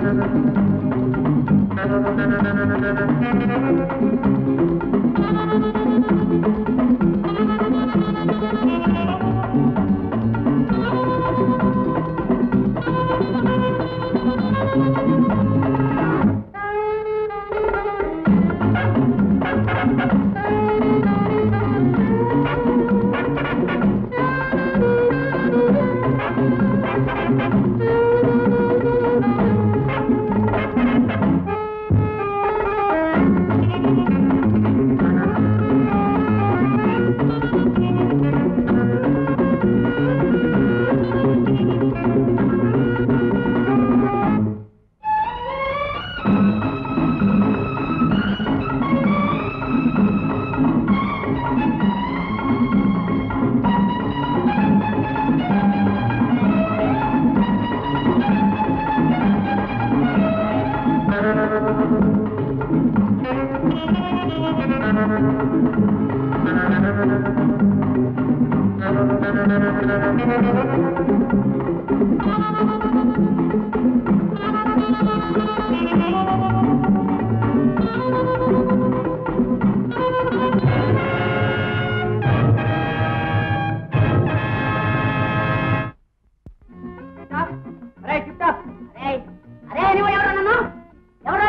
అరే నువ్వు ఎవరు నన్ను ఎవరు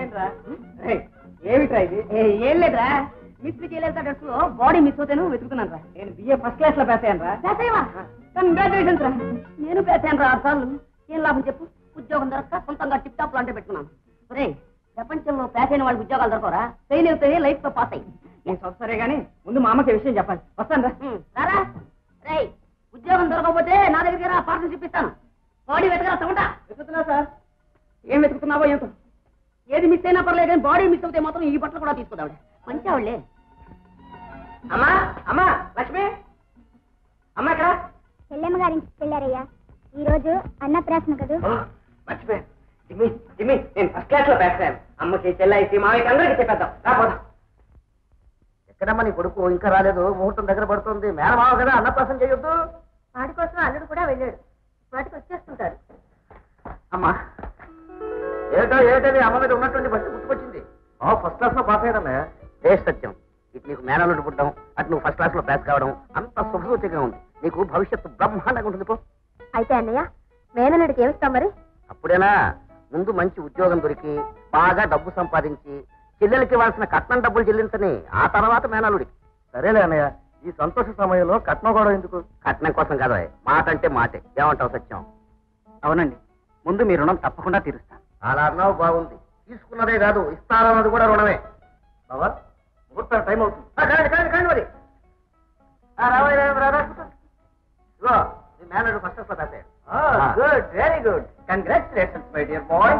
ఏమిట్రా ఇది ఏం లేదురా మిస్ చేయలేదు డ్రెస్ లో బాడీ మిస్ అవుతాను వెతుకుతున్నాను రా నేను బిఏ ఫస్ట్ క్లాస్ లో పాస్ అయ్యాను రా పేసేవా కంగ్రాచులేషన్స్ రా నేను పేసాను రా సార్లు ఏం లాభం చెప్పు ఉద్యోగం దొరక్క సొంతంగా టిప్ టాప్ లాంటి పెట్టుకున్నాను ఒరే ప్రపంచంలో పాస్ అయిన వాళ్ళకి ఉద్యోగాలు దొరకరా ఫెయిల్ అవుతాయి లైఫ్ తో పాస్ అయ్యి నేను సరే గానీ ముందు మా అమ్మకి విషయం చెప్పాలి వస్తాను రా ఉమ్, రారా రేయ్ ఉద్యోగం దొరకకపోతే నా దగ్గరికి రా పార్ట్నర్షిప్ ఇస్తాను బాడీ వెతకరా తమంటా వెతుకుతున్నా సార్ ఏం వెతుకుతున్నావో ఏంటో ఏది మిస్ అయినా పర్లేదు కానీ బాడీ మిస్ అవుతే మాత్రం ఈ బట్టలు కూడా తీసుకుందావిడ మంచి ఆవిడలే అమ్మా అమ్మా లక్ష్మి అమ్మా ఇక్కడ చెల్లెమ్మ గారి ఇంటికి వెళ్ళారయ్యా ఈ రోజు అన్నప్రాసన కదూ మర్చిపోయాను జిమ్మి జిమ్మి నేను ఫస్ట్ క్లాస్ లో పాస్ అయ్యాను అమ్మకి చెల్లైసి మావయ్యకి అందరికీ చెప్పేద్దాం రాపోదాం ఎక్కడమ్మా నీ కొడుకు ఇంకా రాలేదు ముహూర్తం దగ్గర పడుతుంది మేనమావ కదా అన్నప్రాసం చేయొద్దు వాడి కోసం అల్లుడు కూడా వెళ్ళాడు వాటికి వచ్చేస్తుంటారు అమ్మా ఏటో ఏటని అమ్మ మీద ఉన్నటువంటి బస్సు గుర్తుకొచ్చింది ఓ ఫస్ట్ క్లాస్ లో పాస్ అయ్యాడన్నయ్య ఏ సత్యం ఇటు నీకు మేనల్లుడు పుట్టడం అటు నువ్వు ఫస్ట్ క్లాస్ లో పాస్ కావడం అంత శుభసూచిగా ఉంది నీకు భవిష్యత్తు బ్రహ్మాండంగా ఉంటుంది పో అయితే అన్నయ్య మేనలుడికి ఏమిస్తాం మరి అప్పుడేనా ముందు మంచి ఉద్యోగం దొరికి బాగా డబ్బు సంపాదించి చెల్లెలకి ఇవ్వాల్సిన కట్నం డబ్బులు చెల్లించని ఆ తర్వాత మేనల్లుడికి సరేలే అన్నయ్య ఈ సంతోష సమయంలో కట్నం కూడా ఎందుకు కట్నం కోసం కదా మాట అంటే మాటే ఏమంటావు సత్యం అవునండి ముందు మీ రుణం తప్పకుండా తీరుస్తాను అలా అన్నావు బాగుంది తీసుకున్నదే కాదు ఇస్తారన్నది కూడా రుణమే బావా ముహూర్తం టైం అవుతుంది ఆ, కాండి, కాండి, కాండి మరి ఆ, రావయ్య, రావయ్య, రా, రా, కూర్చో. ఇదిగో మీ మేనడు ఫస్ట్ క్లాస్ పాస్ అయ్యాడు. Good very good congratulations my dear boy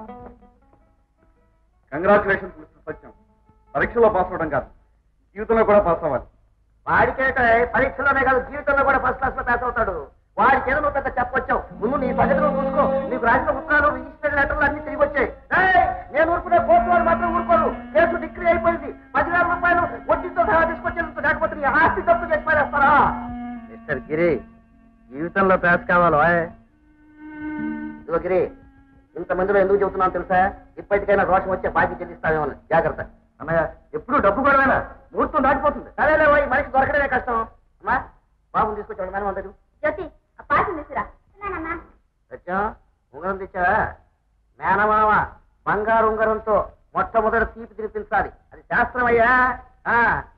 congratulations mister Satyam పరీక్షలో పాస్ అవడం కాదు జీవితంలో కూడా పాస్ అవ్వాలి వాడికేట పరీక్షలోనే కాదు జీవితంలో కూడా ఫస్ట్ క్లాస్ లో పాస్ అవుతాడు వాడికి ఏదో నువ్వు పెద్ద చెప్పొచ్చావు ముందు నీ సంగతి నువ్వు చూసుకో నీకు రాసిన ఉత్తరాలు రిజిస్టర్ లెటర్లు అన్ని తిరిగి వచ్చాయి ఏయ్, నేను ఊరుకునే కోర్టు వారు మాత్రం ఊరుకోరు కేసు డిగ్రీ అయిపోయింది పదివేల రూపాయలు వడ్డీతో సహా తీసుకొచ్చేందుకు లేకపోతే నీ ఆస్తి తప్పు చేసి పారేస్తారా మిస్టర్ గిరి జీవితంలో పాస్ కావాలో ఇదిగో గిరి ఇంతమందిలో ఎందుకు చెబుతున్నాను తెలుసా ఇప్పటికైనా రోషం వచ్చే బాధ్యత చెల్లిస్తామేమో జాగ్రత్త అన్నయ్య ఎప్పుడు డబ్బు గొడవేనా ముహూర్తం దాటిపోతుంది సరేలే పోయి మనిషి దొరకడమే కష్టం అమ్మా బాబుని తీసుకొచ్చాడు మేడం అందరు జ్యోతి ఆ పాసి తీసురా సత్యం ఉంగరం తెచ్చావా మేనమామ బంగారు ఉంగరంతో మొట్టమొదటి తీపి తినిపించాలి అది శాస్త్రమయ్యా ఆ.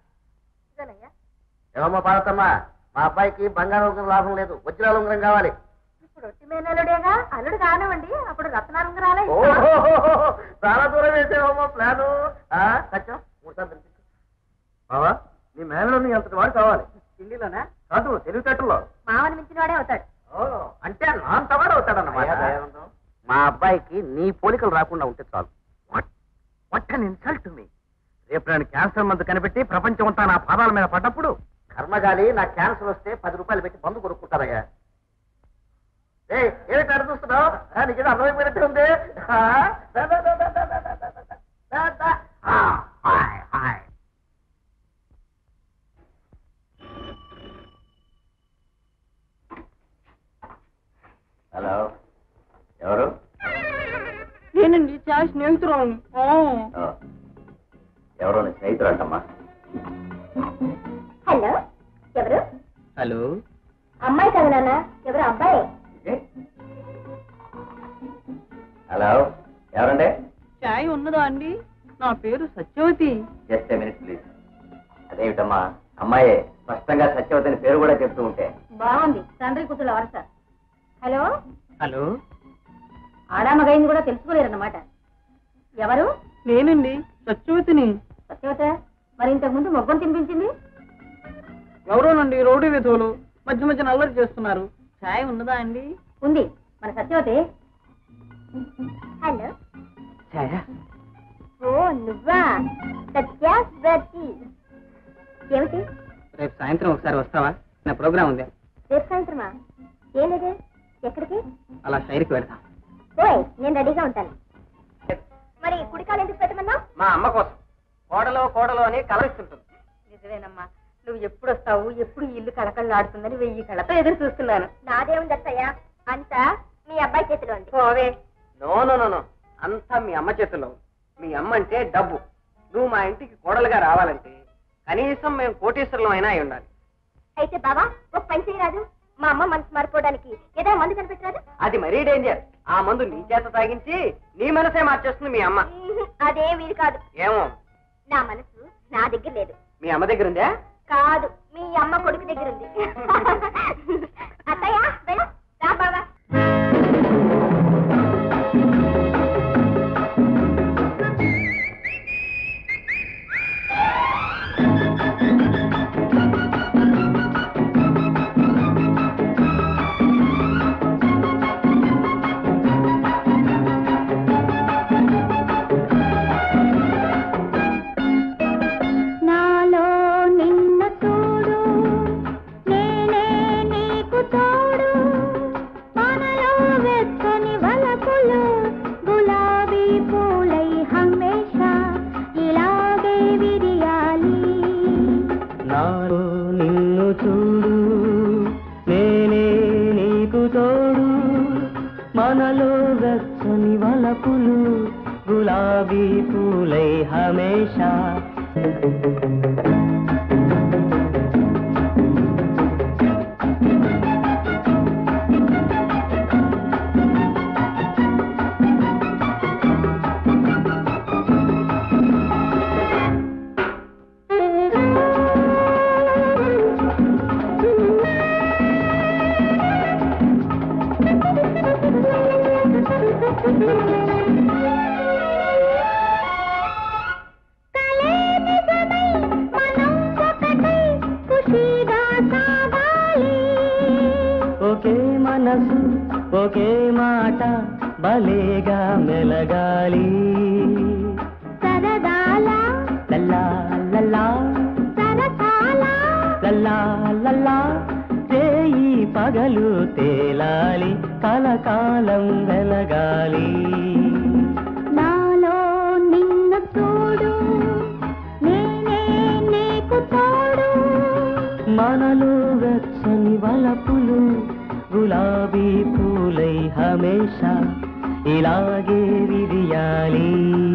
ఏమమ్మా పార్వతమ్మ మా అబ్బాయికి బంగారు ఉంగరం లాభం లేదు వజ్రాల ఉంగరం కావాలి ఇప్పుడు ఒట్టి మేనలుడేగా అల్లుడు కానివ్వండి అప్పుడు రత్నారంగరాలే ఓహో చాలా దూరం వేసేవమ్మా ప్లాను ఆ, సత్యం మూడుసార్లు తినిపించు బావా నీ మేనలోని అంతటి వాడు కావాలి హిందీలోనా కాదు తెలివితేటల్లో మామని మించిన వాడే అవుతాడు అంటే నాంతవాడు అవుతాడన్నమాట మా అబ్బాయికి నీ పోలికలు రాకుండా ఉంటే చాలు వాట్ అన్ ఇన్సల్ట్ మీ రేపు నేను క్యాన్సర్ మందు కనిపెట్టి ప్రపంచం అంతా నా పాదాల మీద పడ్డప్పుడు కర్మగాలి నా క్యాన్సర్ వస్తే పది రూపాయలు పెట్టి మందు కొనుక్కుంటారయ్యా ఏ ఏమిటి అర్థం చూస్తున్నావు ఆ, నీకేదో అర్థమైపోయినట్టు ఉంది ఆ, దా, దా, దా, దా, దా, దా, దా, దా, దా, దా, దా. ఆ, హాయ్, హాయ్. హలో ఎవరు నేనండి చాలా స్నేహితురాలు ఎవరో నీ స్నేహితులు అంటమ్మా హలో ఎవరు హలో అమ్మాయి కదా నాన్న ఎవరు అబ్బాయి హలో ఎవరండి చాయ్ ఉన్నదా అండి నా పేరు సత్యవతి జస్ట్ మినిట్ ప్లీజ్ అదేమిటమ్మా అమ్మాయి స్పష్టంగా సత్యవతిని పేరు కూడా చెప్తూ ఉంటే బాగుంది తండ్రి కూతురు వరస హలో హలో ఆడామగైంది కూడా తెలుసుకోలేరన్నమాట ఎవరు నేనండి సత్యవతిని సత్యవత మరి ఇంతకు ముందు మొగ్గం తినిపించింది ఎవరోనండి రౌడీ విధువులు మధ్య మధ్య అల్లరి చేస్తున్నారు చాయ్ ఉన్నదా అండి ఉంది మన సత్యవతి హలో ఛాయా ఓ నువ్వా సత్యవతి ఏమిటి రేపు సాయంత్రం ఒకసారి వస్తావా నా ప్రోగ్రామ్ ఉంది రేపు సాయంత్రమా ఏ లేదే ఎక్కడికి అలా షైర్కి వెళ్తాం ఓయ్ నేను రెడీగా ఉంటాను మరి కుడికాలు ఎందుకు పెట్టమన్నా మా అమ్మ కోసం కోడలో కోడలో అని కలరిస్తుంటుంది నిజమేనమ్మా నువ్వు ఎప్పుడు వస్తావు ఎప్పుడు ఈ ఇల్లు కళకళలాడుతుందని వెయ్యి కళ్ళతో ఎదురు చూస్తున్నాను నాదేముంది అత్తయ్య అంతా మీ అబ్బాయి చేతిలో ఉంది ఓవే నో నో నో నో అంతా మీ అమ్మ చేతుల్లో ఉంది. మీ అమ్మ అంటే డబ్బు నువ్వు మా ఇంటికి కోడలుగా రావాలంటే కనీసం మేము కోటీశ్వరులం అయినా అయి ఉండాలి అయితే బావా ఒక పని చేయరాదు మా అమ్మ మనసు మారిపోవడానికి ఏదైనా మందు కనిపెట్టరాదు అది మరీ డేంజర్ ఆ మందు నీ చేత తాగించి నీ మనసే మార్చేస్తుంది మీ అమ్మ అదే వీలు కాదు ఏమో నా మనసు నా దగ్గర లేదు మీ అమ్మ దగ్గర ఉందా కాదు మీ అమ్మ కొడుకు దగ్గర ఉంది అత్తయ్య వెళ్ళు. రా బావా నాలో నిన్న తోడు నేనే నీకు తోడు మనలో వెచ్చని వలపులు గులాబీ పూలై హమేషా ఇలాగే విరియాలి నాలో నిన్ను చూడు నేనే నీకు తోడు మనలో వెచ్చని వలపులు గులాబీ పూలై హమేషా కలే నిజమై మనం ఒకటై ఖుషీగా సాగాలి ఒకే మనసు ఒకే మాట భలేగా మెలగాలి సరదాల లల్లా లల్లా సరసాల లల్లా లల్లా చేయి పగలు తేలాలి కలకాలం వెలగాలి నాలో నిన్ను చూడు నేనే నీకు తోడు మనలో వెచ్చని వలపులు గులాబీ పూలై హమేషా ఇలాగే విరియాలి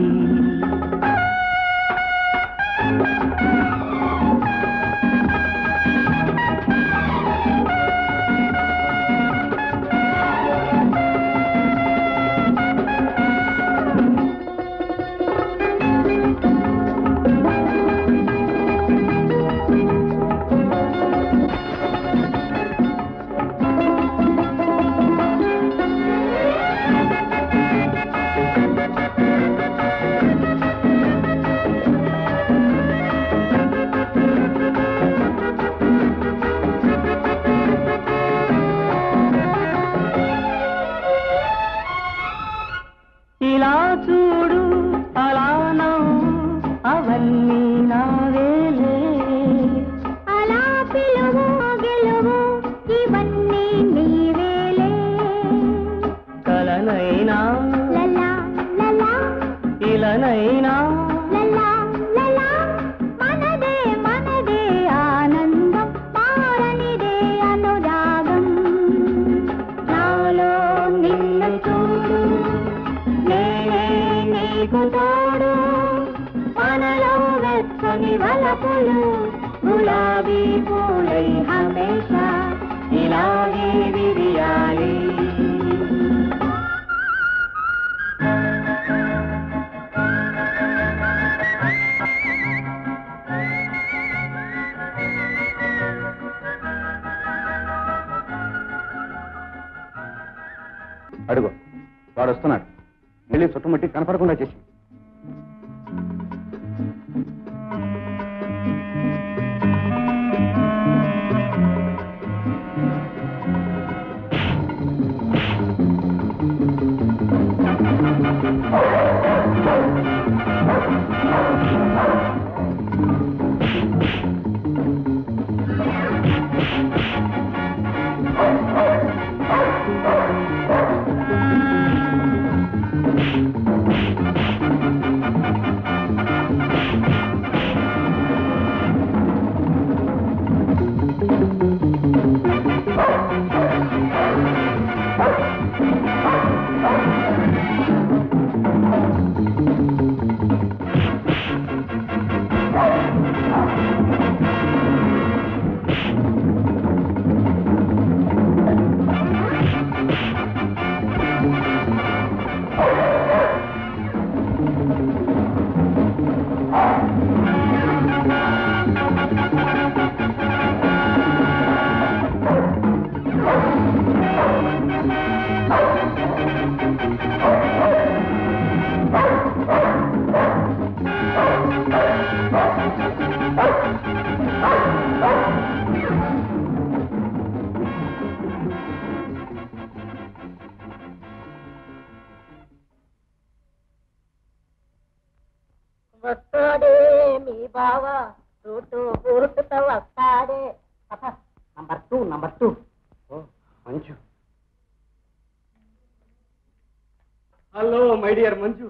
ఇలా చూడు అలా నవ్వు అవన్నీ నావేలే అలా పిలువు గెలువు ఇవన్నీ నీవేలే కలనైనా లలా లలా ఇలనైనా లలా లలా మనదే మనదే ఆనందం మారనిదే అనురాగం నాలో నిన్ను చూడు నేనే నీకు తోడు మనలో వెచ్చని వలపులు గులాబీ పూలై హమేషా ఇలాగే విరియాలి అడుగు వాడు వస్తున్నాడు వెళ్ళి చుట్టుముట్టి కనపడకుండా చేసి వస్తాడే మీ బావ చుట్టూ పూర్తితో వస్తాడే number two number two Manju hello my dear Manju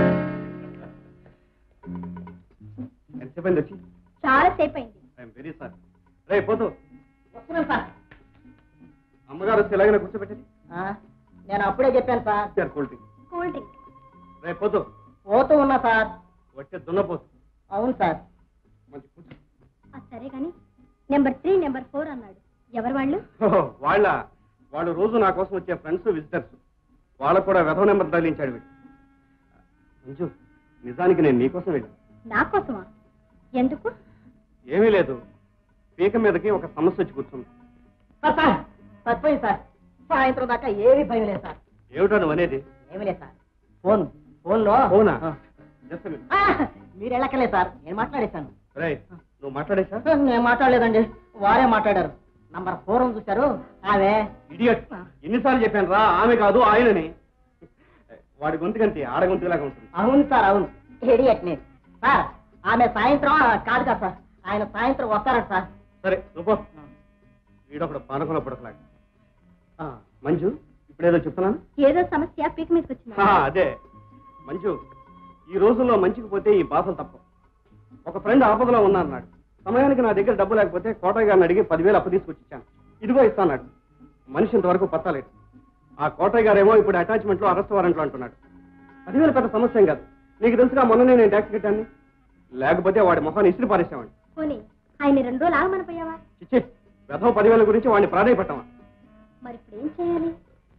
ఎంతసేపు వచ్చి చాలా సేపు అయింది ఐఎమ్ వెరీ సారీ రే పోతూ వస్తున్నాను సార్ అమ్మగారు వస్తే ఎలాగైనా కూర్చోబెట్టండి ఆ, నేను అప్పుడే చెప్పాను sir cool drink cool drink రే పోతూ పోతూ ఉన్నా సార్ వచ్చే దున్నపోతు అవును సార్ మంచి కూర్చో ఆ, సరే కానీ నెంబర్ త్రీ నెంబర్ ఫోర్ అన్నాడు ఎవరు వాళ్ళు ఓహో, వాళ్ళ వాళ్ళు రోజు నా కోసం వచ్చే ఫ్రెండ్స్ విజిటర్స్ వాళ్ళకు కూడా వెధవ నెంబర్ తగిలించాడు వీడు మంజు నిజానికి నేను నీకోసం వెళ్ళాను నా కోసమా ఎందుకు ఏమీ లేదు పీక మీదకి ఒక సమస్య వచ్చి కూర్చుంది సార్ సార్ సరిపోయింది సార్ సాయంత్రం దాకా ఏమీ భయం లేదు సార్ ఏమిటో నువ్వు అనేది ఏమీ లేదు సార్ ఫోన్ ఫోన్లో అవునా ఆ. Just a minute. ఆ, మీరు వెళ్ళక్కర్లేదు సార్ నేను మాట్లాడేశాను రేయ్ నువ్వు మాట్లాడేశా నేను మాట్లాడలేదండి వారే మాట్లాడారు నంబర్ ఫోర్ ఉంది చూశారు ఆమె ఇడియట్ ఎన్నిసార్లు చెప్పాను రా ఆమె కాదు ఆయనని వాడి గొంతుకంతే ఆడ గొంతులాగా ఉంటుంది అవును సార్ అవును ఇడియట్ ని సార్ ఆమె సాయంత్రం కాదు కదా సార్ ఆయన సాయంత్రం వస్తారట సార్ సరే నువ్వు వీడొకడు పానకంలో పడకలాగా ఆ, మంజు ఇప్పుడేదో చెప్తున్నాను ఏదో సమస్య పీక్ మీదకి వచ్చింది ఆ, అదే మంజు ఈ రోజుల్లో మంచికి పోతే ఈ బాధలు తప్ప ఒక ఫ్రెండ్ ఆపదలో ఉన్నా అన్నాడు సమయానికి నా దగ్గర డబ్బు లేకపోతే కోటయ్య గారిని అడిగి పదివేలు అప్పు తీసుకొచ్చి ఇచ్చాను ఇదిగో ఇస్తాన్నాడు మనిషి ఇంతవరకు పత్తలేదు ఆ కోటయ్య గారేమో ఇప్పుడు అటాచ్మెంట్ లో అరెస్ట్ వారెంట్లో అంటున్నాడు పదివేలు పెద్ద సమస్య ఏం కాదు నీకు తెలుసుగా మొన్ననే నేను ట్యాక్స్ కట్టాను లేకపోతే వాడి మొహాన్ని ఇసిరి పారేసామండి పోనీ ఆయన రెండు రోజులు ఆగమనిపోయావా చిచ్చి వెధవ పదివేల గురించి వాడిని ప్రాధాయపడ్డామా మరి ఇప్పుడు ఏం చేయాలి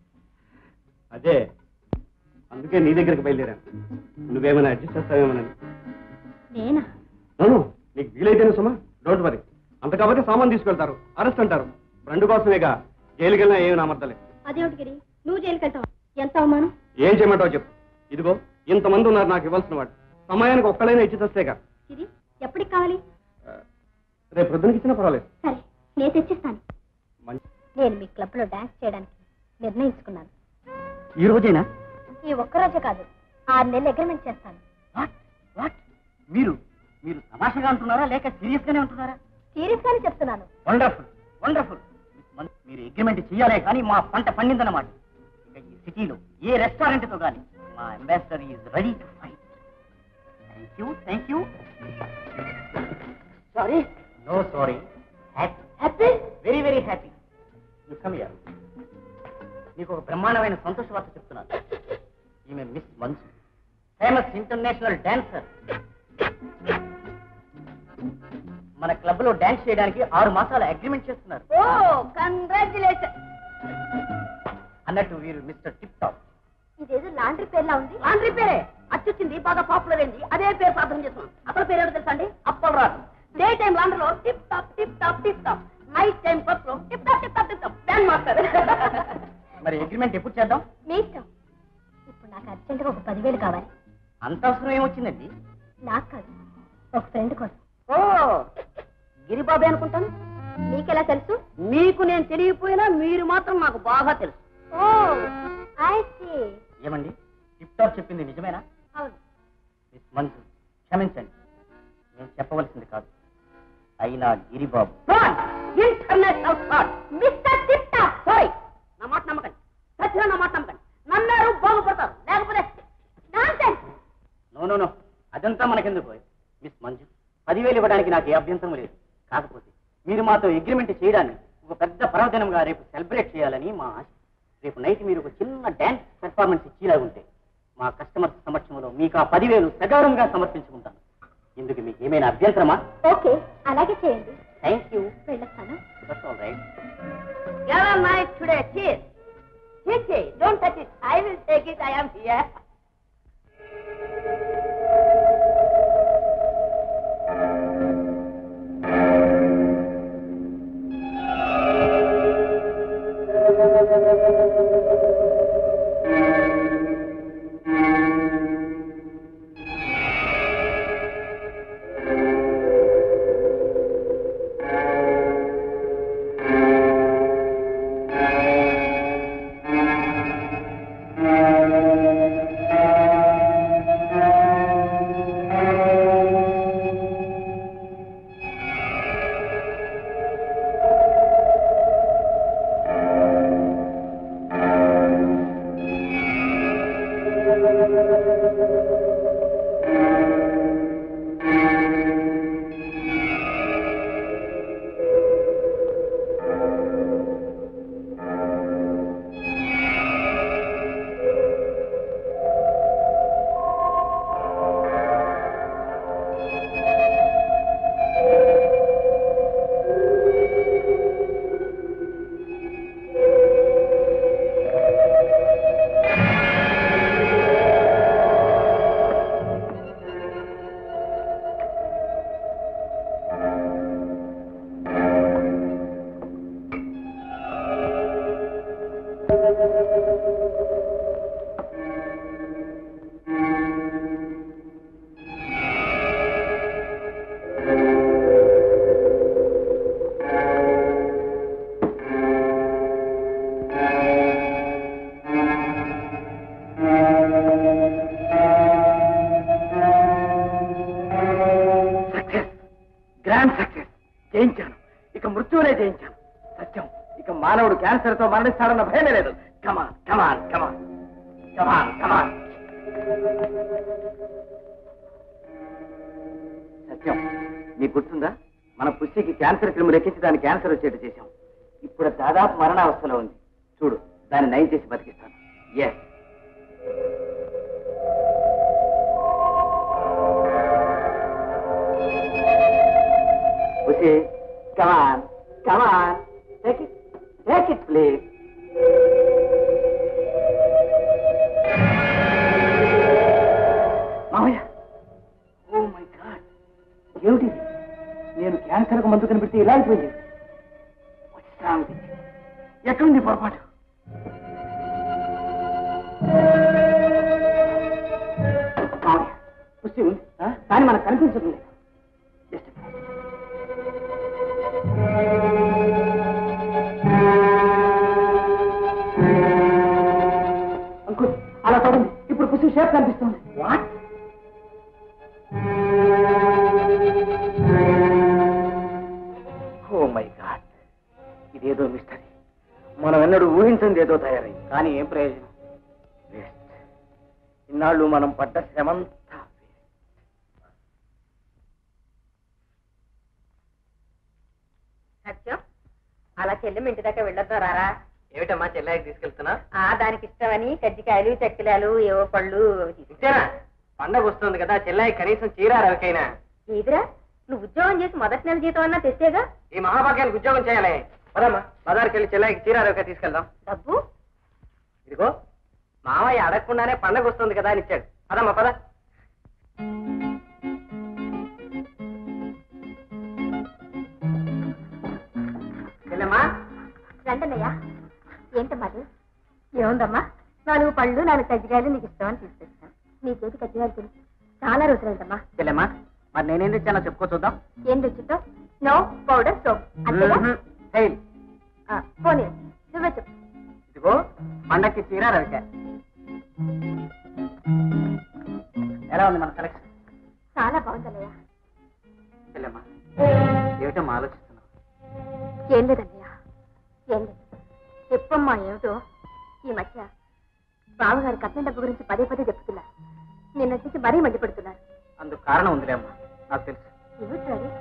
అదే అందుకే నీ దగ్గరికి బయలుదేరాను నువ్వేమైనా అడ్జస్ట్ చేస్తావేమోనని నేనా అవును నీకు వీలైతేనే సుమా డోంట్ వరీ అంత కాబట్టి సామాన్ తీసుకెళ్తారు అరెస్ట్ అంటారు ఫ్రెండ్ కోసమేగా జైలుకి వెళ్ళినా ఏమి నామర్దలే అదేమిటి గిరి నువ్వు జైలుకి వెళ్తావా ఎంత అవమానం ఏం చేయమంటావు చెప్పు ఇదిగో ఇంతమంది ఉన్నారు నాకు ఇవ్వాల్సిన వాడు సమయానికి ఒక్కడైనా ఇచ్చి తెస్తేగా గిరి ఎప్పటికి కావాలి ఆ, రేపు పొద్దునకి ఇచ్చినా పర్వాలేదు సరే నేను తెచ్చిస్తాను మంచి నేను మీ క్లబ్ లో డాన్స్ చేయడానికి నిర్ణయించుకున్నాను ఈ రోజేనా ఈ ఒక్కరోజే కాదు ఆరు నెలలు అగ్రిమెంట్ చేస్తాను వాట్ వాట్ మీరు మీరు తమాషగా అంటున్నారా లేక సీరియస్ గానే ఉంటున్నారా సీరియస్ గానే చెప్తున్నాను వండర్ఫుల్ వండర్ఫుల్ మీరు అగ్రిమెంట్ చేయాలే కానీ మా పంట పండిందన్నమాట ఇక ఈ సిటీలో ఏ రెస్టారెంట్ తో కానీ మా ambassador is ready to fight thank you thank you sorry no sorry happy very very happy you come here మీకు ఒక బ్రహ్మాండమైన సంతోష వార్త చెప్తున్నాను ఈమె miss Manchu famous international dancer మన క్లబ్ లో డాన్స్ చేయడానికి ఆరు మాసాల అగ్రిమెంట్ చేస్తున్నారు ఓ కంగ్రాచులేషన్ అన్నట్టు వీరు మిస్టర్ టిప్ టాప్ ఇదేదో లాండ్రీ పేర్లా ఉంది లాండ్రీ పేరే అచ్చొచ్చింది బాగా పాపులర్ అయింది అదే పేరు సాధన చేస్తున్నాం అసలు పేరు ఏంటో తెలుసా అండి అప్పలరాజు డే టైం లాండ్రీలో tip top tip top tip top night time bus లో tip top tip top tip top don master మరి అగ్రిమెంట్ ఎప్పుడు చేద్దాం మీ ఇష్టం ఇప్పుడు నాకు అర్జెంట్ గా ఒక పదివేలు కావాలి అంత అవసరం ఏమొచ్చిందండి నాకు కాదు ఒక ఫ్రెండ్ కోసం ఓ గిరిబాబే అనుకుంటాను మీకెలా తెలుసు మీకు నేను తెలియపోయినా మీరు మాత్రం నాకు బాగా తెలుసు ఓ ఐ సీ ఏమండి టిప్ టాప్ చెప్పింది నిజమేనా అవును మిస్ మంజు క్షమించండి నేను చెప్పవలసింది కాదు అయినా Giribabu international star mister tip top sorry నా మాట నమ్మకండి సత్యం నా మాట నమ్మకండి నమ్మారు బాగుపడతారు లేకపోతే నాన్సెన్స్ నో నో నో అదంతా మనకెందుకు మిస్ మంజు పదివేలు ఇవ్వడానికి నాకు ఏ అభ్యంతరం లేదు కాకపోతే మీరు మాతో అగ్రిమెంట్ చేయడాన్ని ఒక పెద్ద పర్వదినంగా రేపు సెలబ్రేట్ చేయాలని మా ఆశ రేపు నైట్ మీరు ఒక చిన్న డ్యాన్స్ పెర్ఫార్మెన్స్ ఇచ్చేలాగుంటే మా కస్టమర్స్ సమక్షంలో మీకు ఆ పదివేలు సగౌరవంగా సమర్పించుకుంటాను ఇందుకు మీకు ఏమైనా అభ్యంతరమా ఓకే అలాగే చేయండి థ్యాంక్ యూ వెళ్ళొస్తాను that's all right Get on night today, cheers. Take it, don't touch it. I will take it, I am here. Success grand success జయించాను ఇక మృత్యువునే జయించాను సత్యం ఇక మానవుడు క్యాన్సర్ తో మరణిస్తాడన్న భయమే లేదు కమాన్ కమాన్ కమాన్ కమాన్ కమాన్ సత్యం నీకు గుర్తుందా మన పుష్టికి క్యాన్సర్ క్రిములు ఎక్కించి దాని క్యాన్సర్ వచ్చేట్టు చేశాం ఇప్పుడు దాదాపు మరణావస్థలో ఉంది చూడు దాన్ని నయం చేసి బతికిస్తాను yes Pussy, come on, come on. Take it, take it, please. మామయ్య ఓ మై గాడ్ ఏమిటి నేను క్యాన్సర్ కు మందు కనిపెడితే ఇలా అయిపోయింది What's wrong with you? ఎక్కడుంది పొరపాటు మామయ్య పుష్టి ఉంది కానీ మనకు కనిపించడం లేదు జస్ట్ అంకుల్ అలా చూడండి ఇప్పుడు పుస్తకం షేప్ కనిపిస్తుంది వాట్ ఓ మై గాడ్ ఇదేదో మిస్టరీ మనం ఎన్నడూ ఊహించింది ఏదో తయారైంది కానీ ఏం ప్రయోజనం వేస్ట్ ఇన్నాళ్ళు మనం పడ్డ శ్రమంతా సత్యం అలా చెల్లెం ఇంటి దాకా వెళ్ళొద్దా రారా ఏమిటమ్మా చెల్లాయికి తీసుకెళ్తున్నా ఆ దానికి ఇష్టమని కజ్జికాయలు చెక్కలాలు ఏవో పళ్ళు ఇచ్చారా పండగ వస్తుంది కదా చెల్లాయి కనీసం చీర రవికైనా ఏదిరా నువ్వు ఉద్యోగం చేసి మొదటి నెల జీతం అన్నా తెస్తేగా ఈ మహాభాగ్యానికి ఉద్యోగం చేయాలి పదమ్మా బజార్కి వెళ్ళి చెల్లాయికి చీర రవిక తీసుకెళ్దాం డబ్బు ఇదిగో మామయ్య అడగకుండానే పండగ వస్తుంది కదా అని ఇచ్చాడు పదమ్మా పద చెల్లెమ్మా రండన్నయ్యా ఏంటమ్మా అది ఏముందమ్మా నాలుగు పళ్ళు నాలుగు కజ్జికాయలు నీకు ఇష్టమని తీసుకొచ్చాను నీ చేతి కజ్జికాయలు తిని చాలా రోజులైందమ్మా చెల్లెమ్మా మరి నేనేం తెచ్చానో చెప్పుకో చూద్దాం ఏం తెచ్చుతో నో పౌడర్ సోప్ అంతేగా మ్మ్. హెయిల్. ఆ, పోనీ నువ్వే చెప్పు ఇదిగో పండక్కి చీర రవిక ఎలా ఉంది మన కలెక్షన్ చాలా బాగుందన్నయ్య చెల్లెమ్మా ఏమిటమ్మా ఆలోచిస్తున్నావు ఏం లేదన్నయ్య ఏం లేదు చెప్పమ్మా ఏమిటో ఈ మధ్య బావగారు కట్నం డబ్బు గురించి పదే పదే చెప్తున్నారు నిన్న వచ్చేసి మరీ మండిపడుతున్నారు అందుకు కారణం ఉందిలే అమ్మా నాకు తెలుసు ఏమిటి అది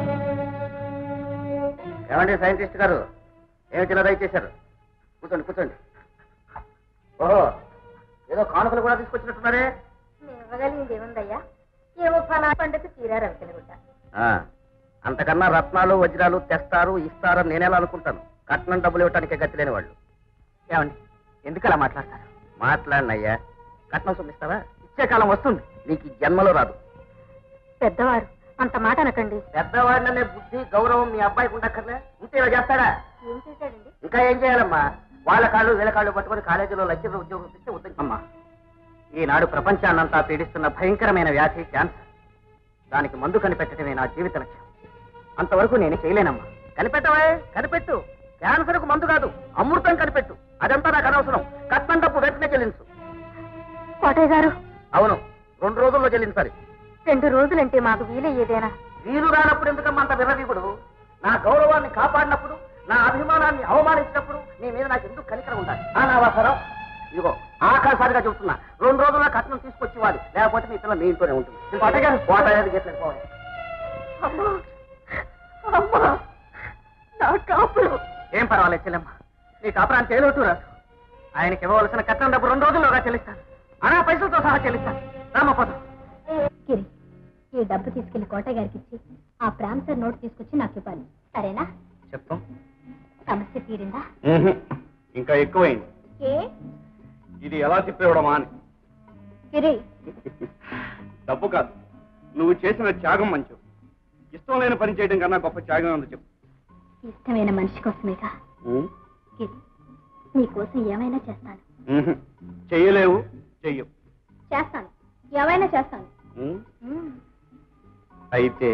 ఏమండి సైంటిస్ట్ గారు ఏమిటి ఇలా దయచేశారు కూర్చోండి కూర్చోండి ఓహో ఏదో కానుకలు కూడా తీసుకొచ్చినట్టున్నారే నేను ఇవ్వగలిగింది ఏముందయ్యా ఏమో ఫలా పండుగ తీరా రవికనుకుంటా ఆ, అంతకన్నా రత్నాలు వజ్రాలు తెస్తారు ఇస్తారని నేనేలా అనుకుంటాను కట్నం డబ్బులు ఇవ్వటానికి గతి లేని వాళ్ళు ఏమండి ఎందుకు అలా మాట్లాడతారు మాట్లాడినయ్యా కట్నం చూపిస్తావా ఇచ్చే కాలం వస్తుంది నీకు ఈ జన్మలో రాదు పెద్దవారు అంత మాట అనకండి పెద్దవాడిననే బుద్ధి గౌరవం మీ అబ్బాయికి ఉండక్కర్లే ఉంటే ఇలా చేస్తాడా ఏం చేశాడండి ఇంకా ఏం చేయాలమ్మా వాళ్ళ కాళ్ళు వీళ్ళ కాళ్ళు పట్టుకొని కాలేజీలో లక్షల ఉద్యోగం ఇస్తే ఉద్యోగం అమ్మా ఈనాడు ప్రపంచాన్నంతా పీడిస్తున్న భయంకరమైన వ్యాధి క్యాన్సర్ దానికి మందు కనిపెట్టడమే నా జీవిత లక్ష్యం అంతవరకు నేను చేయలేనమ్మా కనిపెట్టవే కనిపెట్టు క్యాన్సర్ కు మందు కాదు అమృతం కనిపెట్టు అదంతా నాకు అనవసరం కట్నం డబ్బు వెంటనే చెల్లించు కోటయ్య గారు అవును రెండు రోజుల్లో చెల్లించాలి రెండు రోజులంటే మాకు వీలయ్యేదేనా వీలు రానప్పుడు ఎందుకమ్మా అంత విర్రవీగుడు నా గౌరవాన్ని కాపాడినప్పుడు నా అభిమానాన్ని అవమానించినప్పుడు నీ మీద నాకు ఎందుకు కనికరం ఉండాలి ఆ నా అవసరం ఇదిగో ఆఖరిసారిగా చెబుతున్నా రెండు రోజుల్లో కట్నం తీసుకొచ్చి ఇవ్వాలి లేకపోతే మీ పిల్ల మీ ఇంట్లోనే ఉంటుంది కోటగారు కోటగారు గెట్లేదు పోవాలి అమ్మా అమ్మా నా కాపురం ఏం పర్వాలేదు చెల్లెమ్మ నీ కాపురానికి ఏ లోటు రాదు ఆయనకి ఇవ్వవలసిన కట్నం డబ్బు రెండు రోజుల్లోగా చెల్లిస్తాను అనా పైసలతో సహా చెల్లిస్తాను రామపోతాం గిరి ఈ డబ్బు తీసుకెళ్లి కోటయ్య గారికి ఇచ్చి ఆ ప్రాంసర్ నోట్ తీసుకొచ్చి నాకు ఇవ్వాలి సరేనా చెప్తాం సమస్య తీరిందా ఇంకా ఎక్కువైంది ఏ ఇది ఎలా చెప్పేవడమా అని గిరి డబ్బు కాదు నువ్వు చేసిన త్యాగం మంచు ఇష్టం లేని పని చేయడం కన్నా గొప్ప త్యాగం ఉంది చెప్పు ఇష్టమైన మనిషి కోసమేగా గిరి నీకోసం ఏమైనా చేస్తాను ఉహు. చెయ్యలేవు చెయ్యవు చేస్తాను ఏమైనా చేస్తాను ఉమ్. మ్మ్. అయితే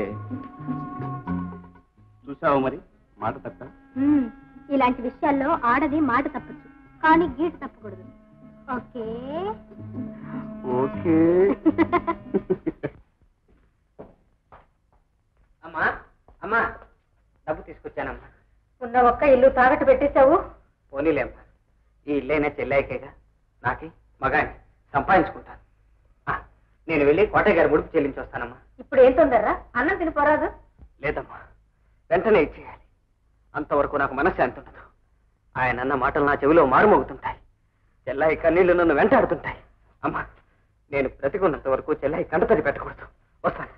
చూసావు మరి మాట తప్ప మ్మ్. ఇలాంటి విషయాల్లో ఆడది మాట తప్పచ్చు కానీ గీటు తప్పకూడదు ఓకే ఓకే అమ్మా అమ్మా డబ్బు తీసుకొచ్చానమ్మా ఉన్న ఒక్క ఇల్లు తాకట్టు పెట్టేశావు పోనీలేమ్మా ఈ ఇల్లైనా చెల్లాయికేగా నాకి మగాని సంపాదించుకుంటాను ఆ, నేను వెళ్ళి కోటయ్య గారి ముడుపు చెల్లించి వస్తానమ్మా ఇప్పుడు ఏం తొందర్రా అన్నం తినిపోరాదు లేదమ్మా వెంటనే ఇచ్చేయాలి అంతవరకు నాకు మనశ్శాంతి ఉండదు ఆయన అన్న మాటలు నా చెవిలో మారుమోగుతుంటాయి చెల్లాయి కన్నీళ్లు నన్ను వెంటాడుతుంటాయి అమ్మా నేను బ్రతికున్నంత వరకు చెల్లాయి కంటతడి పెట్టకూడదు వస్తాను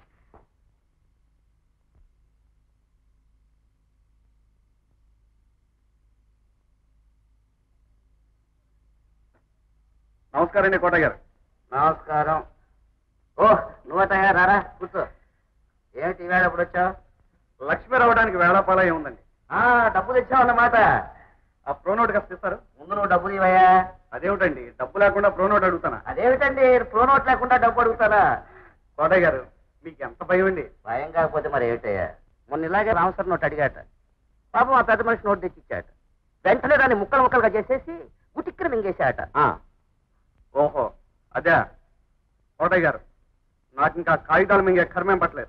నమస్కారం అండి కోట గారు నమస్కారం ఓ నువ్వటయ్యా రారా కూర్చో ఏమిటి ఈవేళ ఎప్పుడు వచ్చావు లక్ష్మి రావడానికి వేళపాల ఏముందండి ఆ డబ్బు తెచ్చావన్నమాట ఆ ప్రోనోట్ కాస్త ఇస్తారు ముందు నువ్వు డబ్బు ఇవ్వయా అదేమిటండి డబ్బు లేకుండా ప్రోనోట్ అడుగుతానా అదేమిటండి ప్రోనోట్ లేకుండా డబ్బు అడుగుతారా కోటయ్య గారు మీకు ఎంత భయం అండి భయం కాకపోతే మరి ఏమిటయ్యా మొన్న ఇలాగే రామసర్ నోట్ అడిగాట పాపం ఆ పెద్ద మనిషి నోట్ తెచ్చిచ్చాట వెంటనే దాన్ని ముక్కలు ముక్కలుగా చేసేసి ఉటిక్కిన మింగేశాట ఆ. ఓహో అదే కోటయ్య గారు నాకు ఇంకా కాగితాలు మింగే కర్మేం పట్టలేదు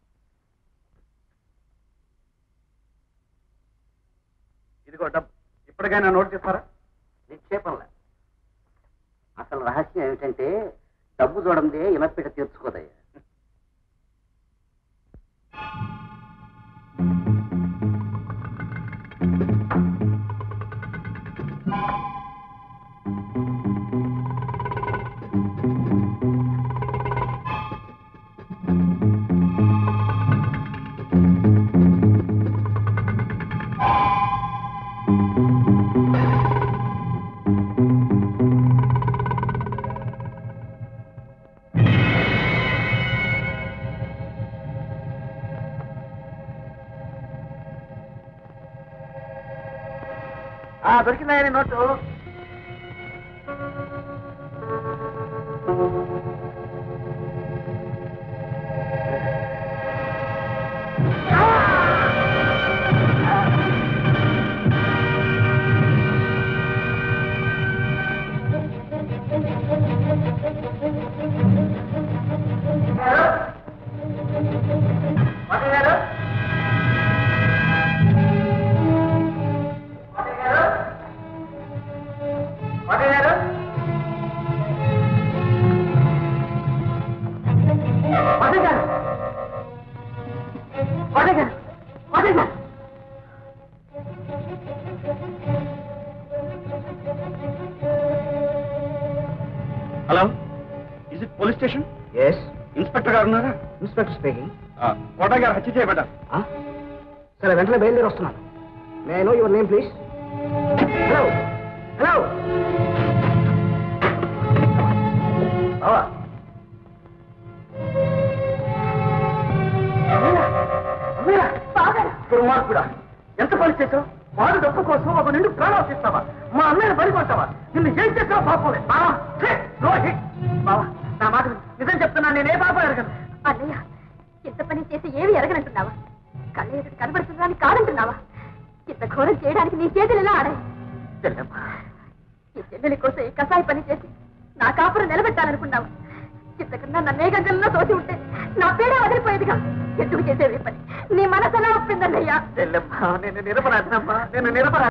ఇదిగో డబ్బు ఇప్పటికైనా నోట్ చేస్తారా నిక్షేపంలా అసలు రహస్యం ఏమిటంటే డబ్బు చూడండి ఇనప్పిట తీర్చుకోదయ్యా ఆ దొరికిందా నోటు మధు గారు మధు గారు మధు గారు మధు గారు మధు గారు మధు గారు hello is it police station yes inspector గారు ఉన్నారా ఇన్స్పెక్టర్ స్పీకింగ్ కోట గారు హత్య చేయబడ్డారు సరే వెంటనే బయలుదేరి వస్తున్నాను may know your name please hello hello బావా దుర్మార్గుడా ఎంత పని చేసావు వాడు డబ్బు కోసం ఒక నిండు ప్రాణాలు తీస్తావా మా అన్నయ్య బలి కొడతావా నిన్ను ఏం చేసావు పాపలే బావా ఛే, రోహిత్ బావా నా మాట విను. నిజం చెప్తున్నా నేనే పాపం ఎరగను అన్నయ్య ఇంత పని చేసి ఏమి ఎరగనంటున్నావా కళ్ళ ఎదుటి కనబడుతుందని కాదంటున్నావా ఇంత ఘోరం చేయడానికి నీ చేతులు ఎలా ఆడాయి చెల్లెమ్మా ఈ చెల్లెలి కోసం ఈ కసాయి పని చేసి నా కాపురం నిలబెట్టాలనుకున్నావా ఇంతకన్నా నన్నే గంగల్లో తోసి ఉంటే నా పేడ వదిలిపోయేదిగా ఎందుకు చేసేది ఈ పని నీ మనసు ఎలా ఒప్పిందన్నయ్యా చెల్లెమ్మా నేను నిరపరాధనమ్మా నేను నిరపరా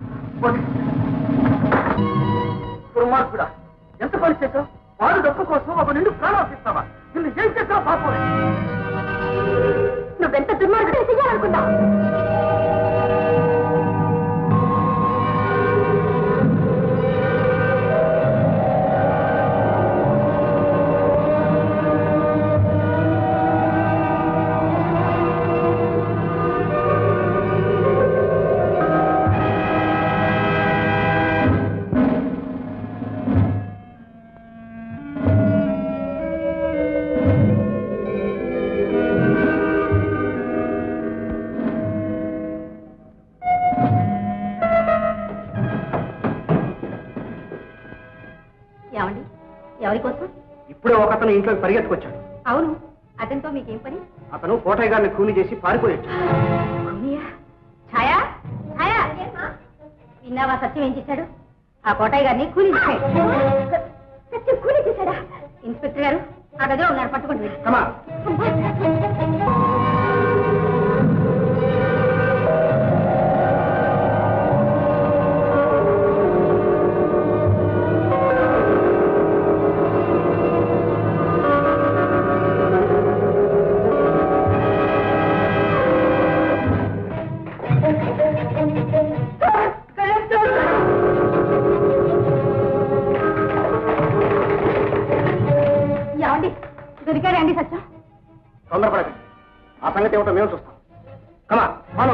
దుర్మార్గుడా ఎంత పని చేసావు వాడు డబ్బు కోసం ఒక నిండు ప్రాణాలు తీస్తావా నిన్ను ఏం చేసావు పాపలే నువ్వెంత దుర్మార్గుడే చెయ్యాలనుకున్నావు ఏమండి ఎవరి కోసం ఇప్పుడే ఒక అతను ఇంట్లోకి పరిగెత్తుకొచ్చాడు అవును అతనితో మీకేం పని అతను కోటయ్య గారిని కూని చేసి పారిపోయాడు భూమియా? ఛాయా ఛాయా విన్నావా సత్యం ఏం చేశాడు ఆ కోటయ్య గారిని కూలీ చేశాడు సత్యం కూలీ చేశాడా ఇన్స్పెక్టర్ గారు ఆ గదిలో ఉన్నారు పట్టుకోండి వెళ్ళి. కమా ఏమండి దొరికాడే అండి సత్యం తొందరపడకండి ఆ సంగతి ఏమిటో మేము చూస్తాం కమా ఫాలో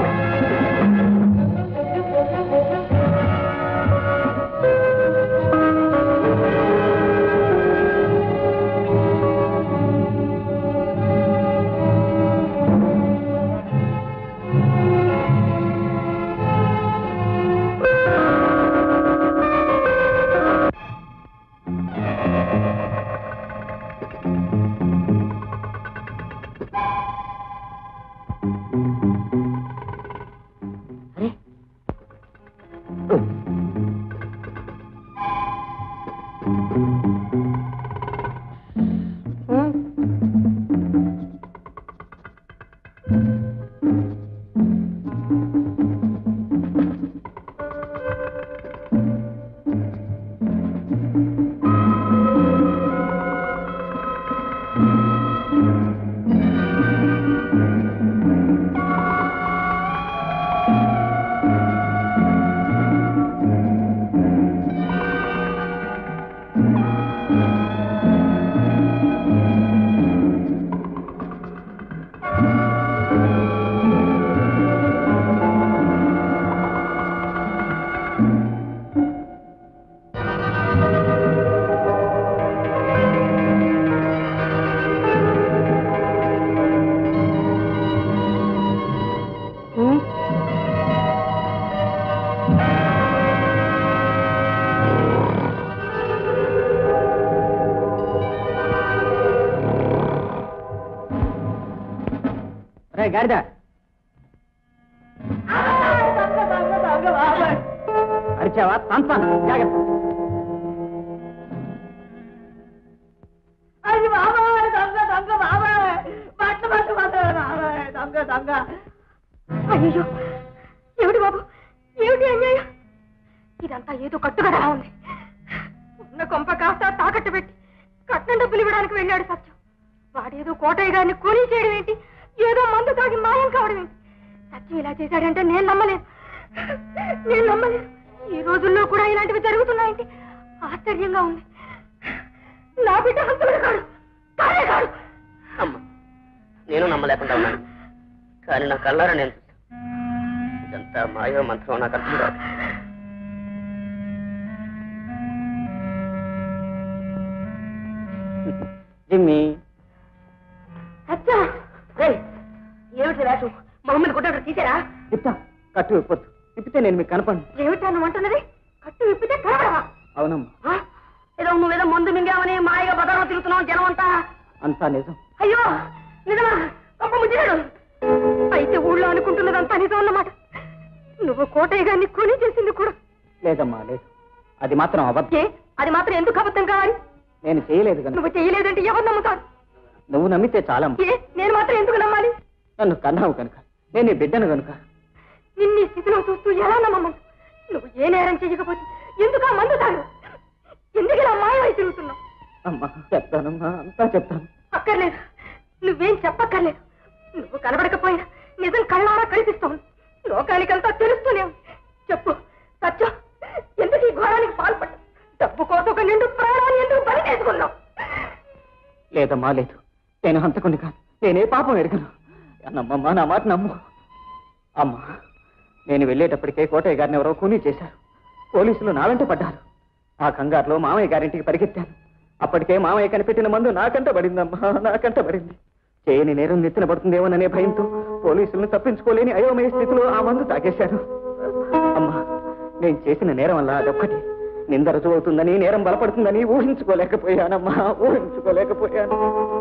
గాడిద అరిచావా తంతాను జాగ్రత్త అది బాబాయ్ దొంగ దొంగ బాబాయ్ బట్ట బట్ట బట్ట బాబాయ్ దొంగ దొంగ అయ్యో ఏమిటి బాబు ఏమిటి అన్యాయం ఇదంతా ఏదో కట్టుకడా ఉంది ఉన్న కొంప కాస్త తాకట్టు పెట్టి కట్నం డబ్బులు ఇవ్వడానికి వెళ్ళాడు సత్యం వాడేదో కోటయ్య గారిని కూలీ చేయడం ఏంటి ఏదో మందు తాగి మాయం కావడం ఏంటి సత్యం ఇలా చేశాడంటే నేను నమ్మలేదు నేను నమ్మలేదు ఈ రోజుల్లో కూడా ఇలాంటివి జరుగుతున్నాయంటే ఆశ్చర్యంగా ఉంది నా బిడ్డ హంతకుడు కాడు కానే కాడు అమ్మ నేను నమ్మలేకుండా ఉన్నాను కానీ నా కళ్ళారా నేను చూశాను ఇదంతా మాయో మంత్రం నాకు అర్థం కాదు జిమ్మి సత్యం రేయ్, ఏమిటి రాసు మమ్మల్ని గుడ్డ తీసారా చెప్తా కట్టు విప్పొద్దు విప్పితే నేను మీకు కనపండి ఏమిటా నువ్వు అంటున్నది కట్టు విప్పితే కనబడవా అవునమ్మా ఆ? ఏదో నువ్వేదో మందు మింగామని మాయగా బజార్లో తిరుగుతున్నావు జనం అంతా అంతా నిజం అయ్యో నిజమా గొప్ప ముద్రాడు అయితే ఊళ్ళో అనుకుంటున్నదంతా నిజం అన్నమాట నువ్వు కోటయ్య గారిని కొని చేసింది కూడా లేదమ్మా లేదు అది మాత్రం అబద్ధం ఏ అది మాత్రం ఎందుకు అబద్ధం కావాలి నేను చేయలేదు కనుక నువ్వు చేయలేదంటే ఎవరు నమ్ముతారు నువ్వు నమ్మితే చాలమ్మా ఏ నేను మాత్రం ఎందుకు నమ్మాలి నన్ను కన్నావు కనుక నేను నీ బిడ్డను కనుక నిన్ను ఈ స్థితిలో చూస్తూ ఎలా నమ్మమను నువ్వు ఏ నేరం చేయకపోతే ఎందుకు ఆ మందు తాగు ఎందుకు ఇలా మాయమై తిరుగుతున్నావు అమ్మా చెప్తానమ్మా అంతా చెప్తాను అక్కర్లేదు నువ్వేం చెప్పక్కర్లేదు నువ్వు కనబడకపోయినా నిజం కళ్ళారా కనిపిస్తోంది లోకానికంతా తెలుస్తూనే ఉంది చెప్పు సత్యం ఎందుకు ఈ ఘోరానికి పాల్పడ్డా డబ్బు కోసం ఒక నిండు ప్రాణాన్ని ఎందుకు బలి చేసుకున్నావు లేదమ్మా లేదు నేను హంతకుని కాదు నేనే పాపం ఎరగను నమ్మమ్మా నా మాట నమ్ము అమ్మా నేను వెళ్ళేటప్పటికే కోటయ్య గారిని ఎవరో కూనీ చేశారు పోలీసులు నా వెంట పడ్డారు ఆ కంగారులో మామయ్య గారింటికి పరిగెత్తాను అప్పటికే మామయ్య కనిపెట్టిన మందు నాకంట పడిందమ్మా నాకంట పడింది చేయని నేరం నెత్తిన పడుతుందేమోననే భయంతో పోలీసులను తప్పించుకోలేని అయోమయ స్థితిలో ఆ మందు తాగేశారు అమ్మా నేను చేసిన నేరం వల్ల అదొక్కటి నింద రుజువు అవుతుందని నేరం బలపడుతుందని ఊహించుకోలేకపోయానమ్మా ఊహించుకోలేకపోయాను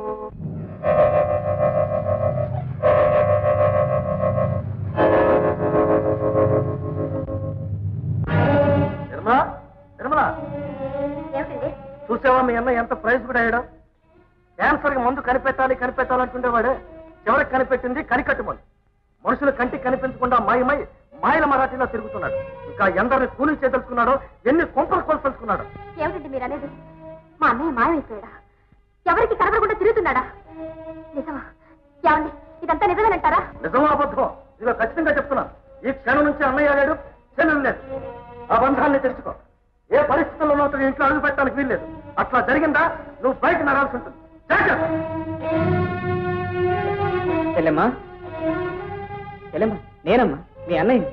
నిర్మలా నిర్మలా ఏమిటండి చూసావా మీ అన్న ఎంత ప్రైజ్ కూడా అయ్యాడు క్యాన్సర్ కి మందు కనిపెట్టాలి కనిపెట్టాలంటుండేవాడే చివరికి కనిపెట్టింది కనికట్టు మందు మనుషులు కంటికి కనిపించకుండా మాయమై మాయల మరాఠీలో తిరుగుతున్నాడు ఇంకా ఎందరిని కూలీ చేయదలుచుకున్నాడో ఎన్ని కొంపలు కొలసలుచుకున్నాడు ఏమిటండి మీరు అనేది మా అన్నయ్య మాయమైపోయాడా ఎవరికి కనబడకుండా తిరుగుతున్నాడా నిజమా ఏమండి ఇదంతా నిజమేనంటారా నిజమో అబద్ధం ఇదిగో ఖచ్చితంగా చెప్తున్నా ఈ క్షణం నుంచి అన్నయ్య లేడు చెల్లెలు లేదు ఆ బంధాన్ని తెలుసుకో ఏ పరిస్థితుల్లో అతను ఇంట్లో అడుగు పెట్టడానికి వీల్లేదు అట్లా జరిగిందా నువ్వు బయట నడాల్సి ఉంటుంది జాగ్రత్త చెల్లెమ్మా చెల్లెమ్మా నేనమ్మా మీ అన్నయ్య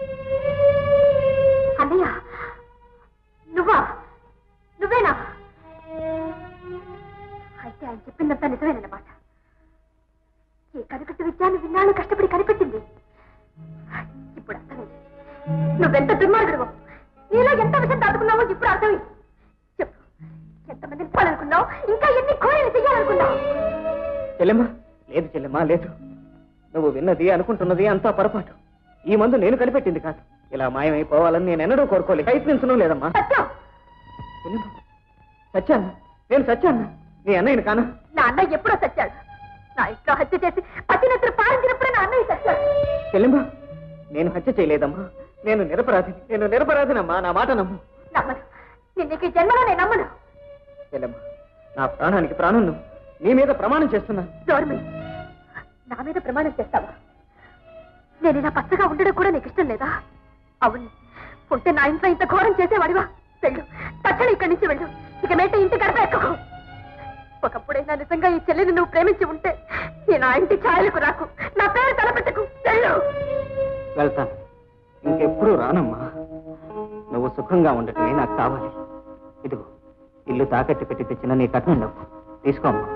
అన్నయ్య నువ్వా నువ్వేనా అయితే ఆయన చెప్పిందంతా నిజమేనన్నమాట ఈ కనికట్టు విద్యాన్ని విన్నాళ్ళు కష్టపడి కనిపెట్టింది ఇప్పుడు అర్థమైంది నువ్వెంత దుర్మార్గుడు నీలో ఎంత విషయం దాటుకున్నావో ఇప్పుడు అర్థమైంది చెప్పు ఎంతమందిని పోవాలనుకున్నావు ఇంకా ఎన్ని కోరికలు చెయ్యాలనుకున్నావు చెల్లెమ్మా లేదు చెల్లెమ్మా లేదు నువ్వు విన్నది అనుకుంటున్నది అంతా పొరపాటు ఈ మందు నేను కనిపెట్టింది కాదు ఇలా మాయమైపోవాలని నేను ఎన్నడూ కోరుకోలేదు ప్రయత్నించను లేదమ్మా సత్యం చెల్లెమ్మా సత్యాన్న నేను సత్యాన్న నీ అన్నయ్యని కానా నా అన్నయ్య ఎప్పుడో చచ్చాడు నా ఇంట్లో హత్య చేసి పతినెత్తులు పారించినప్పుడే నా అన్నయ్య చచ్చాడు చెల్లెమ్మా నేను హత్య చేయలేదమ్మా నేను నిరపరాధిని నేను నిరపరాధినమ్మా నా మాట నమ్ము నమ్మను నిన్నకి జన్మలో నేను నమ్మను చెల్లెమ్మా నా ప్రాణానికి ప్రాణం నువ్వు నీ మీద ప్రమాణం చేస్తున్నాను గౌరమి నా మీద ప్రమాణం చేస్తావా నేను ఇలా పచ్చగా ఉండడం కూడా నీకు ఇష్టం లేదా అవును ఉంటే నా ఇంట్లో ఇంత ఘోరం చేసేవాడివా వెళ్ళు తక్షణ ఇక్కడి నుంచి వెళ్ళు ఇక మేట ఇంటి గడప ఎక్కకు ఒకప్పుడైనా నిజంగా ఈ చెల్లిని నువ్వు ప్రేమించి ఉంటే ఈ నా ఇంటి ఛాయలకు రాకు నా పేరు తలపెట్టకు వెళ్ళు వెళ్తాను ఇంకెప్పుడు రానమ్మా నువ్వు సుఖంగా ఉండటమే నాకు కావాలి ఇదిగో ఇల్లు తాకట్టు పెట్టి తెచ్చిన నీ కట్నం డబ్బు తీసుకోమ్మా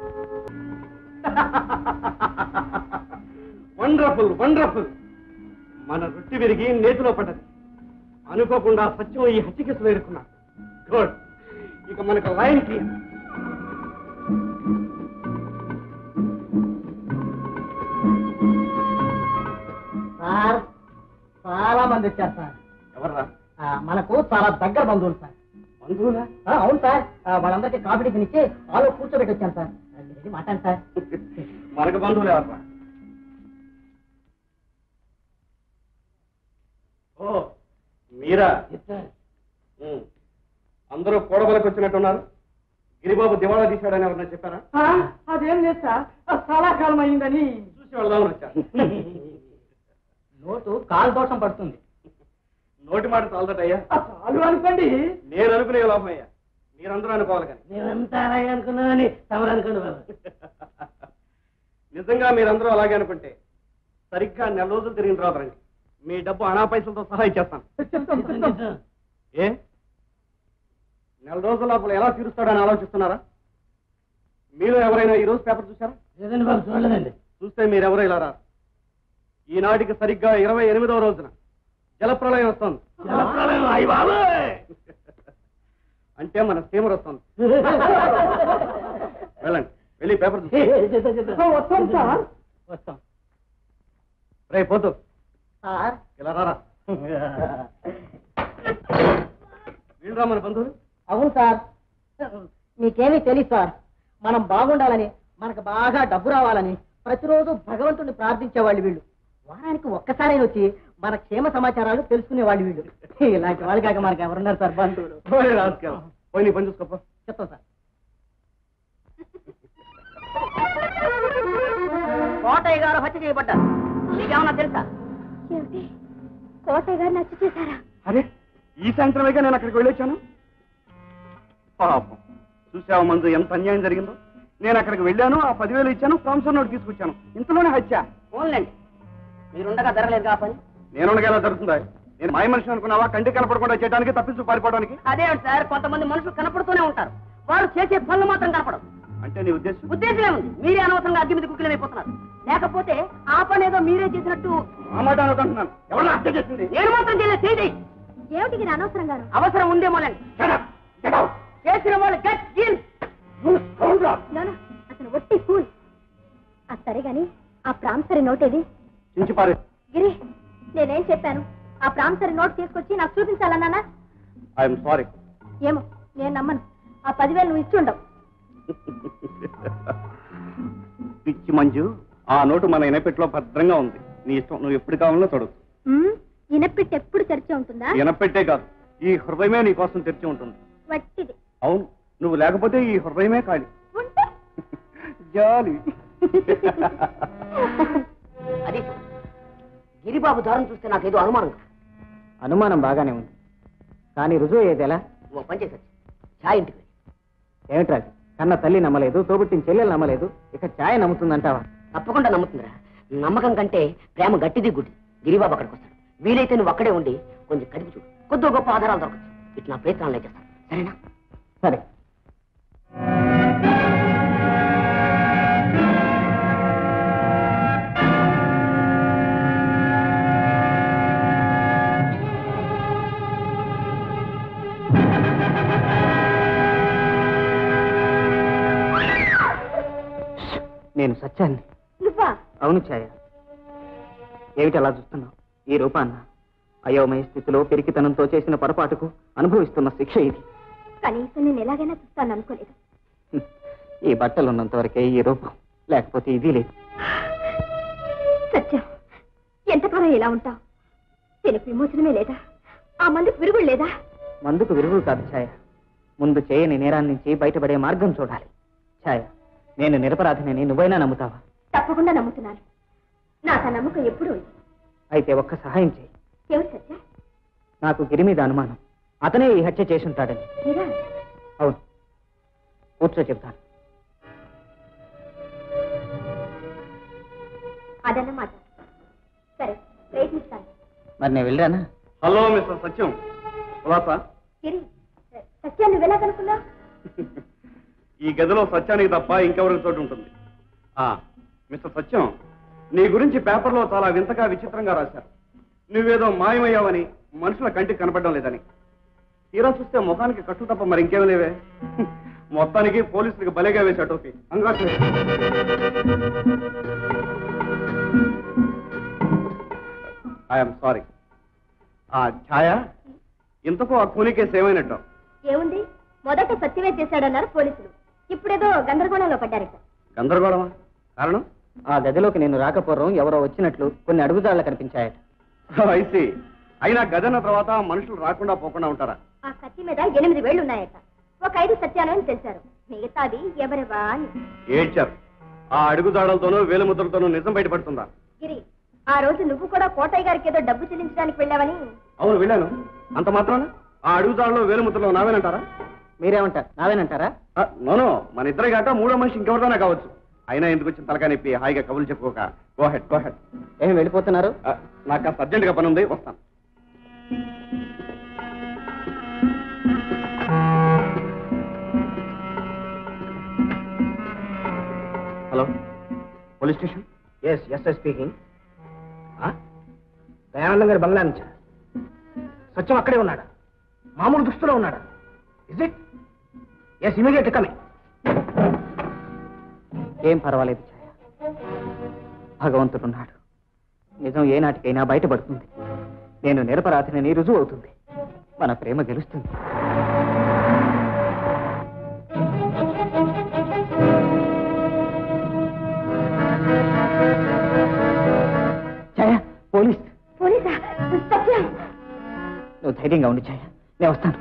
వండర్ఫుల్ వండర్ఫుల్ మన రొట్టి విరిగి నేతిలో పడ్డది అనుకోకుండా సత్యం ఈ హత్యకేసులో ఎదుర్కొన్నాడు గుడ్ ఇక మనకు లైన్ క్లియర్ మంది వచ్చారు సార్ ఎవర్రా ఆ, మనకు చాలా దగ్గర బంధువులు సార్ బంధువులా ఆ, అవును సార్ ఆ, వాళ్ళందరికీ కాఫీ టిఫిన్ ఇచ్చి ఆలో కూర్చోబెట్టి వచ్చాను సార్ మీరు వెళ్ళి మాట్లాడండి సార్ మనకు బంధువులు ఎవర్రా ఓ మీరా ఉమ్. అందరూ కూడబలకు వచ్చినట్టున్నారు గిరిబాబు దివాళా తీశాడని ఎవరన్నా చెప్పారా అదేం లేదు సార్ చాలా కాలం అయిందని చూసి వెళ్దామని వచ్చాను నోటు కాలు దోషం పడుతుంది నోటి మాట చాలదటయ్యా చాలు అనుకోండి నేను అనుకునే లోపం అయ్యా మీరందరూ అనుకోవాలి కానీ నేనంతా అలాగే అనుకున్నానని తమరు అనుకోండి బాబు నిజంగా మీరందరూ అలాగే అనుకుంటే సరిగ్గా నెల రోజులు తిరిగిన తర్వాత రండి మీ డబ్బు అనా పైసలతో సహా ఇచ్చేస్తాను ఏ నెల రోజుల లోపల ఎలా తీరుస్తాడని ఆలోచిస్తున్నారా మీరు ఎవరైనా ఈ రోజు పేపర్ చూసారా లేదండి బాబు చూడలేదండి చూస్తే మీరెవరో ఇలా రారు ఈనాటికి సరిగ్గా ఇరవై ఎనిమిదవ రోజున జలప్రళయం వస్తుంది అంటే మన స్టీమర్ వస్తుంది వెళ్ళండి వెళ్ళి పేపర్ చూసి వస్తాం సార్ వస్తాం రే పోతు సార్ ఇలా రారా వీళ్ళరా మన బంధువులు అవును సార్ మీకేమీ తెలియదు సార్ మనం బాగుండాలని మనకు బాగా డబ్బు రావాలని ప్రతిరోజు భగవంతుడిని ప్రార్థించేవాళ్ళు వీళ్ళు వారానికి ఒక్కసారి వచ్చి మన క్షేమ సమాచారాలు తెలుసుకునేవాళ్ళు వీళ్ళు ఇలాంటి వాళ్ళు కాక మనకు ఎవరున్నారు సార్ బంధువులు పోయి రాజకీయం పోయి నీ పని చూసుకోపో చెప్తాం సార్ కోటయ్య గారు హత్య చేయబడ్డారు మీకేమన్నా తెలుసా ఏమిటి కోటయ్య గారిని హత్య చేశారా అరే ఈ సాయంత్రమేగా నేను అక్కడికి వెళ్ళొచ్చాను పాపం చూసావా మంజు ఎంత అన్యాయం జరిగిందో నేను అక్కడికి వెళ్ళాను ఆ పదివేలు ఇచ్చాను ప్రామిసర్ నోట్ తీసుకొచ్చాను ఇంతలోనే హత్య ఫోన్లేండి మీరుండగా జరగలేదు కా పని నేను ఎలా జరుగుతుందా నేను మాయ మనిషి అనుకున్నావా కంటి కనపడకుండా చేయడానికి తప్పించు పారిపోవడానికి అదేమిటి సార్ కొంతమంది మనుషులు కనపడుతూనే ఉంటారు వారు చేసే పనులు మాత్రం కనపడవు అంటే నీ ఉద్దేశం ఉద్దేశం ఏముంది మీరే అనవసరంగా అగ్గి మీద కుక్కిలమైపోతున్నారు లేకపోతే ఆ పని ఏదో మీరే చేసినట్టు ఆ మాట అనుకుంటున్నాను ఎవరు హత్య చేసింది నేను మాత్రం చేయలేదు చేయండి ఏమిటి ఇది అనవసరంగాను అవసరం ఉందేమోనండి చేసిన వాళ్ళు గట్ ఇన్ నాన్న అతను ఒట్టి ఫూల్ ఆ సరే గాని ఆ ప్రాంసరీ నోట్ ఏది చించి పారే గిరి నేనేం చెప్పాను ఆ ప్రాంసరీ నోట్ తీసుకొచ్చి నాకు చూపించాలన్నానా ఐఎమ్ సారీ ఏమో నేను నమ్మను ఆ పదివేలు నువ్వు ఇచ్చి ఉండవు పిచ్చి మంజు ఆ నోటు మన ఇనపెట్లో భద్రంగా ఉంది నీ ఇష్టం నువ్వు ఎప్పుడు కావాలో చూడదు ఉమ్, ఇనపెట్టి ఎప్పుడు తెరిచి ఉంటుందా ఇనపెట్టే కాదు ఈ హృదయమే నీ కోసం తెరిచి ఉంటుంది వట్టిది అవును నువ్వు లేకపోతే ఈ హృదయమే ఖాళీ ఉంటే జాలి అది గిరిబాబు దారం చూస్తే నాకేదో అనుమానం అనుమానం బాగానే ఉంది కానీ రుజువు ఏది ఎలా ఓ పని చేసొచ్చు ఛాయ్ ఇంటికి వెళ్ళి. ఏమిట్రా అది? కన్న తల్లి నమ్మలేదు తోబుట్టిన చెల్లెలు నమ్మలేదు ఇక ఛాయ్ నమ్ముతుందంటావా తప్పకుండా నమ్ముతుందిరా నమ్మకం కంటే ప్రేమ గట్టిది గుడ్డి గిరిబాబు అక్కడికి వస్తాడు వీలైతే నువ్వు అక్కడే ఉండి కొంచెం కదిపి చూడు కొద్దిగా గొప్ప ఆధారాలు దొరకచ్చు ఇట్లా నా ప్రయత్నాలు చేస్తాను సరేనా సరే నేను సత్యాన్ని నువ్వా అవును ఛాయ ఏమిటి అలా చూస్తున్నావు ఈ రూపాన్న అయోమయ స్థితిలో పెరికితనంతో చేసిన పొరపాటుకు అనుభవిస్తున్న శిక్ష ఇది కనీసం నేను ఎలాగైనా చూస్తాను అనుకోలేదు హ్మ్. ఈ బట్టలు ఉన్నంత వరకే ఈ రూపం లేకపోతే ఇది లేదు సత్యం ఎంతకాలం ఇలా ఉంటావు దీనికి విమోచనమే లేదా ఆ మందుకు విరుగుడు లేదా మందుకు విరుగుడు కాదు ఛాయ ముందు చేయని నేరాన్ని నుంచి బయటపడే మార్గం చూడాలి ఛాయ నేను నిరపరాధిని నువ్వైనా నమ్ముతావా తప్పకుండా నమ్ముతున్నాను నాకు ఆ నమ్మకం ఎప్పుడు ఉంది అయితే ఒక్క సహాయం చేయి ఎవరు సత్య నాకు గిరి మీద అనుమానం అతనే ఈ హత్య చేసి ఉంటాడని మీరా అవును కూర్చో చెప్తాను అదన్నమాట సరే ప్రయత్నిస్తాను మరి నేను వెళ్ళానా హలో మిస్టర్ సత్యం కులాసా గిరి సత్యాన్ని నువ్వెలా కనుక్కున్నావు ఈ గదిలో సత్యానికి తప్ప ఇంకెవరికి చోటు ఉంటుంది ఆ మిస్టర్ సత్యం నీ గురించి పేపర్లో చాలా వింతగా విచిత్రంగా రాశారు నువ్వేదో మాయమయ్యావని మనుషుల కంటికి కనపడడం లేదని తీరా చూస్తే ముఖానికి కట్టు తప్ప మరి ఇంకేం లేవే మొత్తానికి పోలీసులకు బలేగా వేసా టోపీ ఐఎమ్ సారీ ఆ ఛాయ ఇంతకు ఆ కూలీ కేసు ఏమైనట్టు ఏముంది మొదట సత్యమే చేశాడన్నారు పోలీసులు ఇప్పుడేదో గందరగోళంలో పడ్డారట గందరగోళమా కారణం ఆ గదిలోకి నేను రాకపోవడం ఎవరో వచ్చినట్లు కొన్ని అడుగుదాళ్లు కనిపించాయట ఐసి అయినా గదన్న తర్వాత మనుషులు రాకుండా పోకుండా ఉంటారా ఆ కత్తి మీద ఎనిమిది వేళ్లు ఉన్నాయట ఒక ఐదు సత్యాలని తెలిసారు మిగతాది ఎవరెవా అని ఏడ్చారు ఆ అడుగుదాడలతోనూ వేలుముద్రలతోనూ నిజం బయటపడుతుందా గిరి ఆ రోజు నువ్వు కూడా కోటయ్య గారికి ఏదో డబ్బు చెల్లించడానికి వెళ్ళావని అవును వెళ్ళాను అంత మాత్రాన ఆ అడుగుదాడలో వేలుముద్రలో నావేనంటారా మీరేమంటారు నావేనంటారా ఆ, నోనో మన ఇద్దరి కాక మూడో మనిషి ఇంకెవరిదైనా కావచ్చు అయినా ఎందుకు వచ్చిన తలకా నొప్పి హాయిగా కబుర్లు చెప్పుకోక గోహెడ్ గోహెడ్ ఏమి వెళ్ళిపోతున్నారు నాకు కాస్త అర్జెంటుగా పని ఉంది వస్తాను hello police station yes yes speaking Dayanandam గారి బంగ్లా నుంచి సత్యం అక్కడే ఉన్నాడా మామూలు దుస్తులో ఉన్నాడా is it yes immediate coming ఏం పర్వాలేదు ఛాయ భగవంతుడున్నాడు నిజం ఏనాటికైనా బయటపడుతుంది నేను నిరపరాధిని రుజువు అవుతుంది మన ప్రేమ గెలుస్తుంది ఛాయ పోలీస్ పోలీసా సత్యం నువ్వు ధైర్యంగా ఉండి ఛాయ నేను వస్తాను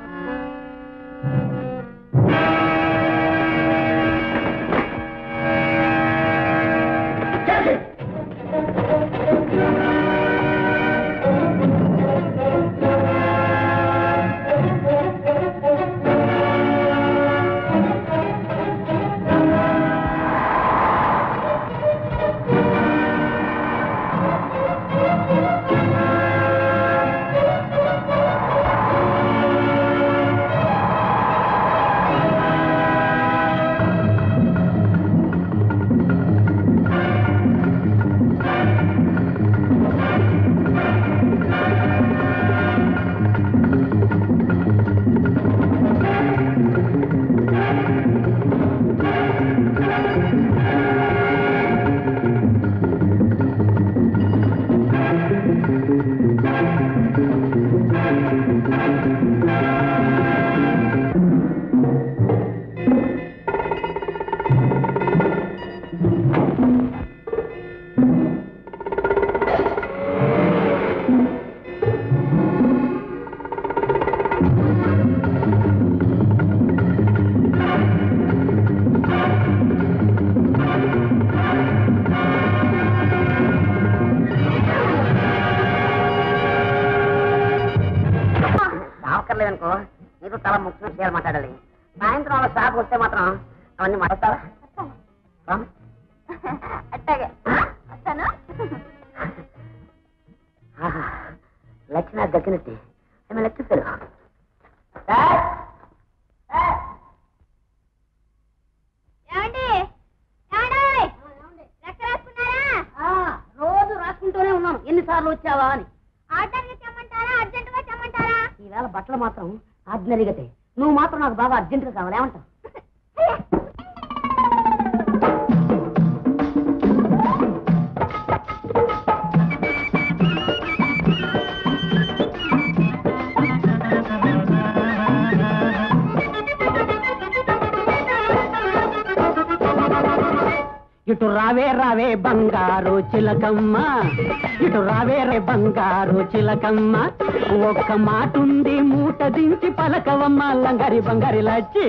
రావక్కర్లేదనుకో నీకు చాలా ముఖ్యమైన విషయాలు మాట్లాడాలి సాయంత్రం వాళ్ళ షాప్ వస్తే మాత్రం అవన్నీ మాట్లాడతావా Promise? అట్టాగే వస్తాను ఆహా, లక్ష్మి నాకు దక్కినట్టే ఆమె లక్ష్మి పేరు ఏమండి ఏమండి లెక్క రాసుకున్నారా రోజు రాసుకుంటూనే ఉన్నాను ఎన్నిసార్లు వచ్చావా అని ఆర్డర్గా తెమ్మంటారా అర్జెంటుగా తెమ్మంటారా ఈవేళ బట్టలు మాత్రం ఆర్డినరీగా నువ్వు మాత్రం నాకు బాగా అర్జెంటుగా కావాలి ఏమంటావు ఇటు రావే రావే బంగారు చిలకమ్మ ఇటు రావే రే బంగారు చిలకమ్మ ఒక్క మాటుంది మూట దించి పలకవమ్మ లంగరి బంగారి లచ్చి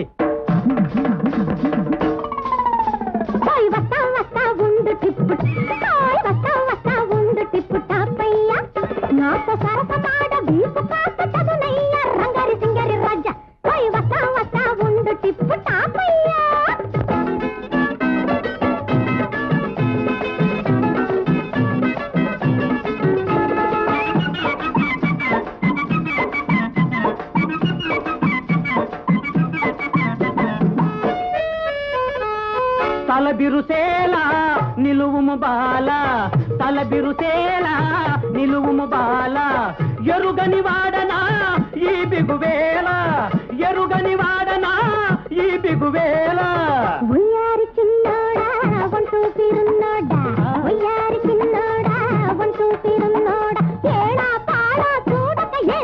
ఓయ్ వస్తా వస్తా ఉండు టిప్పు ఓయ్ వస్తా వస్తా ఉండు టిప్పు టాపయ్య నాతో సరసమాడ వీపు కాస్త చదునయ్య రంగారి సింగరి రాజ ఓయ్ వస్తా వస్తా ఉండు టిప్పు టాపయ్య తల బిరుసేలా నిలువుము బాల తల బిరుసేలా నిలువుము బాల ఎరుగని వాడనా ఈ బిగువేల ఎరుగని వాడనా ఈ బిగువేల ఉయ్యారి చిన్నోడా వంటూ పీరున్నోడా ఉయ్యారి చిన్నోడా వంటూ పీరున్నోడా ఏడా పాడా చూడక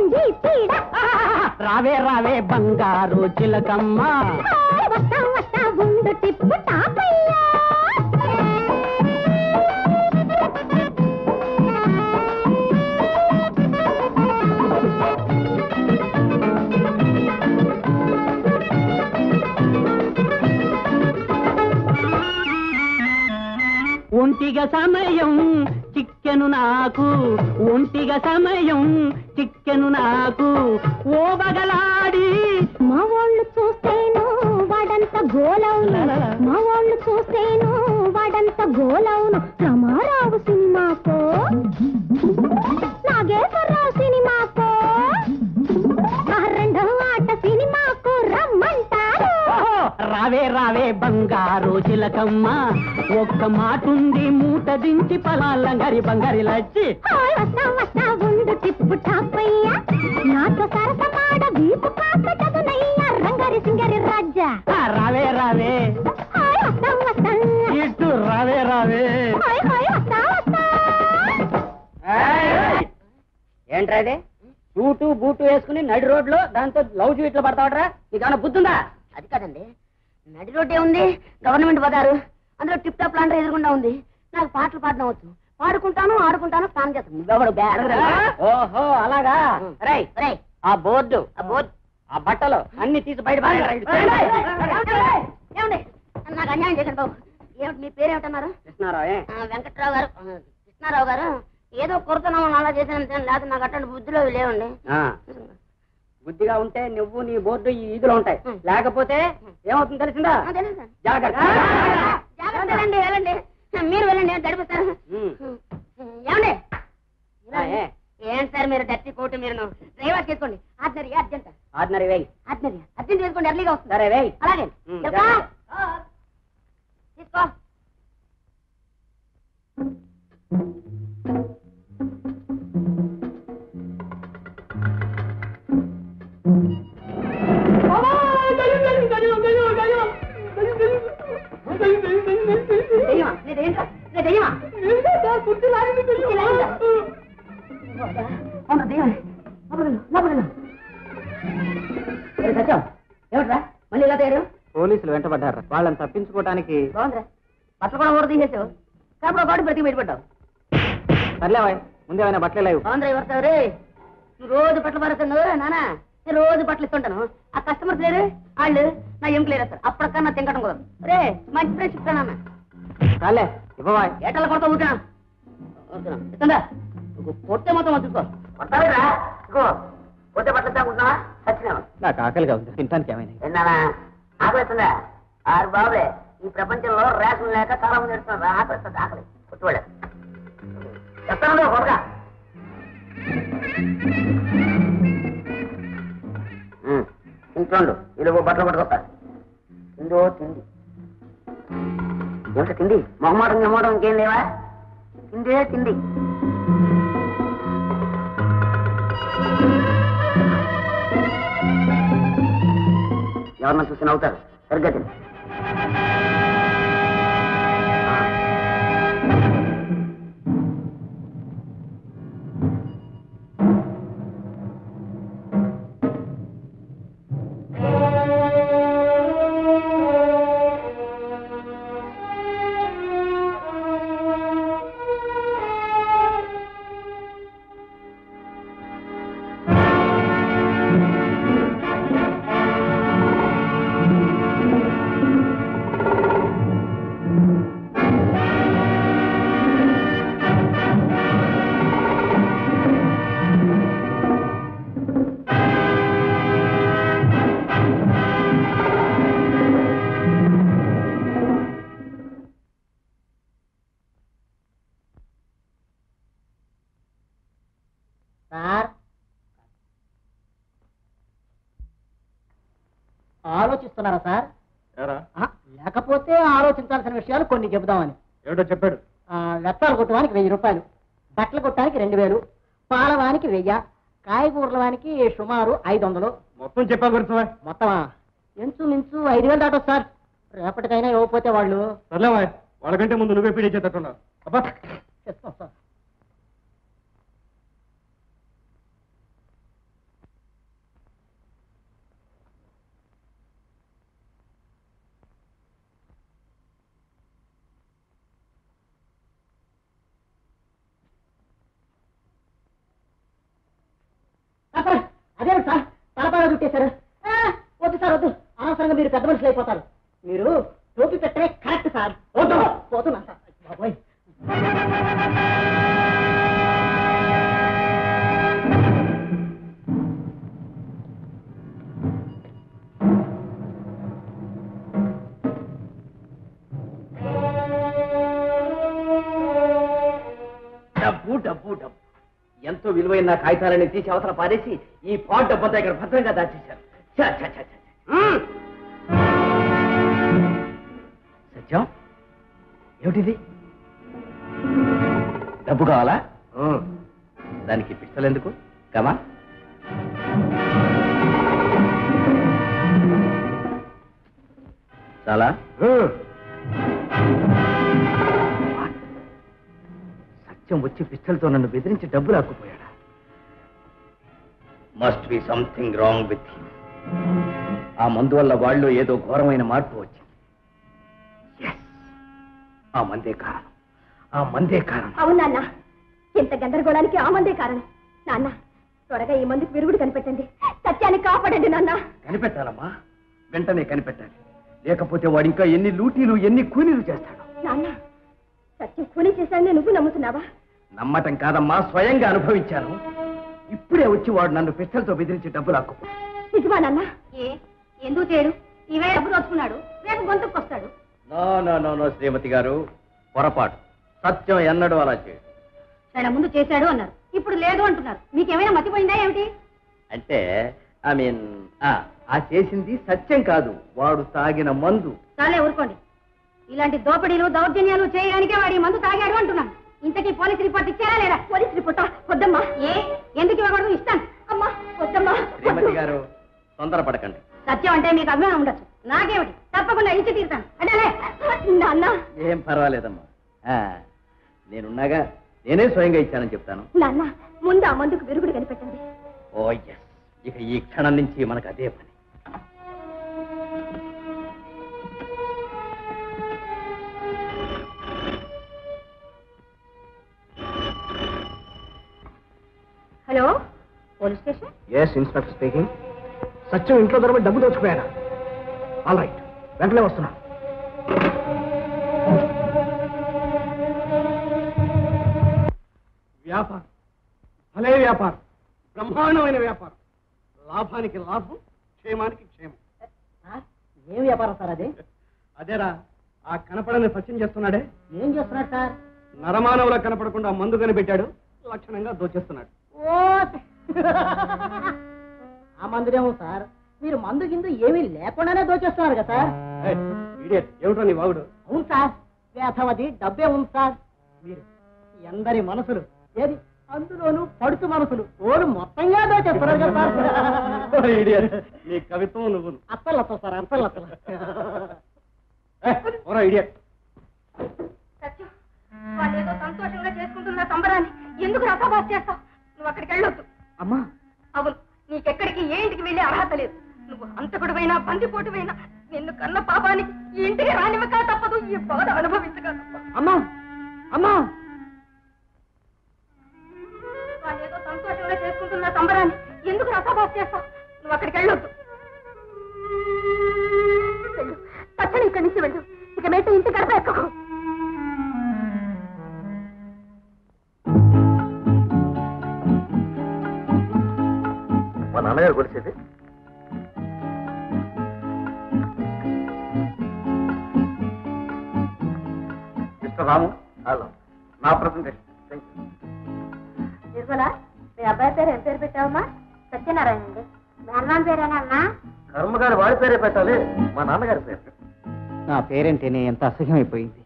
రావే బంగారు చిలకమ్మ హాయ్ వస్తా వస్తా ఉండు టిప్పు టాపయ్యా ఒంటిగా సమయం చిక్కెను నాకు ఒంటిగా సమయం చిక్కెను నాకు ఓ బగలాడి మా వాళ్ళు చూస్తేను వాడంత గోలవును మా వాళ్ళు చూస్తేను వాడంత గోలవును రమారావు సినిమాకో నాగేశ్వరరావు సినిమాకో ఆ రెండవ ఆట సినిమాకు రమ్మంటారు ఓహో, రావే రావే బంగారు చిలకమ్మ ఒక్క మాటుంది మూట దించి పలాలంగరి బంగారి లచ్చి హాయ్ వస్తా వస్తా ఉండు టిప్పు టాపయ్యా నాతో సరసమాడ వీపు కాస్త చదునయ్యా రంగరి సింగరి రాజా ఆ, రావే రావే హాయ్ వస్తా వస్తా ఇటు రావే రావే హాయ్ హాయ్ వస్తా వస్తా ఏంట్రా ఇది సూటు బూటు వేసుకుని నడి రోడ్లో దాంతో లవ్ ఇట్లా పడతావట్రా నీకు ఏమైనా బుద్ధుందా అది కాదండి నడి రోడ్డే ఉంది గవర్నమెంట్ బజారు అందులో టిప్ టాప్ లాంటి ఎదురుకుండా ఉంది నాకు పాటలు పాడడం వచ్చు పాడుకుంటాను ఆడుకుంటాను స్నానం చేస్తాను నువ్వెవడు బేడరా? ఓహో అలాగా రై రై ఆ బోర్డు ఆ బోర్డు ఆ బట్టలు అన్ని తీసి బయట పారేయ్. ఏమండి నాకు అన్యాయం చేయకండి బాబు ఏమిటి మీ పేరేమిటన్నారు కృష్ణారావు ఆ, వెంకట్రావు గారు ఆ, కృష్ణారావు గారు ఏదో కొడుతున్నాం అలా చేశాను లేకపోతే నాకు అట్లాంటి బుద్ధిలో లేవండి ఆ, బుద్ధిగా ఉంటే నువ్వు నీ బోర్డు ఈ ఈదులో ఉంటాయి లేకపోతే ఏమవుతుంది తెలిసిందా ఆ, తెలుసు సార్. జాగ్రత్త జాగ్రత్త వెళ్ళండి వెళ్ళండి మీరు వెళ్ళండి నేను తడిపిస్తాను ఉమ్. ఏమండి ఆ, ఏ? ఏంటి సార్ మీరు డర్టీ కోటు మీరు డ్రైవర్ చేసుకోండి ఆర్డినరీ అర్జెంట్ ఆర్డినరీ వేయి ఆర్డినరీ అర్జెంట్ చేసుకోండి ఎర్లీగా వస్తుంది సరే వేయి అలాగే ఉమ్, తెలుసా? జాగ్రత్త. తీసుకో దెయ్యమా? నీ దెయ్యంరా? నీ దెయ్యమా? కుర్చీ లాగిందా? అవునా, దెయ్యమే. లోపలికి వెళ్ళు, లోపలికి వెళ్ళు. ఏ సత్యం, ఏమిట్రా మళ్ళీ ఇలా తయారు పోలీసులు వెంటబడ్డారు వాళ్ళని తప్పించుకోవడానికి బాగుందిరా బట్టలు కూడా ఊరు తీసేసావు కాబట్టి ఒక బ్రతికి బయటపడ్డావు సర్లేవాయ్ ముందేమైనా బట్టలే లేవు బాగుందిరా ఎవరు రే నువ్వు రోజు బట్టలు పారేస్తున్నావు నానా నేను రోజు బట్టలు ఇస్తుంటాను ఆ కస్టమర్స్ లేరు వాళ్ళు నా ఎముకలు లేరేస్తారు అప్పటికన్నా తింకటం కుదరదు రే మంచి ఫ్రెండ్స్ ఇస్తాను అన్న చాలే ఇవ్వవాయ్ ఏటల కొడతా ఊరినా ఇస్తుందా నువ్వు కొట్టే మొత్తం చూసుకో కొట్టాలిరా ఇగో కొట్టే బట్టలు తాగుతున్నావా సచ్చినా నాకు ఆకలిగా ఉంది తినడానికి ఏమైనా విన్నానా ఆకలిస్తుందా ఆరు బాబులే ఈ ప్రపంచంలో రేషన్ లేక చాలా మంది ఎడుతున్నారు ఆకలిస్తుంది ఆకలి కొట్టుకోలే చెప్తాను కొడగా తింటుండు ఇలుగు బట్టలు పట్టుకొస్తా తిందో తిండి ఏమిటి తిండి మొహమాటం మొహమాటం ఇంకేం లేవా తిండే తిండి ఎవరన్నా చూసి నవ్వుతారు సరిగ్గా తిండి సార్ ఆలోచిస్తున్నారా సార్ ఏరా ఆహా, లేకపోతే ఆలోచించాల్సిన విషయాలు కొన్ని చెబుదామని ఏమిటో చెప్పాడు ఆ, వెత్తాలు కొట్టడానికి వెయ్యి రూపాయలు బట్టలు కొట్టడానికి రెండు వేలు పాలవానికి వెయ్యి కాయగూరల వానికి సుమారు ఐదు వందలు మొత్తం చెప్పా గురుతువా మొత్తమా ఎంచు మించు ఐదు వేలు దాటొచ్చు సార్ రేపటికైనా ఇవ్వకపోతే వాళ్ళు సర్లేవా వాళ్ళకంటే ముందు నువ్వే పీడించేటట్టున్నావు అబ్బా చెప్తాం సార్ అదే సార్ తలపాగా చుట్టేశారు ఆ, వద్దు సార్ వద్దు అనవసరంగా మీరు పెద్ద మనుషులు అయిపోతారు మీరు టోపీ పెట్టడమే కరెక్ట్ సార్ వద్దు పోతున్నా సార్ బాబోయ్ డబ్బు డబ్బు డబ్బు ఎంతో విలువైన నా కాగితాలని తీసి అవతల పారేసి ఈ పాట్ డబ్బంతా ఇక్కడ భద్రంగా దాచేశారు ఛ, ఛ, ఛ, ఛ, ఛ. మ్మ్. సత్యం ఏమిటిది డబ్బు కావాలా మ్మ్. దానికి పిస్తలు ఎందుకు కమా చాలా సత్యం వచ్చి పిస్టల్తో నన్ను బెదిరించి డబ్బు లాక్కుపోయాడా must be something wrong with him ఆ మందు వల్ల వాళ్ళు ఏదో ఘోరమైన మార్పు వచ్చింది Yes. ఆ మందే కారణం ఆ మందే కారణం అవును నాన్న ఇంత గందరగోళానికి ఆ మందే కారణం నాన్న త్వరగా ఈ మందుకు విరుగుడు కనిపెట్టండి సత్యాన్ని కాపాడండి నాన్న కనిపెట్టాలమ్మా వెంటనే కనిపెట్టాలి లేకపోతే వాడు ఇంకా ఎన్ని లూటీలు ఎన్ని కూలీలు చేస్తాడు నాన్న సత్యం కూలి చేశాడని నువ్వు నమ్ముతున్నావా నమ్మటం కాదమ్మా స్వయంగా అనుభవించాను ఇప్పుడే వచ్చి వాడు నన్ను పిస్టల్తో బెదిరించి డబ్బు లాక్కుపో నిజమా నాన్న ఏ ఎందుకు చేయడు ఇవే డబ్బు దోచుకున్నాడు రేపు గొంతుకు వస్తాడు నో నో నో నో శ్రీమతి గారు పొరపాటు సత్యం ఎన్నడూ అలా చేయడు క్షణం ముందు చేశాడు అన్నారు ఇప్పుడు లేదు అంటున్నారు మీకేమైనా మతిపోయిందా ఏమిటి అంటే ఐ మీన్ ఆ చేసింది సత్యం కాదు వాడు తాగిన మందు చాలే ఊరుకోండి ఇలాంటి దోపిడీలు దౌర్జన్యాలు చేయడానికే వాడి మందు తాగాడు అంటున్నాను ఇంతకీ పోలీస్ రిపోర్ట్ ఇచ్చారా లేదా పోలీస్ రిపోర్టా వద్దమ్మా ఏ ఎందుకు ఇవ్వకూడదు ఇస్తాను అమ్మా వద్దమ్మా శ్రీమతి గారు తొందరపడకండి సత్యం అంటే మీకు అభిమానం ఉండొచ్చు నాకేమిటి తప్పకుండా ఇచ్చి తీరుతాను అంటే నాన్న ఏం పర్వాలేదమ్మా ఆ, నేనున్నాగా నేనే స్వయంగా ఇచ్చానని చెప్తాను నాన్న ముందు ఆ మందుకు విరుగుడు కనిపెట్టండి ఓ ఎస్ ఇక ఈ క్షణం నుంచి మనకు అదే పని hello police station yes inspector speaking Satyam ఇంట్లో దొరకబడి డబ్బు దోచుకుపోయాడా ఆల్ రైట్ వెంటనే వస్తున్నా వ్యాపారం భలే వ్యాపారం బ్రహ్మాండమైన వ్యాపారం లాభానికి లాభం క్షేమానికి క్షేమం ఏం వ్యాపారం సార్ అది అదేరా ఆ కనపడని సత్యం చేస్తున్నాడే ఏం చేస్తున్నాడు సార్ నరమానవులా కనపడకుండా మందు కనిపెట్టాడు లక్షణంగా దోచేస్తున్నాడు ఓ ఆ మందులేమో సార్ మీరు మందు గిందు ఏమీ లేకుండానే దోచేస్తున్నారు కదా సార్ ఏయ్, idiot, ఏమిటో నీ వాగుడు అవును సార్ వేసవది డబ్బే ఉంది సార్ మీరు ఎందరి మనసులు ఏది అందులోనూ పడుతు మనసులు ఓరు మొత్తంగా దోచేస్తున్నారు కదా సార్ idiot, నీ కవిత్వం నువ్వు అత్తలత్త సార్ అత్తలత్తలు ఇడియట్ సత్యం వాళ్ళు ఏదో సంతోషంగా చేసుకుంటున్న సంబరాన్ని ఎందుకు రసభాస్ చేస్తావు నువ్వు అక్కడికి వెళ్ళొద్దు అమ్మా అవును నీకెక్కడికి ఏ ఇంటికి వెళ్ళే అర్హత లేదు నువ్వు హంతకుడువైనా బందిపోటువైనా నిన్ను కన్న పాపానికి ఈ ఇంటికి రానివ్వక తప్పదు ఈ బాధ అనుభవించక తప్పదు అమ్మా అమ్మా వాళ్ళు ఏదో సంతోషంగా చేసుకుంటున్న సంబరాన్ని ఎందుకు రసభాస్ చేస్తావు నువ్వు అక్కడికి వెళ్ళొద్దు వెళ్ళు తక్షణం ఇక్కడి నుంచి వెళ్ళు ఇక మేట ఇంటి గడప ఎక్కకు మా నాన్నగారు కొలిసేది మిస్టర్ రాము హలో నా ప్రజెంటేషన్ థ్యాంక్ యూ నిర్మలా మీ అబ్బాయి పేరు ఏం పేరు పెట్టావమ్మా సత్యనారాయణ అండి నాన్న పేరేనా అమ్మా కర్మగారు వాడి పేరే పెట్టాలి మా నాన్నగారి పేరు నా పేరేంటేనే ఎంత అసహ్యమైపోయింది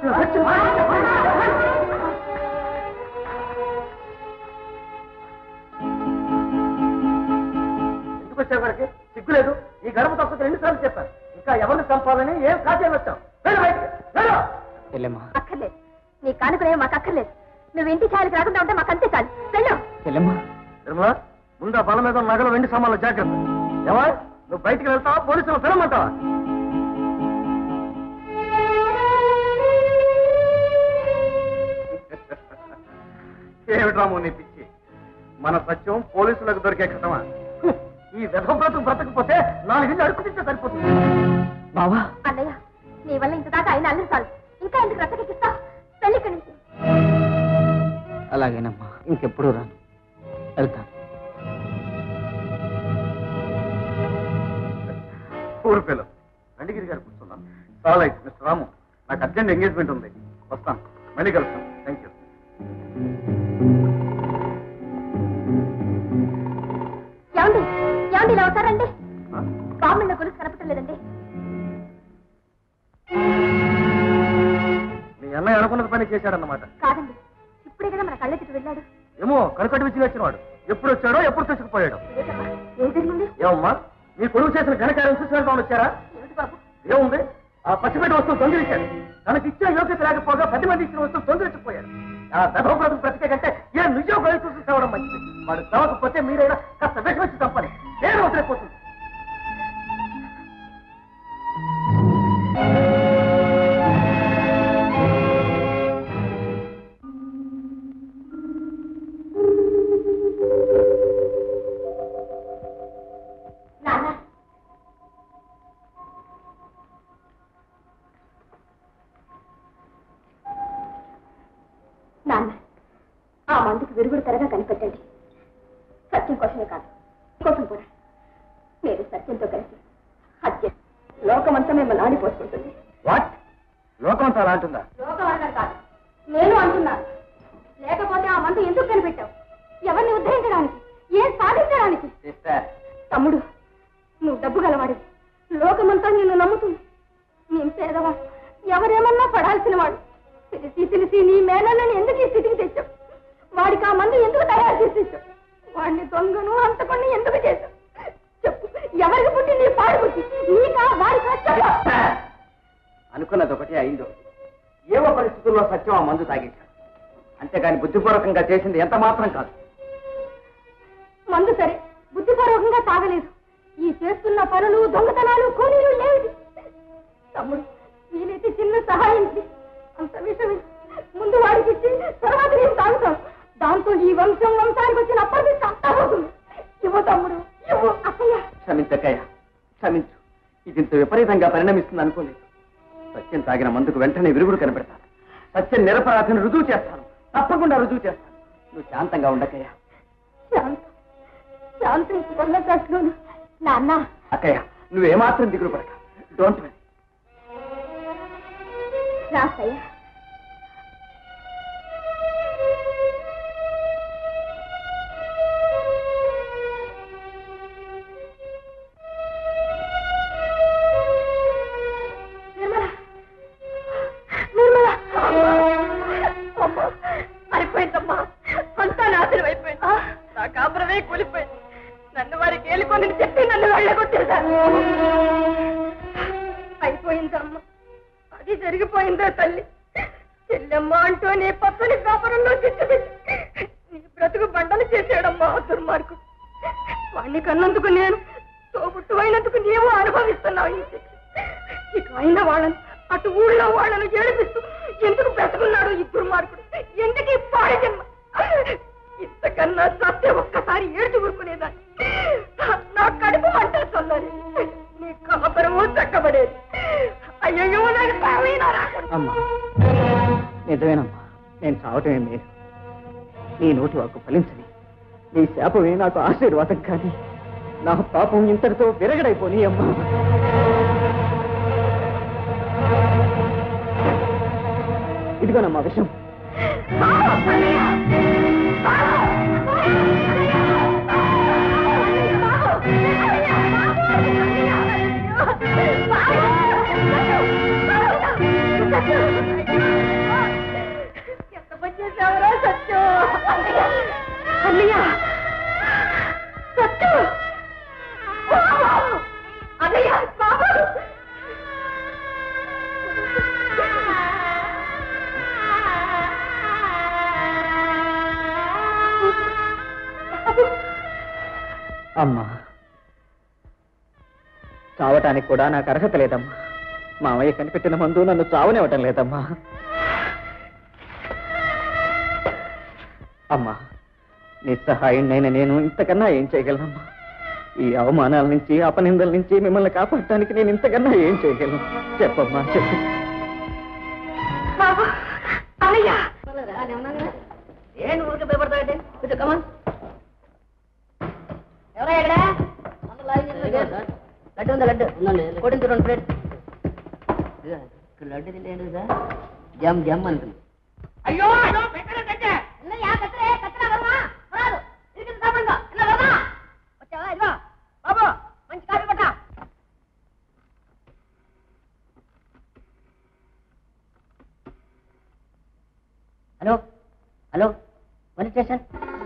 ఎందుకు వచ్చావు ఇక్కడికి సిగ్గులేదు ఈ గడప తప్పక ఎన్నిసార్లు చెప్పాను ఇంకా ఎవరిని చంపాలని ఏం కాచేయం వచ్చావు వెళ్ళు బయటికి, వెళ్ళు. చెల్లెమ్మా అక్కర్లేదు నీ కానుకలే మాకు అక్కర్లేదు నువ్వు ఇంటి ఛాయలకు రాకుండా ఉంటే మాకు అంతే చాలు వెళ్ళు చెల్లెమ్మా నిర్మలా ముందు ఆ బల మీద ఉన్న నగలు వెండి సామాన్లు జాగ్రత్త ఏమా నువ్వు బయటికి వెళ్తావా పోలీసులు పిలమంటావా ఏమిటి రాము నీ పిచ్చి మన సత్యం పోలీసులకు దొరికే కథమా ఈ విధం బ్రతుకు బ్రతకపోతే నాలుగిళ్ళు అడుగు తింటే సరిపోతుంది బావా అన్నయ్య నీ వల్ల ఇంత దాకా అయిన అల్లు చాలు ఇంకా ఎందుకు రసకెక్కిస్తా పెళ్లికి నుంచి అలాగేనమ్మా ఇంకెప్పుడు రాను వెళ్తాను ఊరు పిల్లలు రండిగిరి గారు కూర్చున్నాను చాలా మిస్టర్ రాము నాకు అర్జెంట్ ఎంగేజ్మెంట్ ఉంది వస్తాను మళ్ళీ కలుస్తాను థ్యాంక్ యూ ఏమండి ఏమండి ఇలా అవుతారండి బామ్మ గొలుసు కనపడటం లేదండి మీ అన్నయ్య అనుకున్నది పని చేశాడన్నమాట కాదండి ఇప్పుడే కదా మన కళ్ళెత్తి వెళ్ళాడు ఏమో కనుకటి విచ్చి వచ్చిన వాడు ఎప్పుడు వచ్చాడో ఎప్పుడు తీసుకుపోయాడు ఏదమ్మా? ఏం జరిగింది ఏమమ్మా మీ కొడుకు చేసిన ఘనకార్యం చూసి వెళ్తామని వచ్చారా ఏమిటి బాబు ఏముంది ఆ పసిపెట్టి వస్తువు దొంగిలించాడు తనకి ఇచ్చిన యోగ్యత లేకపోగా పది మంది ఇచ్చిన వస్తువు దొంగిలించిపోయాడు ఆ దశోపరతం బ్రతికే కంటే ఏ నిజం బయట చూసి చావడం మంచిది వాడు చావకపోతే మీరైనా కాస్త విషం వచ్చి తప్పని నేను వదిలిపోతుంది నాన్న నాన్న ఆ మందుకు విరుగుడు త్వరగా కనిపెట్టండి సత్యం కోసమే కాదు కోసం కూడా మీరు సత్యంతో కలిసి హత్య లోకమంతా మిమ్మల్ని ఆడిపోసుకుంటుంది వాట్ లోకం అలా అంటుందా లోకం అనడం కాదు నేను అంటున్నాను లేకపోతే ఆ మందు ఎందుకు కనిపెట్టావు ఎవరిని ఉద్ధరించడానికి ఏం సాధించడానికి సిస్టర్ తమ్ముడు నువ్వు డబ్బు గలవాడివి లోకమంతా నిన్ను నమ్ముతుంది నేను పేదవా ఎవరేమన్నా పడాల్సిన వాడు తెలిసి తెలిసి నీ మేనల్ని ఎందుకు ఈ స్థితికి తెచ్చావు వాడికి ఆ మందు ఎందుకు తయారు చేసి ఇచ్చావు వాడిని దొంగను అంతకొని ఎందుకు చేశావు చెప్పు ఎవరికి పుట్టి నీ పాడు పుట్టి నీకా వాడికా చెప్పు అనుకున్నది ఒకటి అయింది ఒకటి ఏవో పరిస్థితుల్లో సత్యం ఆ మందు తాగించాడు అంతేగాని బుద్ధిపూర్వకంగా చేసింది ఎంత మాత్రం కాదు మందు సరే బుద్ధిపూర్వకంగా తాగలేదు ఈ చేస్తున్న పనులు దొంగతనాలు కూలీలు ఏమిటి తమ్ముడు వీలైతే చిన్న సహాయం చెయ్యి. అంత విషయం ముందు వాడికి ఇచ్చి తర్వాత నేను తాగుతాను దాంతో ఈ వంశం వంశానికి వచ్చిన అప్పటికి అంతా పోతుంది ఇవ్వు తమ్ముడు ఇవ్వు అత్తయ్య క్షమించకయ్య క్షమించు ఇది ఇంత విపరీతంగా పరిణమిస్తుంది అనుకోలేదు సత్యం తాగిన మందుకు వెంటనే విరుగుడు కనబెడతాను సత్యం నిరపరాధిని రుజువు చేస్తాను తప్పకుండా రుజువు చేస్తాను నువ్వు శాంతంగా ఉండకయ్యా శాంతం శాంతం వల్ల కష్టం నాన్న అక్కయ్య నువ్వేమాత్రం దిగులు పడక డోంట్ వరీ రాసయ్య నిర్మల నిర్మల అమ్మా అయిపోయిందమ్మా అంతా నాశనం అయిపోయింది నా కాపురమే కూలిపోయింది నన్ను వారికి ఏలుకొని చెప్పి నన్ను వెళ్ళగొట్టేశారు అయిపోయిందమ్మా అది జరిగిపోయిందో తల్లి చెల్లెమ్మ అంటూ నీ పక్కని కాపురంలో చిచ్చు నీ బ్రతుకు బండలు చేసాడమ్మా ఆ దుర్మార్గుడు వాణ్ణి కన్నందుకు నేను తోబుట్టు అయినందుకు నీవు అనుభవిస్తున్నావు ఈ శిక్ష. ఇక అయిన వాళ్ళని అటు ఊళ్ళో వాళ్ళను ఏడిపిస్తూ ఎందుకు బ్రతుకున్నాడు ఈ దుర్మార్గుడు ఎందుకు ఈ పాడి జన్మ ఇంతకన్నా సత్య ఒక్కసారి ఏడ్చి ఊరుకునేదాన్ని నా కడుపు మంట చల్లని నీ కాపురము చక్కబడేది అయ్యో నాకు సావైనా రాకుండా అమ్మా నిజమేనమ్మా నేను చావటమే మీరు నీ నోటి వాకు ఫలించని నీ శాపమే నాకు ఆశీర్వాదం కానీ నా పాపం ఇంతటితో విరగడైపోని అమ్మా ఇదిగోనమ్మా విషయం ఎంత పని చేశావురా సత్యం అన్నయ్య సత్యం అన్నయ్య బాబు అమ్మా చావటానికి కూడా నాకు అర్హత లేదమ్మా మామయ్య కనిపెట్టిన మందు నన్ను చావనివ్వటం లేదమ్మా అమ్మా నిస్సహాయుణ్ణైన నేను ఇంతకన్నా ఏం చేయగలనమ్మా ఈ అవమానాల నుంచి అపనిందల నుంచి మిమ్మల్ని కాపాడటానికి నేను ఇంతకన్నా ఏం చేయగలను చెప్పమ్మా చెప్పు అన్నయ్య ఏంటి ఊరికే భయపడతాడంటే కొంచెం కమన్ ఎవరా ఇక్కడ లడ్డు ఉందా లడ్డు కోటించి రెండు ప్లేట్ లడ్డు తింటే సార్ జమ్ జమ్ అంటుంది అయ్యో అయ్యో పెట్టరా పెట్టే అన్నయ్య కత్తరే కత్తరా వర్మా రాదు ఇరికి సాబంగా ఇలా వర్మా వచ్చావా ఇదిగో బాబు మంచి కాఫీ కొట్టా హలో హలో పోలీస్ స్టేషన్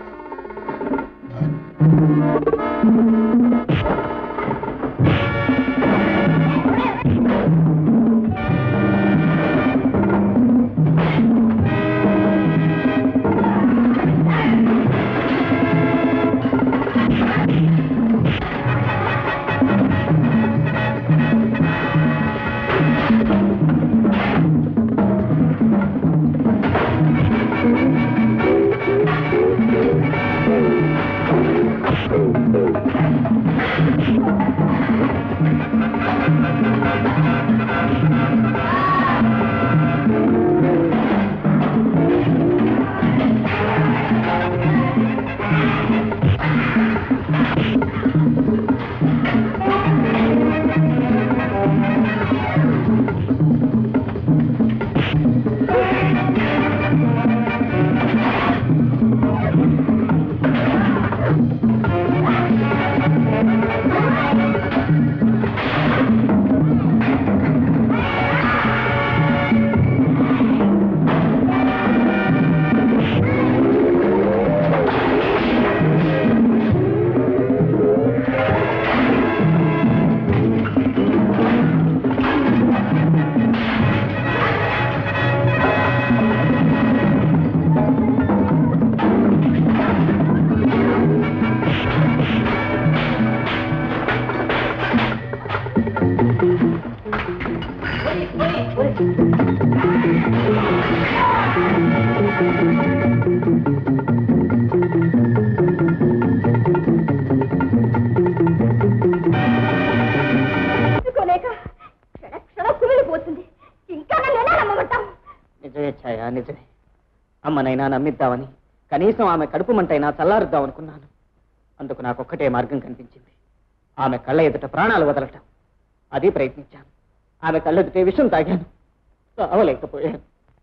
అందుకోలేక క్షణ క్షణ కుమిలిపోతుంది ఇంకా నన్ను ఎలా నమ్మమంటాం నిజమే ఛాయ నిజమే అమ్మనైనా నమ్మిద్దామని కనీసం ఆమె కడుపు మంటైనా చల్లారుద్దామనుకున్నాను అందుకు నాకొక్కటే మార్గం కనిపించింది ఆమె కళ్ళ ఎదుట ప్రాణాలు వదలటం అది ప్రయత్నించాను ఆమె కళ్ళెదుటే విషం తాగాను తావలేకపోయాను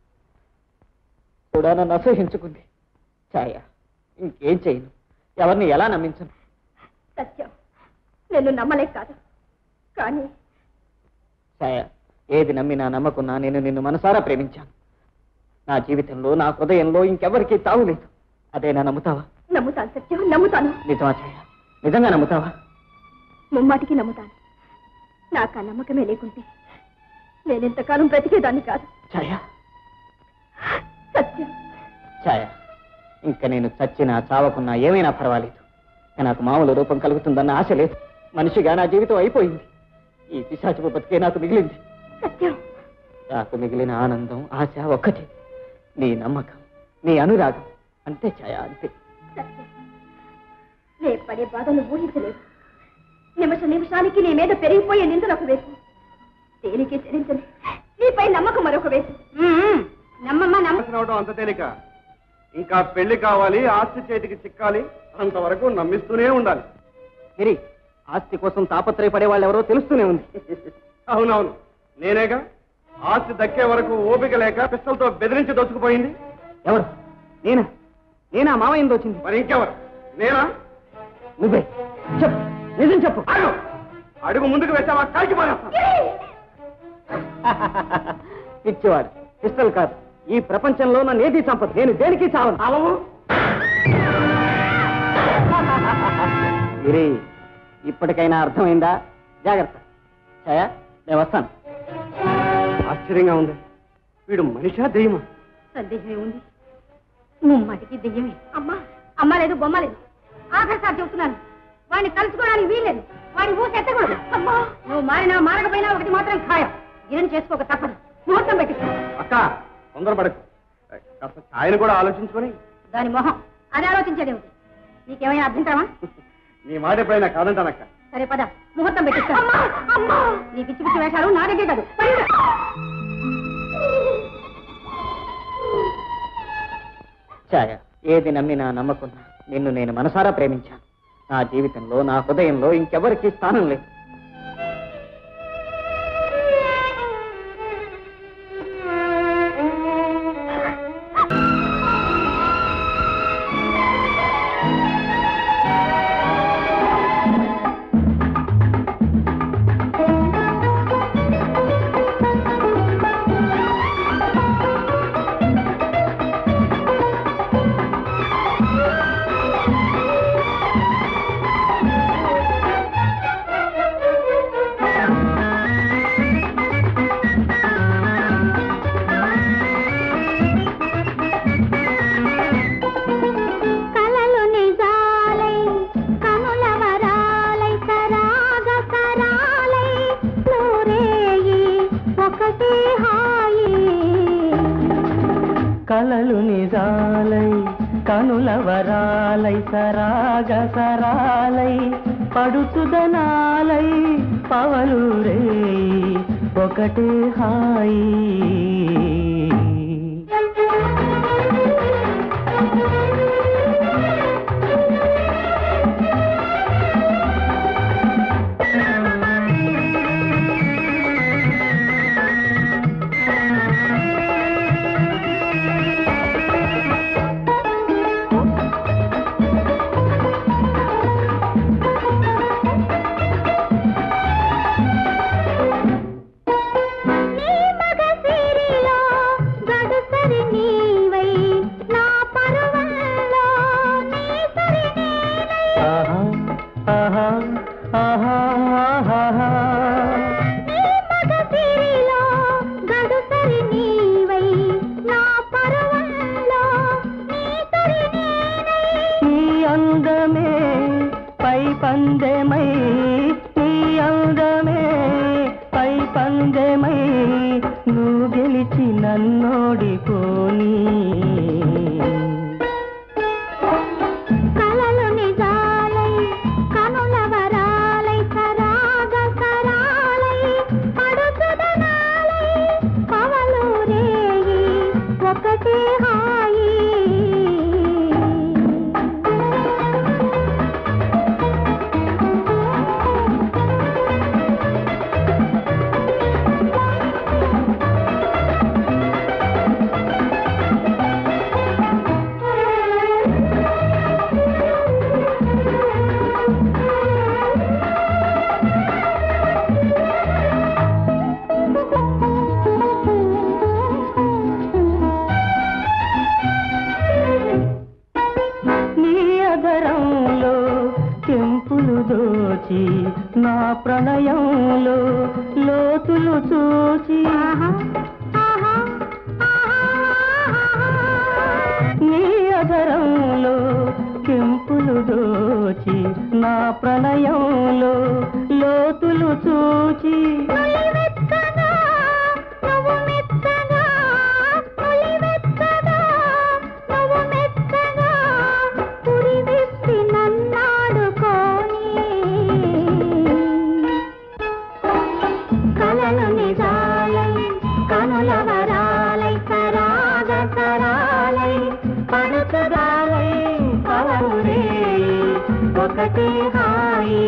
కూడా నన్ను అసహించుకుంది ఛాయ ఇంకేం చేయను ఎవరిని ఎలా నమ్మించను సత్యం నేను నమ్మలేక కాదు కానీ ఛాయ ఏది నమ్మినా నమ్మకున్నా నేను నిన్ను మనసారా ప్రేమించాను నా జీవితంలో నా హృదయంలో ఇంకెవరికీ తావులేదు అదేనా నమ్ముతావా నమ్ముతాను సత్యం నమ్ముతాను నిజమా ఛాయ నిజంగా నమ్ముతావా ముమ్మాటికి నమ్ముతాను నాకు ఆ నమ్మకమే లేకుంటే నేనెంతకాలం బ్రతికేదాన్ని కాదు ఛాయ సత్యం ఛాయ ఇంకా నేను చచ్చినా చావకున్నా ఏమైనా పర్వాలేదు ఇక నాకు మామూలు రూపం కలుగుతుందన్న ఆశ లేదు మనిషిగా నా జీవితం అయిపోయింది ఈ పిశాచపు బతికే నాకు మిగిలింది సత్యం నాకు మిగిలిన ఆనందం ఆశ ఒక్కటే నీ నమ్మకం నీ అనురాగం అంతే ఛాయ అంతే సత్యం నే పడే బాధను ఊహించలేవు నిమిష నిమిషానికి నీ మీద పెరిగిపోయే నిందలు ఒక వైపు తేలికే చరించని నీపై నమ్మకం మరొక వైపు నమ్మమ్మా నమ్మ రావడం అంత తేలిక ఇంకా పెళ్లి కావాలి ఆస్తి చేతికి చిక్కాలి అంతవరకు నమ్మిస్తూనే ఉండాలి మిరి ఆస్తి కోసం తాపత్రయపడే వాళ్ళు ఎవరో తెలుస్తూనే ఉంది అవునవును నేనేగా ఆస్తి దక్కే వరకు ఓపిక లేక పిస్తలతో బెదిరించి దోచుకుపోయింది ఎవరు నేనా నేనా మామయ్య వచ్చింది మరి ఇంకెవరు నేనా నువ్వే చెప్పు నిజం చెప్పు అడుగు అడుగు ముందుకు వేసావా కాల్చి పారేస్తా. పిచ్చివాడు పిస్టల్ కాదు ఈ ప్రపంచంలో నన్ను ఏది చంపదు నేను దేనికి చావను చావవు ఇరి ఇప్పటికైనా అర్థమైందా జాగ్రత్త ఛాయా నేను వస్తాను ఆశ్చర్యంగా ఉంది వీడు మనిషా దెయ్యమా సందేహమే ఉంది ముమ్మాటికి దెయ్యమే అమ్మా అమ్మ లేదు బొమ్మ లేదు ఆఖరిసారి చెబుతున్నాను వాడిని కలుసుకోవడానికి వీల్లేదు వాడి ఊసి ఎత్తకూడదు అమ్మా నువ్వు మారినా మారకపోయినా ఒకటి మాత్రం ఖాయం గిరణ్ చేసుకోక తప్పదు ముహూర్తం పెట్టి అక్క తొందరపడకు కాస్త ఛాయను కూడా ఆలోచించుకొని దాని మొహం అది ఆలోచించేది ఏమిటి నీకేమైనా అభ్యంతరమా నీ మాట ఎప్పుడైనా కాదంటానక్క సరే పద ముహూర్తం పెట్టిస్తా నీ పిచ్చి పిచ్చి వేషాలు నా దగ్గర కాదు ఛాయ ఏది నమ్మినా నమ్మకున్నా నిన్ను నేను మనసారా ప్రేమించాను నా జీవితంలో నా హృదయంలో ఇంకెవరికి స్థానం లేదు కలలు నిజాలై కనుల వరాలై సరాగ సరాలై నూరేయి ఒకటే హాయి కలలు నిజాలై కనుల వరాలై సరాగ సరాలై పడుచుదనాలై పవలురే ఒకటే హాయి నీ మగ సిరిలో గడుసరి నీవై నా పరువల్లో నీ సరి నేనై ఆహా ఆహా ఆహా ఆహా నీ మగ సిరిలో గడుసరి నీవై నా పరువల్లో నీ సరి నేనై నీ అందమే పై పందెమై నీ అందమే పై పందెమై నువ్వు గెలిచి నన్నోడిపోని కలలు నిజాలై కనుల వరాలై సరాగ సరాలై పడుచుదనాలై పవలు రేగి ఒకటే హాయి నీ అధరంలో కెంపులు దోచి నా ప్రణయంలో లోతులు చూచి నీ అధరంలో కెంపులు దోచి నా ప్రణయంలో లోతులు చూచి నులివెచ్చగా, నువ్వు మెత్తగా, నులివెచ్చగా, నువ్వు మెత్తగా, పురివిప్పి నన్నాడుకోని. కలలు నిజాలై కనుల వరాలై సరాగ సరాలై పడుచుదాలై పవరురే ఒకటి హాయి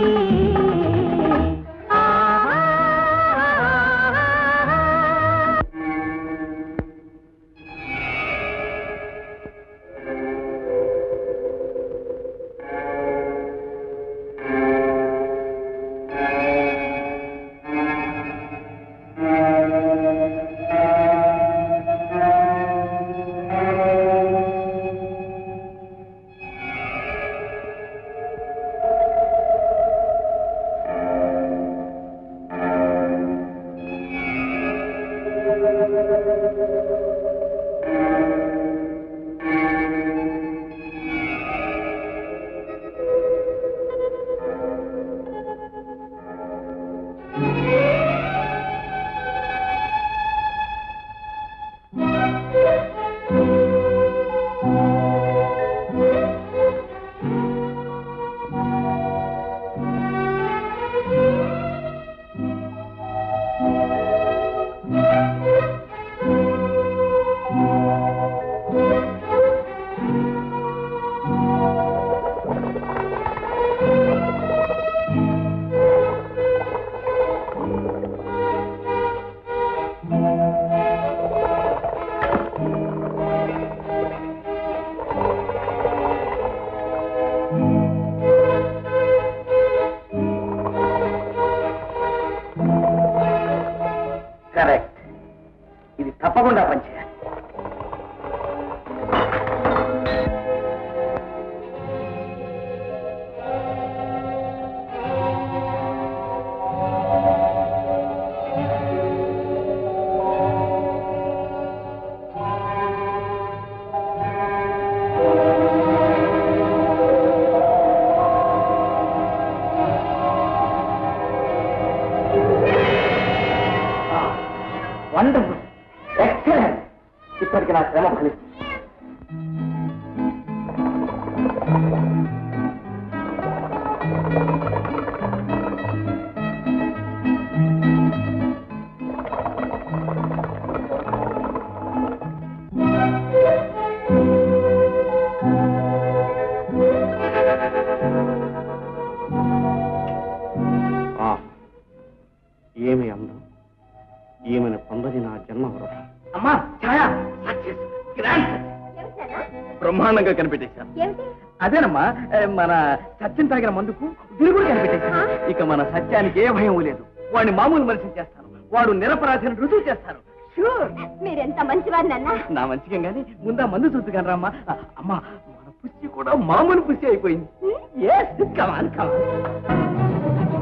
ఇప్పటికి నా శ్రమ ఫలించింది ఆ, ఏమి అందం ఈమెను పొందని నా జన్మ వృధా అమ్మా ఛాయ సక్సెస్ గ్రాండ్ బ్రహ్మాండంగా కనిపెట్టేశాను అదేనమ్మా ఏ, మన సత్యం తాగిన మందుకు విరుగుడు కనిపెట్టేశాను ఇక మన సత్యానికి ఏ భయం లేదు వాడిని మామూలు మనిషిని చేస్తాను వాడు నిరపరాధిని రుజువు చేస్తారు షూర్ మీరెంత మంచివారు నాన్న నా మంచిగా గాని ముందా మందు చూద్దుగాని రామ్మా ఆ, అమ్మా మన పుష్టి కూడా మామూలు పుష్టి అయిపోయింది ఎస్ కమాన్ కమాన్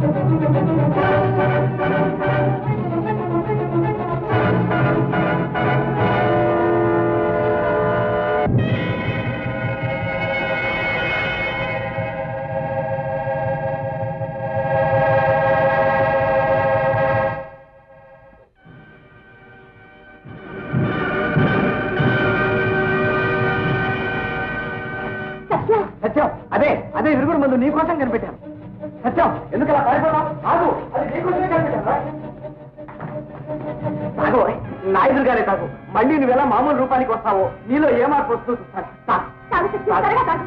సత్యం అదే అదే విరుగుడు మందు నీ కోసం కనిపెట్టాను సత్యం ఎందుకు అలా పారిపోవడం ఆగు అది నీ కోసమే కనిపెట్టాను తాగు నా ఎదురుగానే తాగు మళ్ళీ నువ్వు ఎలా మామూలు రూపానికి వస్తావో నీలో ఏ మార్పు వస్తుందో చూస్తాను తాగు. తాగు సత్యం, త్వరగా తాగు.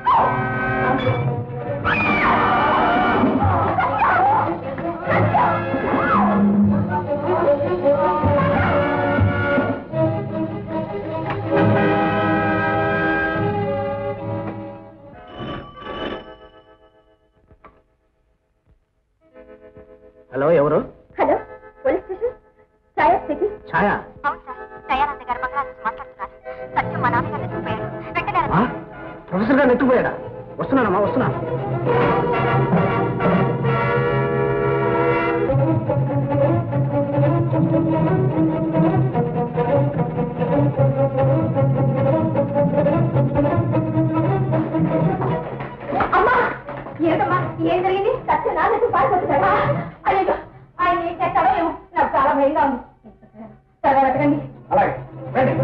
హలో ఎవరు hello police station Chaya speaking Chaya అవును సార్ దయానంద గారు బంగ్లా నుంచి మాట్లాడుతున్నారు సత్యం మా నాన్నగారు ఎత్తుకుపోయారు వెంటనే ఆ? ప్రొఫెసర్ గారు ఎత్తుకుపోయాడా వస్తున్నానమ్మా వస్తున్నా అమ్మా ఏమిటమ్మా ఏం జరిగింది సత్యం నాన్నకు పారిపోతున్నాడా అయ్యో ఆయన ఏం చేస్తాడో ఏమో నాకు చాలా భయంగా ఉంది త్వరగా వెతకండి అలాగే రండి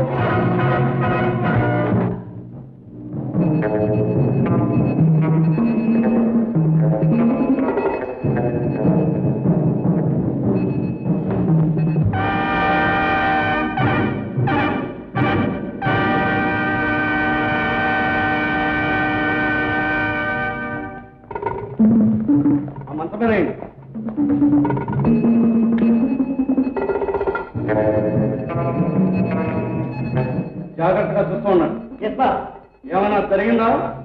ఆ మంచం మీద వేయండి. జాగ్రత్తగా చూస్తూ ఉన్నాడు ఎస్ సార్ ఏమైనా జరిగిందా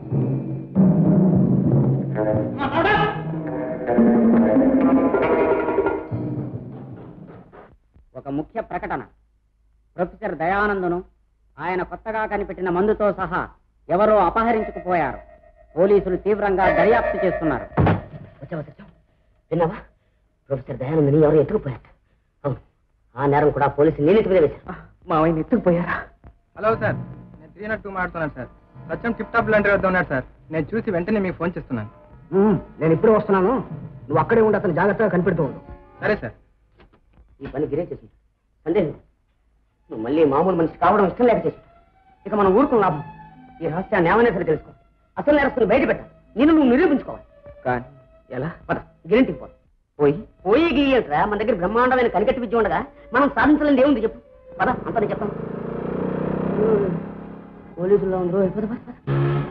ఒక ముఖ్య ప్రకటన ప్రొఫెసర్ దయానందును ఆయన కొత్తగా కనిపెట్టిన మందుతో సహా ఎవరో అపహరించుకుపోయారు పోలీసులు తీవ్రంగా దర్యాప్తు చేస్తున్నారు వచ్చావా సత్యం విన్నావా ప్రొఫెసర్ దయానందని ఎవరు ఎత్తుకుపోయారు అవును ఆ నేరం కూడా పోలీసులు నేను ఎత్తుకునే వేశారు మా ఆయన ఎత్తుకుపోయారా హలో సార్ నేను త్రీ నాట్ టూ మాట్లాడుతున్నాను సార్ సత్యం టిప్ టాప్ లాంటి వద్ద ఉన్నాడు సార్ నేను చూసి వెంటనే మీకు ఫోన్ చేస్తున్నాను ఉమ్, నేను ఇప్పుడే వస్తున్నాను నువ్వు అక్కడే ఉండి అతను జాగ్రత్తగా కనిపెడుతూ ఉండు సరే సార్ ఈ పని గిరే చేసి సందేహం లేదు. నువ్వు మళ్ళీ మామూలు మనిషి కావడం ఇష్టం లేక చేసి ఇక మనం ఊరుకున్న లాభం ఈ రహస్యాన్ని ఏమైనా సరే తెలుసుకో అసలు నేరస్తుని బయట పెట్టాలి నేను నువ్వు నిరూపించుకోవాలి కానీ ఎలా పద గిరింటికి పో పోయి పోయి గీయట్రా మన దగ్గర బ్రహ్మాండమైన కనికట్టి విద్య ఉండగా మనం సాధించలేని ఏముంది చెప్పు పద అంతా నేను చెప్తాను పోలీసుల్లో ఉందో పద పద పద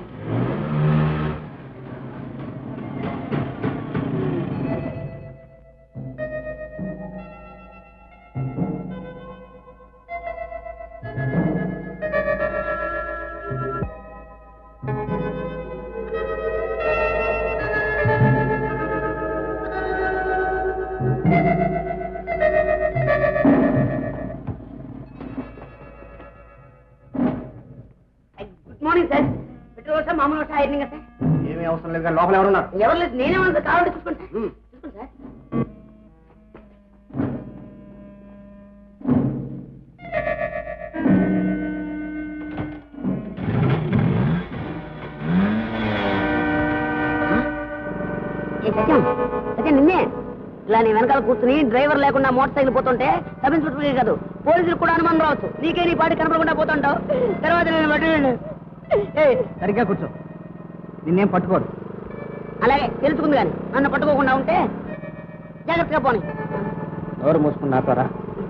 గుడ్ మార్నింగ్ సార్ పెట్రోల్ వర్షం మామూలు వర్షం అయ్యింది కదా సార్ ఏమీ అవసరం లేదు కానీ లోపల ఎవరున్నారు ఎవరు లేదు నేనేమన్నా సార్ కావాలంటే చూసుకోండి సార్ చూసుకోండి సార్ ఏ సత్యం సత్యం నిన్నే ఇలా నీ వెనకాల కూర్చుని డ్రైవర్ లేకుండా మోటార్ సైకిల్ పోతుంటే సబ్ ఇన్స్పెక్టర్ కాదు పోలీసులు కూడా అనుమానం రావచ్చు నీకే నీ పాటి కనపడకుండా పోతుంటావు తర్వాత నేను పట్టుకోండి ఏయ్, సరిగ్గా కూర్చో నిన్నేం పట్టుకోడు అలాగే తెలుసుకుంది కానీ నన్ను పట్టుకోకుండా ఉంటే జాగ్రత్తగా పోనీ ఎవరు మూసుకున్నారా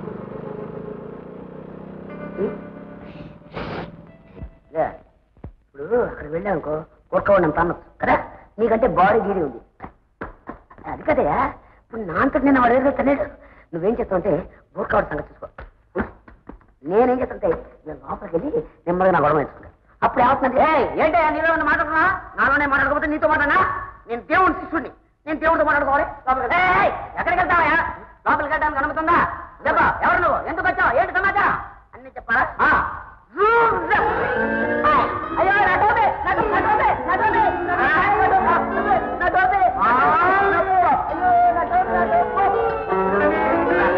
లే, ఇప్పుడు అక్కడ వెళ్ళానుకో కొట్టుకోవడం తన్నొచ్చు కదా నీకంటే బాడీ గీడి ఉంది అది కదయా ఇప్పుడు నా అంతటి నేను వాడు ఏదో తెలియదు నువ్వేం చేస్తావంటే వర్కౌట్ సంగతి చూసుకో ఉం? నేనేం చేస్తుంటే నేను లోపలికి వెళ్ళి నెమ్మదిగా నా గొడవ వేసుకుంటా అప్పుడు ఏమవుతుందంటే "ఏయ్, ఏంటయ్యా నీలో ఉన్న మాట్లాడుతున్నా నాలోనే మాట్లాడకపోతే నీతో మాట్లాడినా నేను దేవుని శిష్యుడిని నేను దేవుడితో మాట్లాడుకోవాలి లోపలికి వెళ్ళు. ఏయ్, ఏయ్, ఎక్కడికి వెళ్తావా లోపలికి వెళ్ళడానికి అనుమతుందా దెబ్బ ఎవరు నువ్వు ఎందుకు వచ్చావు ఏంటి సమాచారం అన్ని చెప్పాలా ఆ. జూమ్ జమ్. ఆయ్, అయ్యో నా టోపీ, నా టోపీ, నా టోపీ, నా టోపీ, నా టోపీ, నా టోపీ, నా టోపీ. ఆ, అయ్యో, నా టోపీ, నా టోపీ.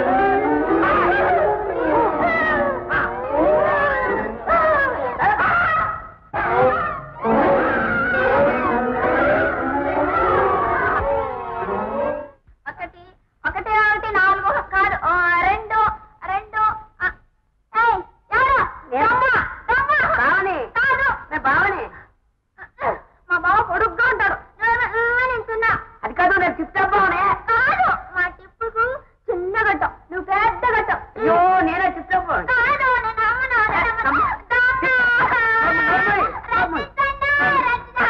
ఒకటి ఒకటి ఒకటి నాలుగు కాదు ఆ, రెండు రెండు ఆ, ఏయ్, ఎవరు? దొంగ, దొంగ. బావని. కాదు. నేను బావని మా బావ పొడుగ్గా ఉంటాడు నేను ఇలా నించున్నా. అది కాదు నేను చిత్తబ్బావనే కాదు మా టిప్పుకు చిన్న గట్టం నువ్వు పెద్ద గట్టం అయ్యో నేనే చిత్తబ్బావని కాదు నేను అమ్మను అమ్మ. దొంగ. నమ్ము, నమ్ము. రక్షిస్తాను, రక్షిస్తా.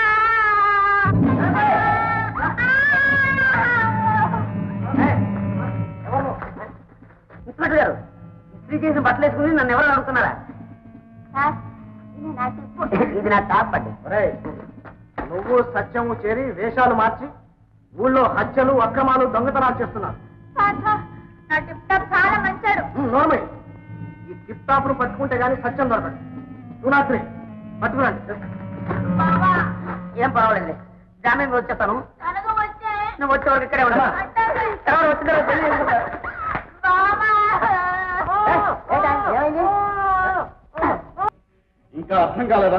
ఇన్స్పెక్టర్ గారు ఇస్త్రీ చేసిన బట్టలు వేసుకుని నన్ను ఎవరు అడుగుతున్నారా సార్, ఇది నా టిప్పు ఇది నా టాప్ అండి ఒరేయ్, నువ్వు సత్యము చేరి వేషాలు మార్చి ఊళ్ళో హత్యలు అక్రమాలు దొంగతనాలు చేస్తున్నారు సార్, సార్, నా టిప్ టాప్ చాలా మంచాడు నోర్మల్ ఈ టిప్ టాప్ ను పట్టుకుంటే గానీ సత్యం దొరకదు సునాత్రి పట్టుకురండి బావా ఏం పర్వాలేదు జామీన్ వచ్చేస్తాను త్వరగా వచ్చే నువ్వు వచ్చే వరకు ఇక్కడే ఉండమా తర్వాత వచ్చిన తర్వాత పెళ్లి చేసుకుంటా. బావా ఏంటా? ఏమైంది? ఇంకా అర్థం కాలేదా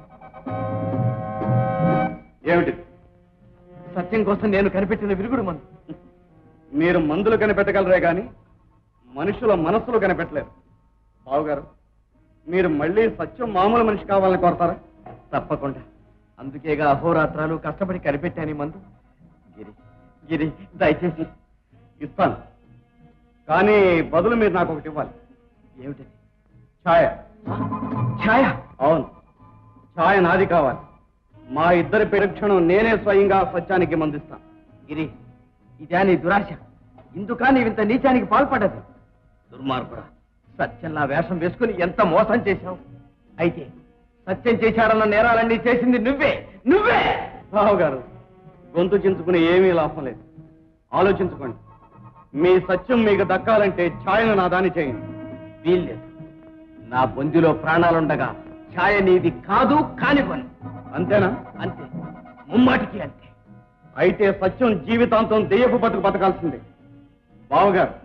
ఏమిటి సత్యం కోసం నేను కనిపెట్టిన విరుగుడు మందు మీరు మందులు కనిపెట్టగలరే కానీ మనుషుల మనస్సులు కనిపెట్టలేరు బావుగారు మీరు మళ్ళీ సత్యం మామూలు మనిషి కావాలని కోరతారా తప్పకుండా అందుకేగా అహోరాత్రాలు కష్టపడి కనిపెట్టాను ఈ మందు గిరి గిరి దయచేసి ఇస్తాను కానీ బదులు మీరు నాకు ఒకటి ఇవ్వాలి ఏమిటది ఛాయ ఛాయ అవును ఛాయ నాది కావాలి మా ఇద్దరి పరీక్షణం నేనే స్వయంగా సత్యానికి మందిస్తాను గిరి ఇదే నీ దురాశ ఇందుకా నీవింత నీచానికి పాల్పడ్డది దుర్మార్గుడా సత్యంలా వేషం వేసుకుని ఎంత మోసం చేశావు అయితే సత్యం చేశాడన్న నేరాలన్నీ చేసింది నువ్వే నువ్వే బావు గారు గొంతు చించుకుని ఏమీ లాభం లేదు ఆలోచించుకోండి మీ సత్యం మీకు దక్కాలంటే ఛాయను నా దాని చేయండి వీల్లేదు నా బొందిలో ప్రాణాలుండగా ఛాయ నీది కాదు కాని పని అంతేనా అంతే ముమ్మాటికి అంతే అయితే సత్యం జీవితాంతం దెయ్యపు బతుకు బతకాల్సిందే బావగారు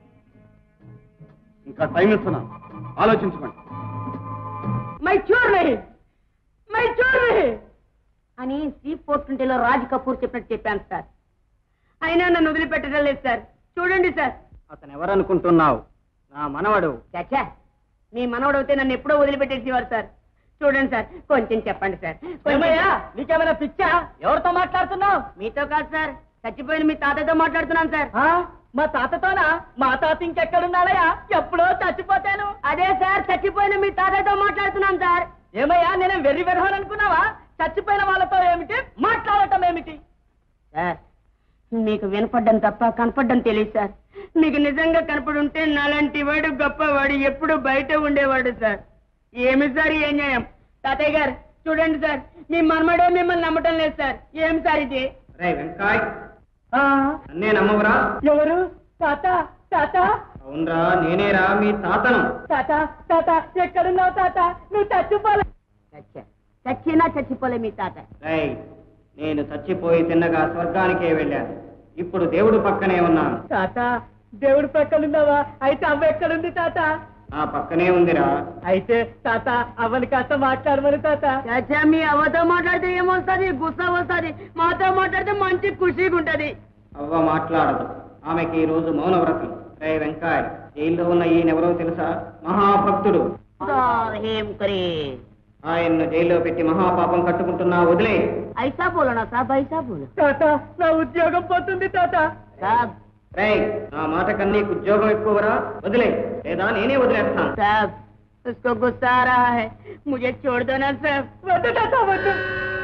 ఇంకా టైం ఇస్తున్నాను ఆలోచించుకోండి మై చూర్ని మై చూర్ని అని సీ పోర్టుంటేలో రాజ్ కపూర్ చెప్పినట్టు చెప్పాను సార్ అయినా నన్ను వదిలిపెట్టడం లేదు సార్ చూడండి సార్ అతను ఎవరనుకుంటున్నావు నా మనవడు చచ్చా మీ మనవడు అయితే నన్ను ఎప్పుడో వదిలిపెట్టేసేవారు సార్ చూడండి సార్ కొంచెం చెప్పండి సార్ కొంచెం- నీకేమైనా పిచ్చా ఎవరితో మాట్లాడుతున్నావు మీతో కాదు సార్ చచ్చిపోయిన మీ తాతయ్యతో మాట్లాడుతున్నాను సార్ మా తాతతోనా మా తాత ఇంకెక్కడున్నాడయ్యా ఎప్పుడో చచ్చిపోతాను అదే సార్ చచ్చిపోయిన మీ తాతయ్యతో మాట్లాడుతున్నాను సార్ ఏమయ్యా నేను వెర్రి వెర్హాన్ అనుకున్నావా చచ్చిపోయిన వాళ్ళతో ఏమిటి మాట్లాడటం ఏమిటి సార్ మీకు వినపడ్డం తప్ప కనపడ్డం తెలియదు సార్ మీకు నిజంగా కనపడుంటే నాలాంటి వాడు గొప్పవాడు ఎప్పుడు బయట ఉండేవాడు సార్ ఏమి సార్ ఈ అన్యాయం తాతయ్య గారు చూడండి సార్ మీ మనమడే మిమ్మల్ని నమ్మటం లేదు సార్ ఏం సార్ ఇది వెంకాయ్ అన్నే నమ్మవరా ఎవరు తాత తాత అవునరా నేనేరా మీ తాతను తాత తాత ఎక్కడున్నావు తాత నువ్వు చచ్చిపోలే చచ్చా చచ్చినా చచ్చిపోలే మీ తాత నేను చచ్చిపోయి తిన్నగా స్వర్గానికే వెళ్ళాను ఇప్పుడు దేవుడు పక్కనే ఉన్నాను తాత దేవుడి పక్కనున్నావా అయితే అవ్వ ఎక్కడుంది తాత ఆ పక్కనే ఉందిరా అయితే తాత అవ్వని కాస్త మాట్లాడమని తాత చచ్చా మీ అవ్వతో మాట్లాడితే ఏమొస్తుంది గుస్సా వస్తుంది మాతో మాట్లాడితే మంచి ఖుషిగా ఉంటది అవ్వ మాట్లాడదు ఆమెకి ఈ రోజు మౌన వ్రతం రే వెంకాయ్ జైల్లో ఉన్న ఈయనెవరో తెలుసా మహాభక్తుడు हेम करे ఆయన్ను జైల్లో పెట్టి మహాపాపం కట్టుకుంటున్నా వదిలే ऐसा बोलो ना साहब ऐसा बोलो తాత నా ఉద్యోగం పోతుంది తాత साहब రేయ్ నా మాట కన్నా నీకు ఉద్యోగం ఎక్కువరా వదిలే లేదా నేనే వదిలేస్తాను साहब उसको गुस्सा आ रहा है मुझे छोड़ दो ना साहब వద్దు తాత వద్దు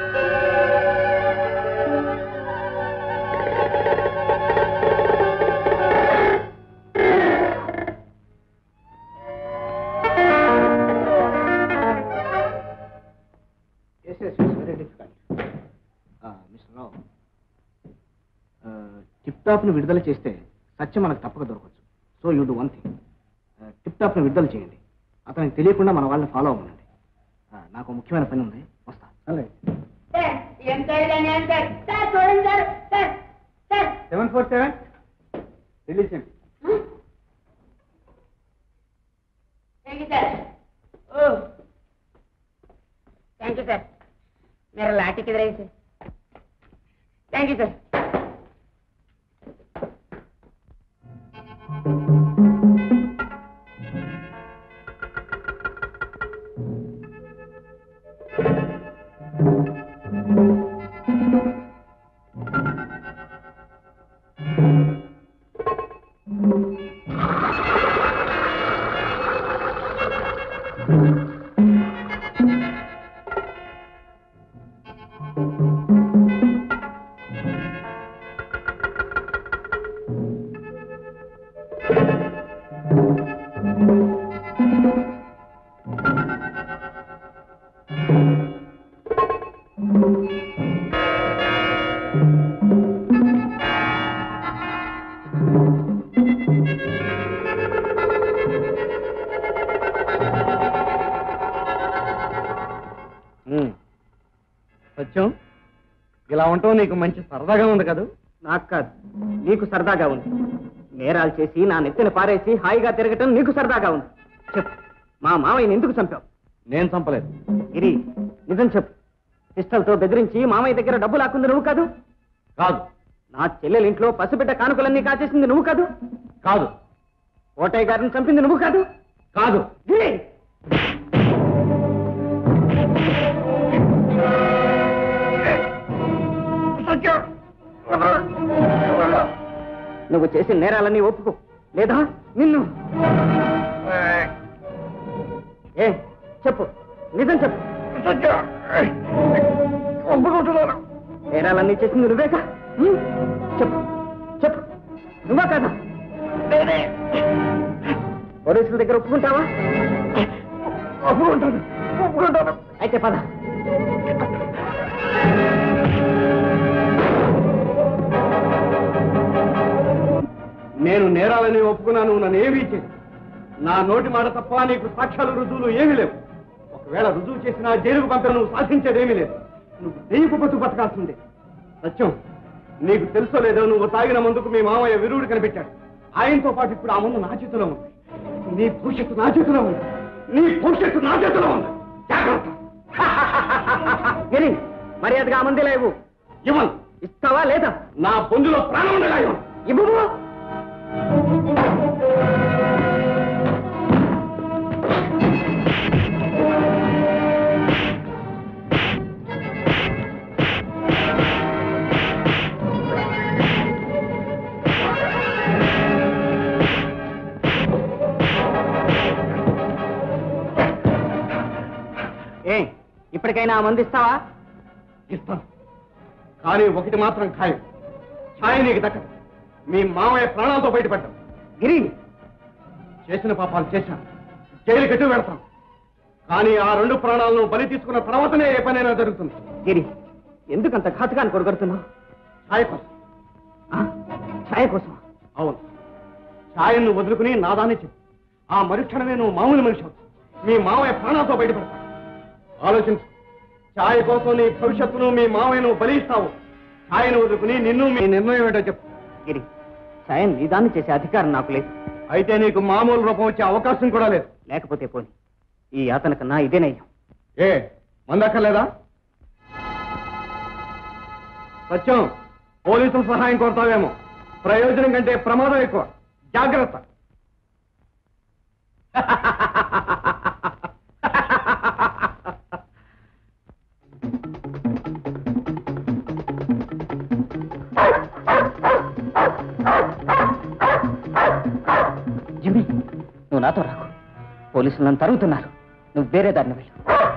మిస్టర్ రావు టిప్ టాప్ను విడుదల చేస్తే సత్యం మనకు తప్పక దొరకచ్చు so you do one thing tip టాప్ను విడుదల చేయండి అతనికి తెలియకుండా మన వాళ్ళని ఫాలో అవ్వనండి ఆ, నాకు ముఖ్యమైన పని ఉంది వస్తా ఎంత సార్ సార్ చూడండి sir sir sir seven four seven release చేయండి thank you sir oh thank you sir मेरा लाठी किधर है sir thank you sir Satyam ఇలా ఉండటం నీకు మంచి సరదాగా ఉంది కదా నాకు కాదు నీకు సరదాగా ఉంది నేరాలు చేసి నా నెత్తిన పారేసి హాయిగా తిరగటం నీకు సరదాగా ఉంది చెప్పు మా మామయ్యని ఎందుకు చంపావు నేను చంపలేదు ఇది నిజం చెప్పు పిస్టల్తో బెదిరించి మామయ్య దగ్గర డబ్బు లాక్కుంది నువ్వు కాదు కాదు నా చెల్లెల ఇంట్లో పసిబిడ్డ కానుకలన్నీ కాచేసింది నువ్వు కాదు కాదు కోటయ్య గారిని చంపింది నువ్వు కాదు కాదు గిరి! నువ్వు చేసిన నేరాలన్నీ ఒప్పుకో లేదా నిన్ను ఏ చెప్పు నిజం చెప్పు ఒప్పుకుంటున్నాను నేరాలన్నీ చేసింది నువ్వేగా హ్మ్? చెప్పు చెప్పు నువ్వా కదా పోలీసుల దగ్గర ఒప్పుకుంటావా ఒప్పుకుంటాను ఒప్పుకుంటాను అయితే పద నేను నేరాలని ఒప్పుకున్నాను నన్ను ఏమీ చేయదు నా నోటి మాట తప్ప నీకు సాక్ష్యాలు రుజువులు ఏమీ లేవు ఒకవేళ రుజువు చేసినా జైలుకు పంపిన నువ్వు సాధించేదేమీ లేదు నువ్వు దెయ్యపు బతు బతకాల్సిందే సత్యం నీకు తెలుసో లేదో నువ్వు తాగిన ముందుకు మీ మామయ్య విరువుడు కనిపెట్టాడు ఆయనతో పాటు ఇప్పుడు ఆ ముందు నా చేతిలో ఉంది నీ భవిష్యత్తు నా చేతిలో ఉంది నీ భవిష్యత్తు నా చేతిలో ఉంది జాగ్రత్త మర్యాదగా ఆ మందిలో ఇవ్వు ఇవ్వను ఇస్తావా లేదా నా బొందులో ప్రాణం ఉండగా ఇవ్వను ఇవ్వు ఏ ఇప్పటికైనా మంది ఇస్తావా ఇస్తాను కానీ ఒకటి మాత్రం ఖాయం ఛాయ నీకు దక్కదు మీ మామయ్య ప్రాణాలతో బయటపడ్డాం గిరి చేసిన పాపాలు చేశాను జైలు కట్టి వెళ్తాం కానీ ఆ రెండు ప్రాణాలను బలి తీసుకున్న తర్వాతనే ఏ పనైనా జరుగుతుంది గిరి ఎందుకంత ఘాతకాన్ని కొడగడుతున్నావు ఛాయ కోసం ఛాయ కోసం అవును ఛాయను వదులుకుని నాదాన్ని చెప్పు ఆ మరుక్షణమే నువ్వు మామూలు మనిషి అవుతావు మీ మామయ్య ప్రాణాలతో బయటపడతావు ఆలోచించు ఛాయ కోసం నీ భవిష్యత్తును మీ మామయ్యను బలిస్తావు ఛాయను వదులుకుని నిన్ను మీ నిర్ణయం ఏంటో చెప్పు గిరి ఛాయను నిదాన్ని చేసే అధికారం నాకు లేదు అయితే నీకు మామూలు రూపం వచ్చే అవకాశం కూడా లేదు లేకపోతే పోని ఈ యాతన కన్నా ఇదేనయ్యం ఏ మందక్కర్లేదా సత్యం పోలీసుల సహాయం కోరుతావేమో ప్రయోజనం కంటే ప్రమాదం ఎక్కువ జాగ్రత్త జిమ్మి నువ్వు నాతో రాకు పోలీసులు నన్ను తరుగుతున్నారు నువ్వు వేరే దారిని వెళ్ళు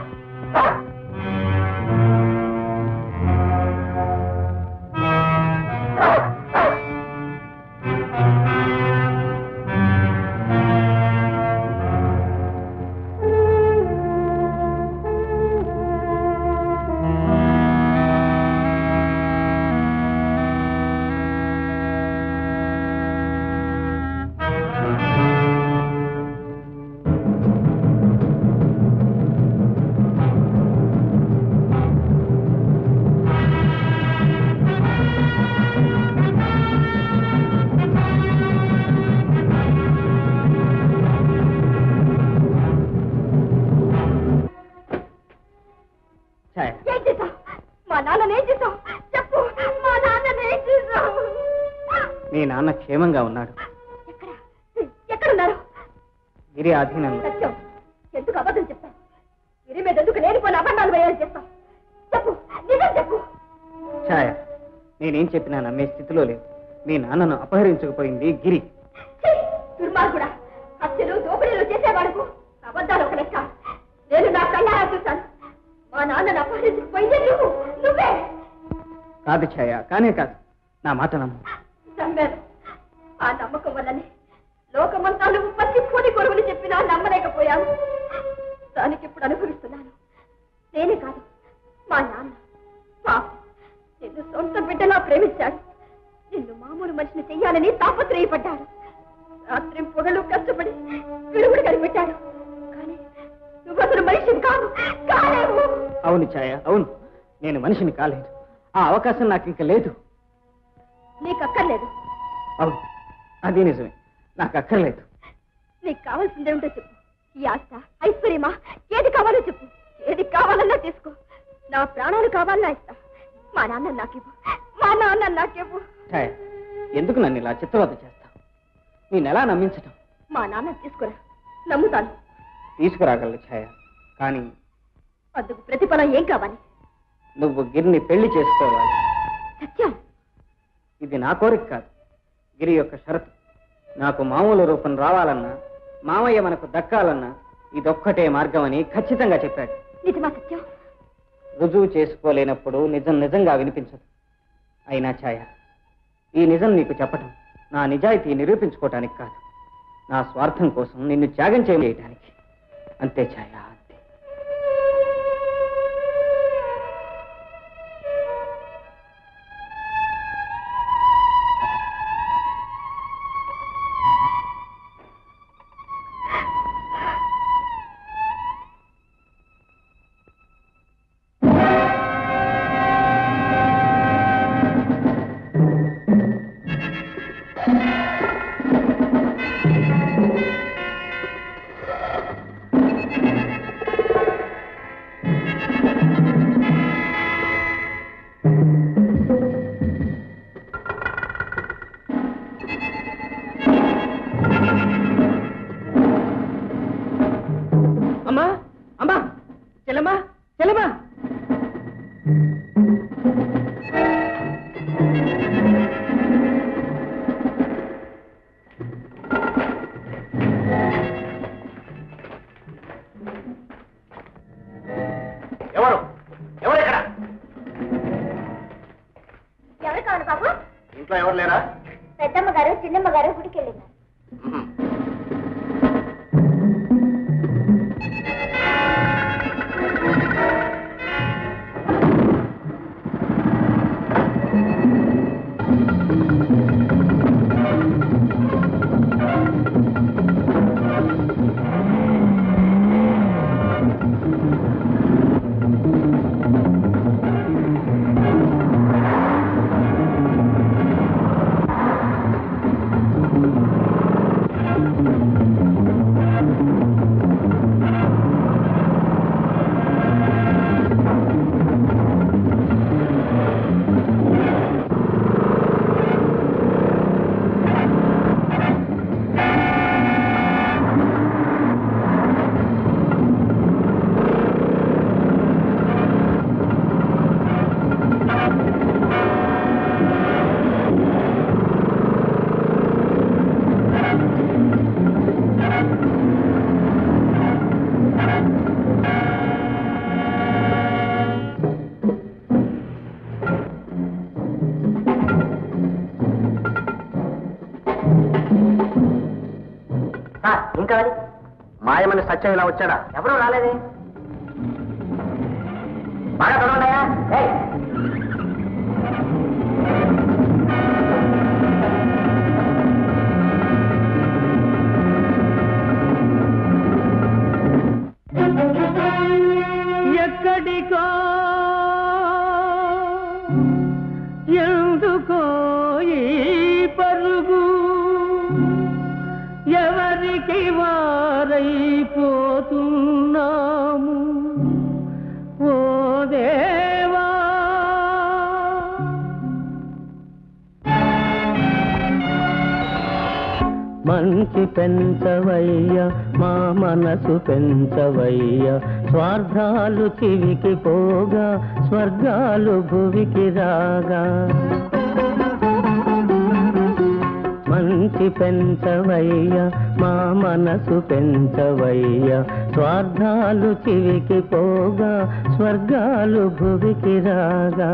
ఛాయ ఏం చేశావు మా నాన్నని ఏం చేశావు చెప్పు మా నాన్నని ఏం చేశావు మీ నాన్న క్షేమంగా ఉన్నాడు ఎక్కడ ఎక్కడున్నారు గిరి ఆధీనంలో సత్యం ఎందుకు అబద్ధం చెప్తావు ఇరి మీద ఎందుకు లేనిపోయిన అబద్ధాలు వేయాలి చేస్తావు చెప్పు నిజం చెప్పు ఛాయ నేనేం చెప్పినా నమ్మే స్థితిలో లేదు మీ నాన్నను అపహరించకపోయింది గిరి ఛీ! దుర్మార్గుడా హత్యలు దోపిడీలు చేసేవాడుకు అబద్ధాలు ఒక లెక్క నేను నా కళ్ళారా చూశాను మా నాన్నను అపహరించుకుపోయింది నువ్వు నువ్వే కాదు ఛాయ కానే కాదు నా మాట నమ్ము నమ్మాను ఆ నమ్మకం వల్లనే లోకమంతా నువ్వు పచ్చి పూని కొడుకుని చెప్పినా నమ్మలేకపోయాను దానికి ఇప్పుడు అనుభవిస్తున్నాను నేనే కాదు మా నాన్న పాప నిన్ను సొంత బిడ్డలా ప్రేమించాడు నిన్ను మామూలు మనిషిని చెయ్యాలని తాపత్రయపడ్డాడు రాత్రి పొగలు కష్టపడి విరుగుడు కనిపెట్టాడు కానీ నువ్వు అసలు మనిషిని కాదు కాలేవు అవును ఛాయ అవును నేను మనిషిని కాలేదు ఆ అవకాశం నాకు ఇంకా లేదు నీకు అక్కర్లేదు అవును అది నిజమే నాకు అక్కర్లేదు నీకు కావాల్సిందేమిటో చెప్పు ఈ ఆశ ఐశ్వర్యమా ఏది కావాలో చెప్పు ఏది కావాలన్నా తీసుకో నా ప్రాణాలు కావాలన్నా ఇస్తా మా నాన్న నాకివ్వు మా నాన్న నాకివ్వు ఛాయ ఎందుకు నన్ను ఇలా చిత్రవద చేస్తావు నేను ఎలా నమ్మించటం మా నాన్న తీసుకురా నమ్ముతాను తీసుకురాగలను ఛాయ కానీ అందుకు ప్రతిఫలం ఏం కావాలి నువ్వు గిరిని పెళ్లి చేసుకోవాలి సత్యం ఇది నా కోరిక కాదు గిరి యొక్క షరతు నాకు మామూలు రూపం రావాలన్నా మామయ్య మనకు దక్కాలన్నా ఇదొక్కటే మార్గం అని ఖచ్చితంగా చెప్పాడు నిజమా సత్యం రుజువు చేసుకోలేనప్పుడు నిజం నిజంగా వినిపించదు అయినా ఛాయ ఈ నిజం నీకు చెప్పటం నా నిజాయితీ నిరూపించుకోవటానికి కాదు నా స్వార్థం కోసం నిన్ను త్యాగం చేయడానికి అంతే ఛాయ అంతే అమ్మా అమ్మా చెల్లమ్మా చెల్లమ్మా ఎవరు ఎవరు ఇక్కడ ఎవరు కావాలి బాబు ఇంట్లో ఎవరు లేరా పెద్దమ్మ గారు చిన్నమ్మ గారు గుడికి వెళ్ళింది ఆ సత్యం ఇలా వచ్చాడా ఎవరు రాలేదే బాగా చదవండియా ఏయ్ ఎక్కడికో ఎందుకో ఈ పరుగు ఎవరికి వారైపోతున్నాము ఓ దేవా మంచి పెంచవయ్య మా మనసు పెంచవయ్య స్వార్థాలు చివికి పోగా స్వర్గాలు భువికి రాగా మంచి పెంచవయ్య మా మనసు పెంచవయ్య స్వార్థాలు చివికి పోగా స్వర్గాలు భువికి రాగా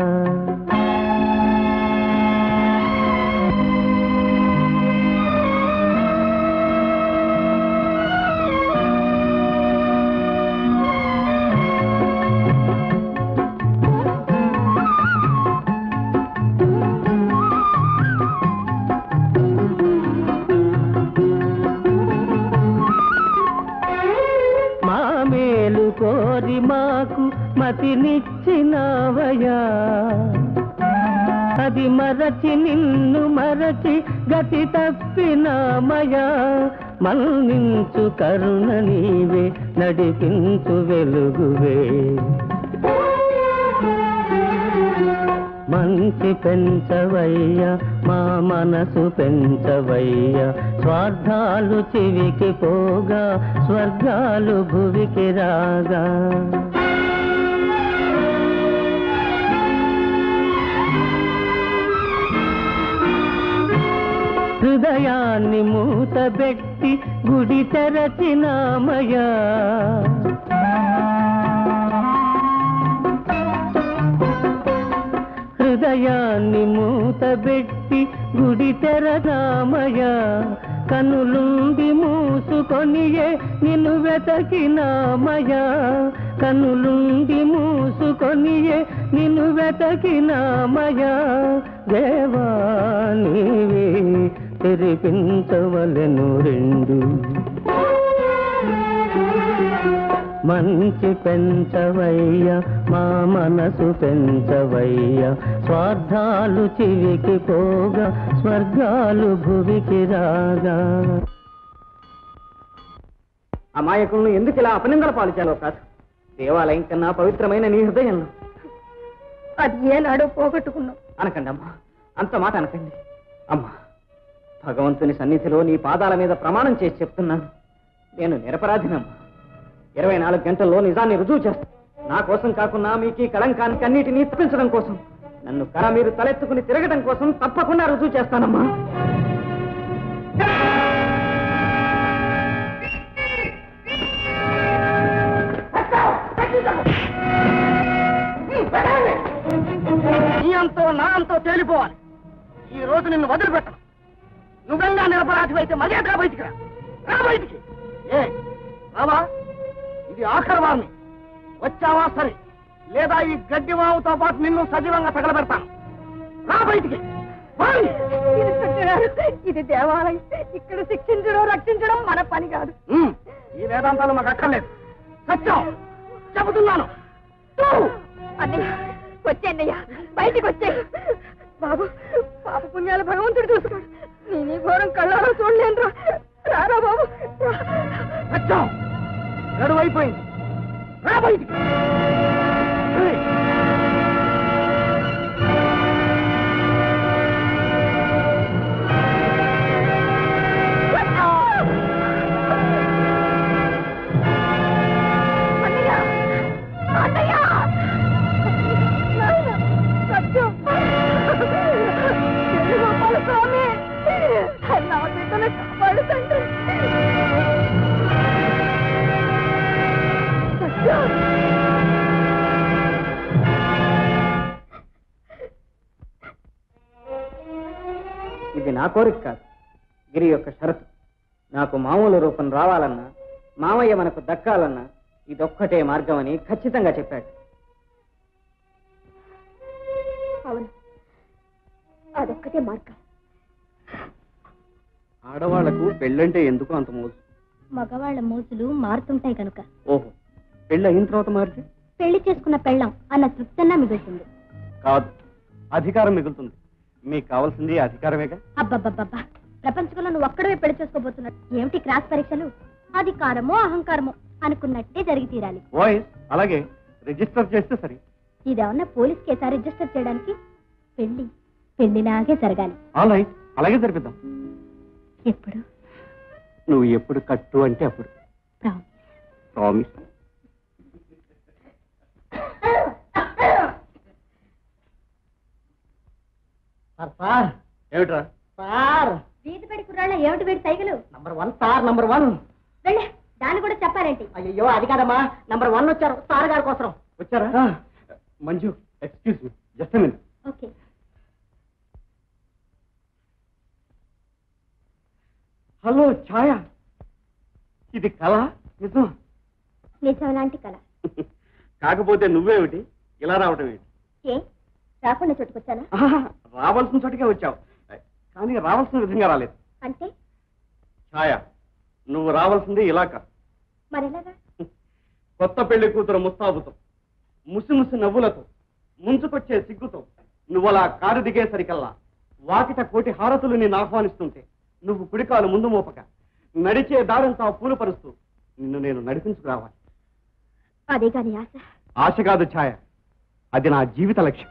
మా మేలు కోరి మాకు మతినిచ్చినవయా అది మరచి నిన్ను మరచి గతి తప్పినామయా మన్నించు కరుణ నీవే నడిపించు వెలుగువే మంచి పెంచవయ్య మా మనసు పెంచవయ్య స్వార్థాలు చివికి పోగా స్వర్గాలు భువికి రాగా హృదయాన్ని మూతబెట్టి గుడి తెరచినామయా హృదయాన్ని మూతబెట్టి గుడి తెరనామయ కనులుండి మూసుకొనియే నిన్ను వెతకినామయ కనులుండి మూసుకొనియే నిన్ను వెతకినామయ దేవా నీవే తెరిపించవలెను రెండు మంచి పెంచవయ్య మా మనసు పెంచవయ్య స్వార్థాలు చివికి పోగా స్వర్గాలు భువికి రాగా అమాయకులను ఎందుకు ఇలా అపనిందల పాలిచాలో కాదు దేవాలయం కన్నా పవిత్రమైన నీ హృదయంలో అది ఏనాడో పోగొట్టుకున్నావు అనకండి అమ్మా అంత మాట అనకండి అమ్మా భగవంతుని సన్నిధిలో నీ పాదాల మీద ప్రమాణం చేసి చెప్తున్నాను నేను నిరపరాధినమ్మా ఇరవై నాలుగు గంటల్లో నిజాన్ని రుజువు చేస్తాను నా కోసం కాకుండా మీకు ఈ కళంకానికి అన్నిటినీ తప్పించడం కోసం నన్ను కళ మీరు తలెత్తుకుని తిరగడం కోసం తప్పకుండా రుజువు చేస్తానమ్మా నీ అంతో నా అంతో తేలిపోవాలి ఈ రోజు నిన్ను వదిలిపెట్టను నువ్వెంగా నిరపరాధి అయితే మర్యాదగా బయటికి రా రా బయటికి ఏ రావా ఇది ఆఖరి వారిని వచ్చావా సరే లేదా ఈ గడ్డి వాముతో పాటు నిన్ను సజీవంగా తగలబెడతాను రా బయటికి పోయి. ఇది దేవాలయం ఇక్కడ శిక్షించడం రక్షించడం మన పని కాదు ఉమ్, ఈ వేదాంతాలు మాకు అక్కర్లేదు సత్యం చెబుతున్నాను తూ. అన్నయ్య వచ్చేన్నయ్య బయటికి వచ్చే బాబు పాప పుణ్యాల భగవంతుడు చూసుకోడు నేను ఈ ఘోరం కళ్ళారో చూడలేను రా రారా బాబు రా. సత్యం గడువు అయిపోయింది రా బయటికి ఏయ్. అన్నయ్య అన్నయ్య నాయన, సత్యం గోపాల స్వామి నా బిడ్డను కాపాడు తండ్రి సత్యం ఇది నా కోరిక కాదు గిరి యొక్క షరతు నాకు మామూలు రూపం రావాలన్నా మామయ్య మనకు దక్కాలన్నా ఇదొక్కటే మార్గం అని ఖచ్చితంగా చెప్పాడు అవును అదొక్కటే మార్గం ఆడవాళ్లకు పెళ్ళంటే ఎందుకు అంత మోసు మగవాళ్ళ మోజులు మారుతుంటాయి కనుక ఓహో పెళ్ళి అయిన తర్వాత మారితే పెళ్లి చేసుకున్న పెళ్ళం అన్న తృప్తన్నా మిగులుతుంది కాదు అధికారం మిగులుతుంది మీకు కావాల్సింది అధికారమేగా అబ్బబ్బబ్బబ్బా ప్రపంచంలో నువ్వు ఒక్కడవే పెళ్లి చేసుకోబోతున్నాడు ఏమిటి క్రాస్ పరీక్షలు అధికారమో అహంకారమో అనుకున్నట్టే జరిగి తీరాలి వాయిస్ అలాగే రిజిస్టర్ చేస్తే సరి ఇదేమన్నా పోలీస్ కేసా రిజిస్టర్ చేయడానికి పెళ్లి పెళ్లిలాగే జరగాలి ఆల్ రైట్ అలాగే జరిపిద్దాం ఎప్పుడు నువ్వు ఎప్పుడు కట్టు అంటే అప్పుడు ప్రామిస్ ప్రామిస్ సార్ సార్ ఏమిట్రా సార్ వీధి పడి కుర్రాళ్ళ ఏమిటి వీడి cycle number one sir number one వెళ్ళే దాన్ని కూడా చెప్పారేంటి అయ్యో అది కాదమ్మా నంబర్ వన్ వచ్చారు సార్ గారి కోసం వచ్చారా Manju excuse me just minute okay hello Chaya ఇది కళ నిజం నిజం లాంటి కళ కాకపోతే నువ్వేమిటి ఇలా రావటం ఏంటి ఏ రాకుండా చుట్టుకొచ్చానా ఆహా, రావాల్సిన చోటికే వచ్చావు కానీ రావాల్సిన విధంగా రాలేదు అంటే ఛాయ నువ్వు రావాల్సింది ఇలా కాదు మరెలాగా కొత్త పెళ్లి కూతురు ముస్తాబుతో ముసి ముసి నవ్వులతో ముంచుకొచ్చే సిగ్గుతో నువ్వు అలా కారు దిగేసరికల్లా వాకిట కోటి హారతులు నిన్ను ఆహ్వానిస్తుంటే నువ్వు కుడికాలు ముందు మోపక నడిచే దారంతా పూలు పరుస్తూ నిన్ను నేను నడిపించుకురావాలి అదే కాని ఆశ ఆశ కాదు ఛాయ అది నా జీవిత లక్ష్యం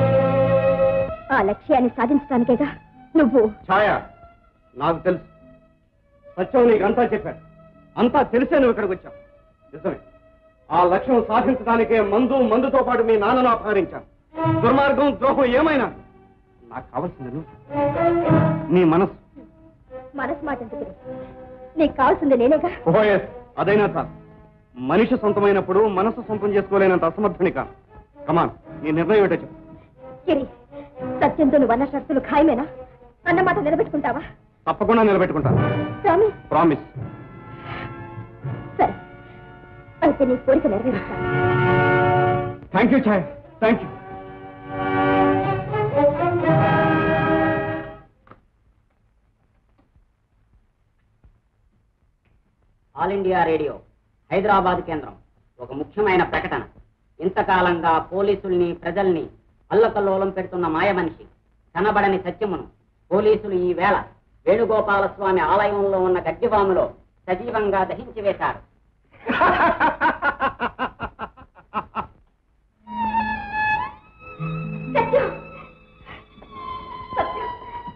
ఆ లక్ష్యాన్ని సాధించడానికేగా నువ్వు ఛాయ నాకు తెలుసు సత్యం నీకు అంతా చెప్పాడు అంతా తెలిసే నువ్వు ఇక్కడికి వచ్చావు నిజమే ఆ లక్ష్యం సాధించడానికే మందు మందుతో పాటు మీ నాన్నను అపహరించాను దుర్మార్గం ద్రోహం ఏమైనా నాకు కావాల్సింది నువ్వు నీ మనసు మనసు మాట ఎందుకు నీకు కావాల్సింది నేనేగా ఓఎస్ అదైనా చాలు మనిషి సొంతమైనప్పుడు మనసు సొంతం చేసుకోలేనంత అసమర్థుని కాను కమాన్ నీ నిర్ణయం ఏంటో చెప్పు గిరి సత్యంతో నువ్వు అన్న షరతులు ఖాయమేనా అన్నమాట నిలబెట్టుకుంటావా తప్పకుండా నిలబెట్టుకుంటాను స్వామి ప్రామిస్ సరే అయితే నీ కోరిక నెరవేరుస్తాను thank you Chaya thank you All India Radio Hyderabad కేంద్రం ఒక ముఖ్యమైన ప్రకటన ఇంతకాలంగా పోలీసుల్ని ప్రజల్ని అల్లకల్లోలం పెడుతున్న మాయ మనిషి కనబడని సత్యమును పోలీసులు ఈ వేళ వేణుగోపాల స్వామి ఆలయంలో ఉన్న గడ్డివాములో సజీవంగా దహించి వేశారు సత్యం సత్యం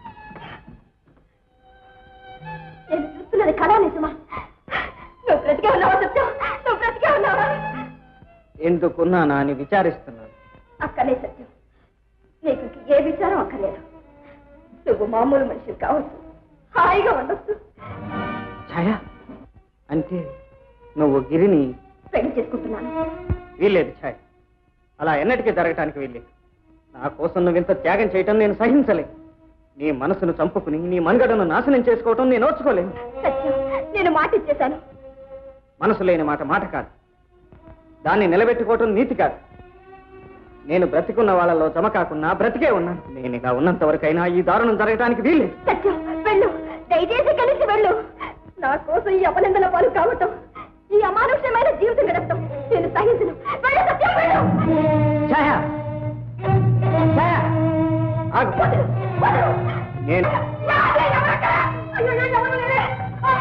నేను చూస్తున్నది కళా నిజమా నువ్వు బ్రతికే ఉన్నావా సత్యం నువ్వు బ్రతికే ఉన్నావా ఎందుకున్నానా అని విచారిస్తున్నాను అక్కలే సత్యం నీకు ఇంక ఏ విచారం అక్కర్లేదు నువ్వు మామూలు మనిషి కావచ్చు హాయిగా ఉండొచ్చు ఛాయా అంటే నువ్వు గిరిని పెళ్లి చేసుకుంటున్నాను వీల్లేదు ఛాయ్ అలా ఎన్నటికీ జరగటానికి వీల్లేదు నా కోసం నువ్వు ఇంత త్యాగం చేయటం నేను సహించలేను నీ మనసును చంపుకుని నీ మనుగడను నాశనం చేసుకోవటం నేను ఓర్చుకోలేను సత్యం నేను మాట ఇచ్చేశాను మనసు లేని మాట మాట కాదు దాన్ని నిలబెట్టుకోవటం నీతి కాదు నేను బ్రతికున్న వాళ్ళలో జమ కాకున్నా బ్రతికే ఉన్నాను నేను ఇలా ఉన్నంత వరకైనా ఈ దారుణం జరగటానికి వీల్లేదు సత్యం వెళ్ళు దయచేసి కలిసి వెళ్ళు నా కోసం ఈ అపనిందల పాలు కావటం ఈ అమానుష్యమైన జీవితం గడపటం నేను సహించను వెళ్ళు సత్యం వెళ్ళు ఛాయ ఛాయ ఆగు. వదలు, వదలు. నేను నాదే ఎవరక్కడ? అయ్యయ్యో, ఎవరు లేరే? ఆ.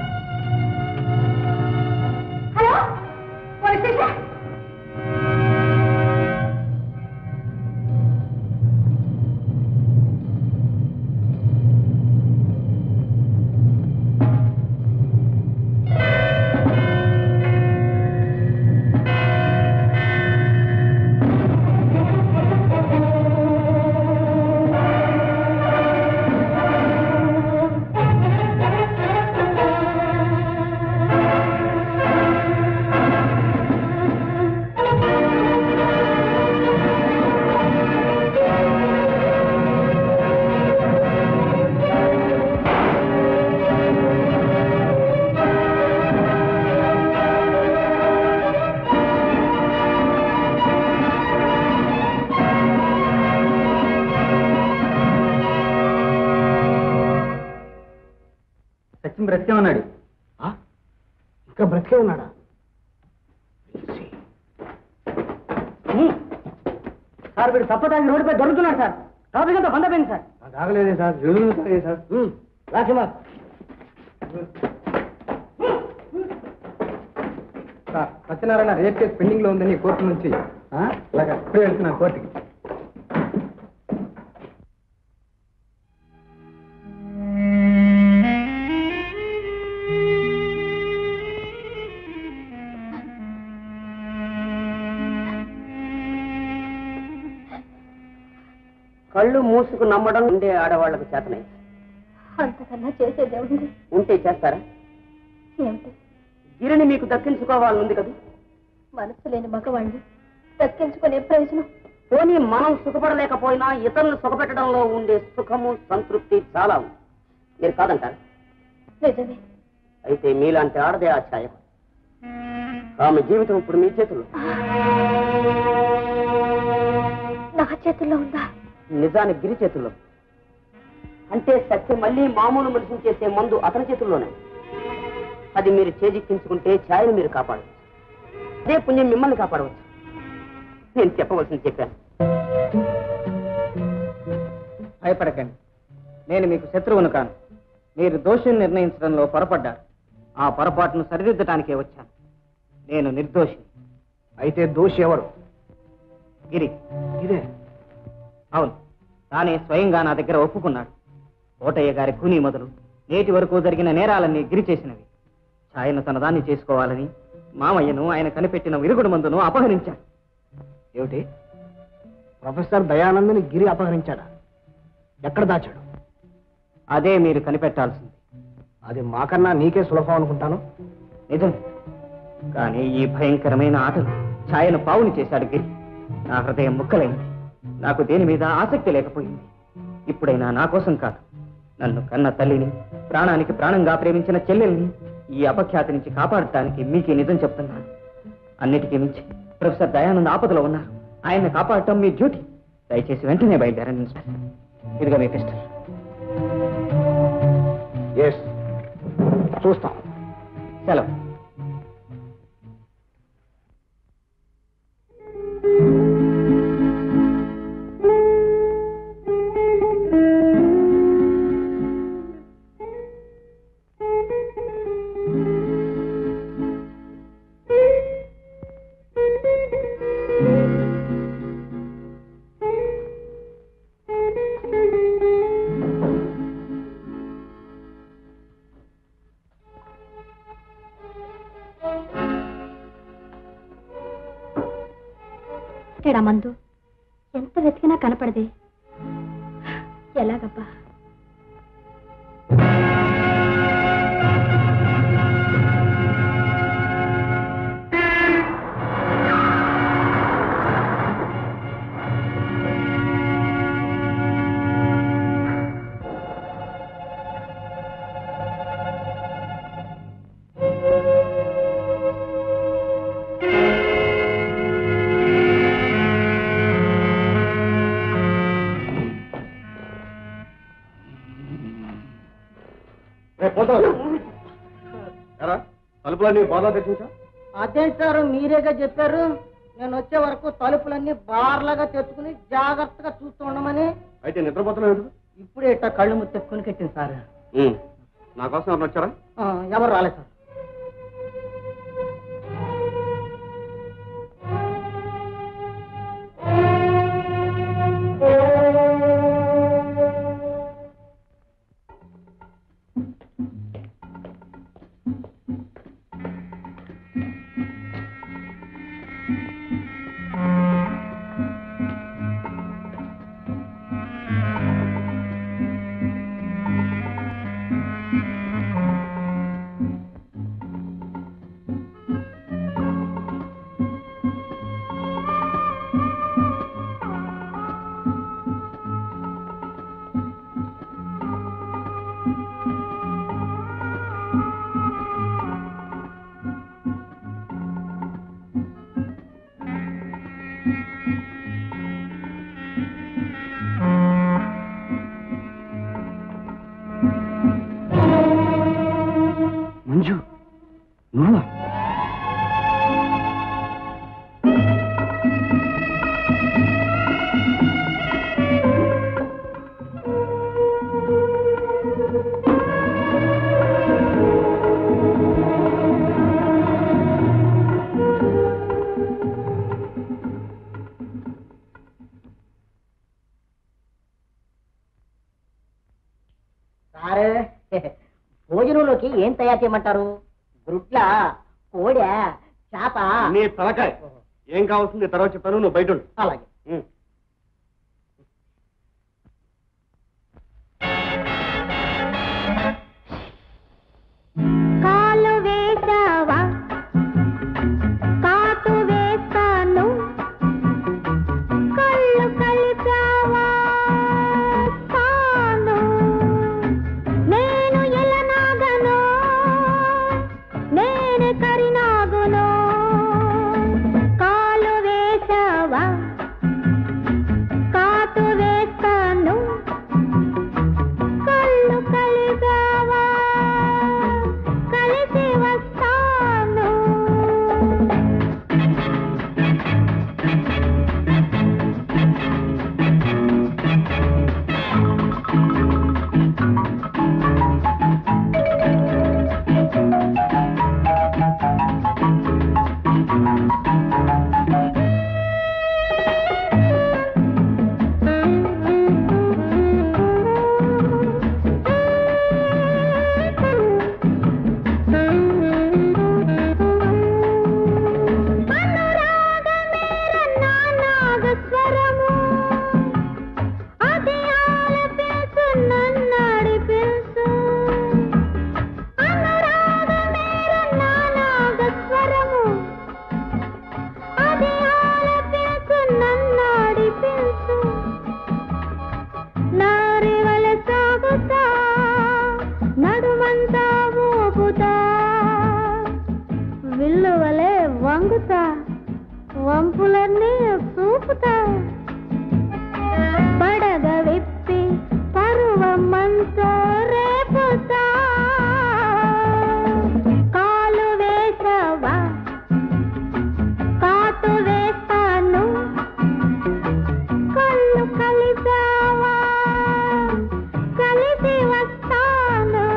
హలో పోలీస్ స్టేషన్ ఆ లక్ష్మి బ్రతికే ఉన్నాడు ఇంకా బ్రతికే ఉన్నాడా సార్ వీడు తప్పటానికి రోడ్డుపై దొరుకుతున్నాడు సార్ ట్రాఫిక్ అంతా బంద్ అయిపోయింది సార్ నాకు ఆగలేదే సార్ ఎదురు తాగే సార్ రాసిమా sir Satyanarayana rape case pending లో ఉందని కోర్టు నుంచి ఆ? అలాగా ఇప్పుడే వెళ్తున్నాను కోర్టుకి కళ్ళు మూసుకు నమ్మడం ఉండే ఆడవాళ్లకు చేతనై అంతకన్నా చేసేదే ఉంది ఉంటే చేస్తారా ఏమిటి గిరిని మీకు దక్కించుకోవాలనుంది కదా మనసు లేని మగవాణ్ణి దక్కించుకునే ప్రయోజనం పోనీ మనం సుఖపడలేకపోయినా ఇతరులను సుఖపెట్టడంలో ఉండే సుఖము సంతృప్తి చాలా ఉంది మీరు కాదంటారు నిజమే అయితే మీలాంటి ఆడదే ఆ ఛాయ ఆమె జీవితం ఇప్పుడు మీ చేతుల్లో నా చేతుల్లో ఉందా నిజానికి గిరి చేతుల్లో అంటే సత్యం మళ్ళీ మామూలు మనిషిని చేసే మందు అతని చేతుల్లోనే అది మీరు చేజిక్కించుకుంటే ఛాయను మీరు కాపాడవచ్చు అదే పుణ్యం మిమ్మల్ని కాపాడవచ్చు నేను చెప్పవలసింది చెప్పాను భయపడకండి నేను మీకు శత్రువును కాను మీరు దోషిని నిర్ణయించడంలో పొరపడ్డారు ఆ పొరపాటును సరిదిద్దటానికే వచ్చాను నేను నిర్దోషి అయితే దోషి ఎవరు గిరి ఇదే అవును తానే స్వయంగా నా దగ్గర ఒప్పుకున్నాడు కోటయ్య గారి కూనీ మొదలు నేటి వరకు జరిగిన నేరాలన్నీ గిరి చేసినవి ఛాయను తనదాన్ని చేసుకోవాలని మామయ్యను ఆయన కనిపెట్టిన విరుగుడు మందును అపహరించాడు ఏమిటి ప్రొఫెసర్ దయానందని గిరి అపహరించాడా ఎక్కడ దాచాడు అదే మీరు కనిపెట్టాల్సింది అది మాకన్నా నీకే సులభం అనుకుంటాను నిజం కానీ ఈ భయంకరమైన ఆటలు ఛాయను పావుని చేశాడు గిరి నా హృదయం ముక్కలైంది నాకు దేని మీద ఆసక్తి లేకపోయింది ఇప్పుడైనా నా కోసం కాదు నన్ను కన్న తల్లిని ప్రాణానికి ప్రాణంగా ప్రేమించిన చెల్లెల్ని ఈ అపఖ్యాతి నుంచి కాపాడటానికి మీకు ఈ నిజం చెప్తున్నాను అన్నిటికీ మించి ప్రొఫెసర్ దయానంద్ ఆపదలో ఉన్నారు ఆయన్ని కాపాడటం మీ డ్యూటీ దయచేసి వెంటనే బయలుదేరండి ఇన్స్పెక్టర్ ఇదిగో మీ పిస్టల్ ఎస్ చూస్తాం సెలవు ఇక్కడ మందు ఎంత వెతికినా కనపడదే ఎలాగబ్బా ఎరా తలుపులన్నీ బాధ తెచ్చించా అదేంటి సార్ మీరేగా చెప్పారు నేను వచ్చే వరకు తలుపులన్నీ బార్లాగా తెచ్చుకుని జాగ్రత్తగా చూస్తూ ఉండమని అయితే నిద్రపోతున్నావు ఇప్పుడే ఇట్ట కళ్ళు ముత్తెక్కుని కట్టింది సార్ నా కోసం ఎవరు వచ్చారా ఆ, ఎవరు రాలేదు సార్ భోజనంలోకి ఏం తయారు చేయమంటారు గుడ్ల కోడె చేప నీ తలకాయ ఏం కావాల్సింది తర్వాత చెప్తాను నువ్వు బయట ఉండు అలాగే ఉం. కాలు వేసావా కాటు వేస్తాను కళ్ళు కలిపావా తాను నేను ఎలనాగను నేను కరినాగును కాలు వేసావా కాటు వేస్తాను కళ్ళు కలిపావా కలిసి వస్తాను నాగస్వరము అది ఆలపించు నన్నాడి పిలుసు అనురాగమేర నా నాగస్వరము అది ఆలపించు నన్నాడి పిలుసు నారి వల సాగుతా నడుమంతా ఊపుతా విల్లువలే వంగుతా వంపులన్నీ చూపుతా పడగ విప్పి పరువమంతా రేపుతా కాలు వేసావా కాటు వేస్తాను కళ్ళు కలిపావా కలిసి వస్తాను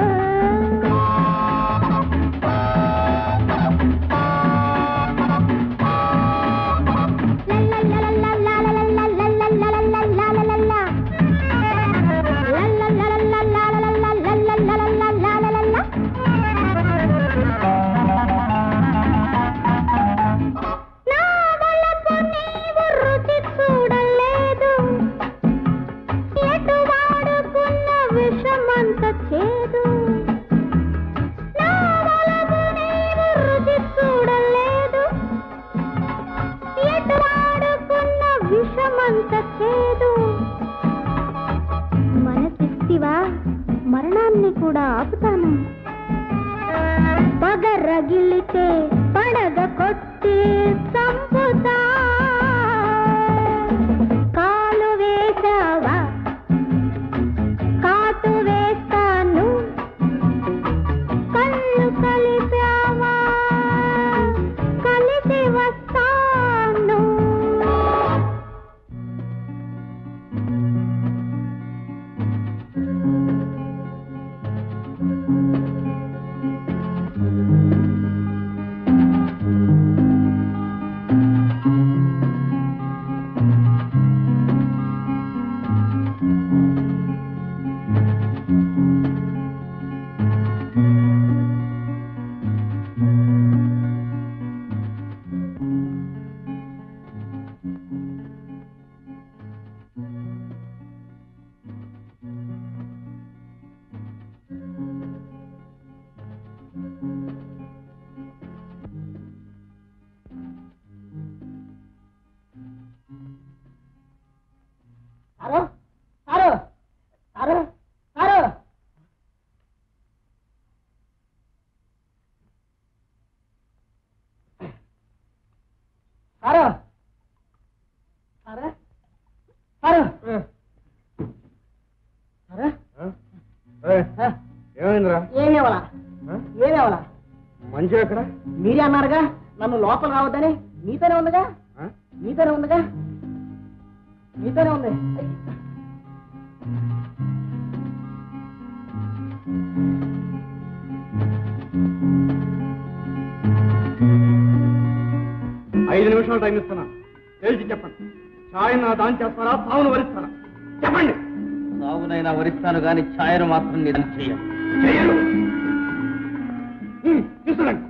నా వలపు నీవు రుచి చూడలేదు ఎటు వాడుకున్న విషమంత చేదు నా వలపు నీవు రుచి చూడలేదు ఎటు వాడుకున్న విషమంత చేదు మనసిస్తివా మరణాన్ని కూడా ఆపుతాను పగరగిలితే పడగ కొట్టి చంపుతా కాలు వేసావా కాటు వేస్తాను కళ్ళు కలిపావా కలిసి వస్తాను sir sir sir sir sir sir sir sir ఏమైందిరా ఏమేవలా ఆ? ఏమేవలా మంచి ఎక్కడ మీరే అన్నారుగా నన్ను లోపల రావద్దని మీతోనే ఉందిగా ఆ? మీతోనే ఉందిగా మీతోనే ఉంది ఐదు నిమిషాలు టైం ఇస్తున్నా తేల్చి చెప్పండి ఛాయ్ నా దాని చేస్తారా సావును వరిస్తారా చెప్పండి సాగునైనా వరిస్తాను గాని ఛాయను మాత్రం నిధం చేయను చెయ్యరు తీసుకురండి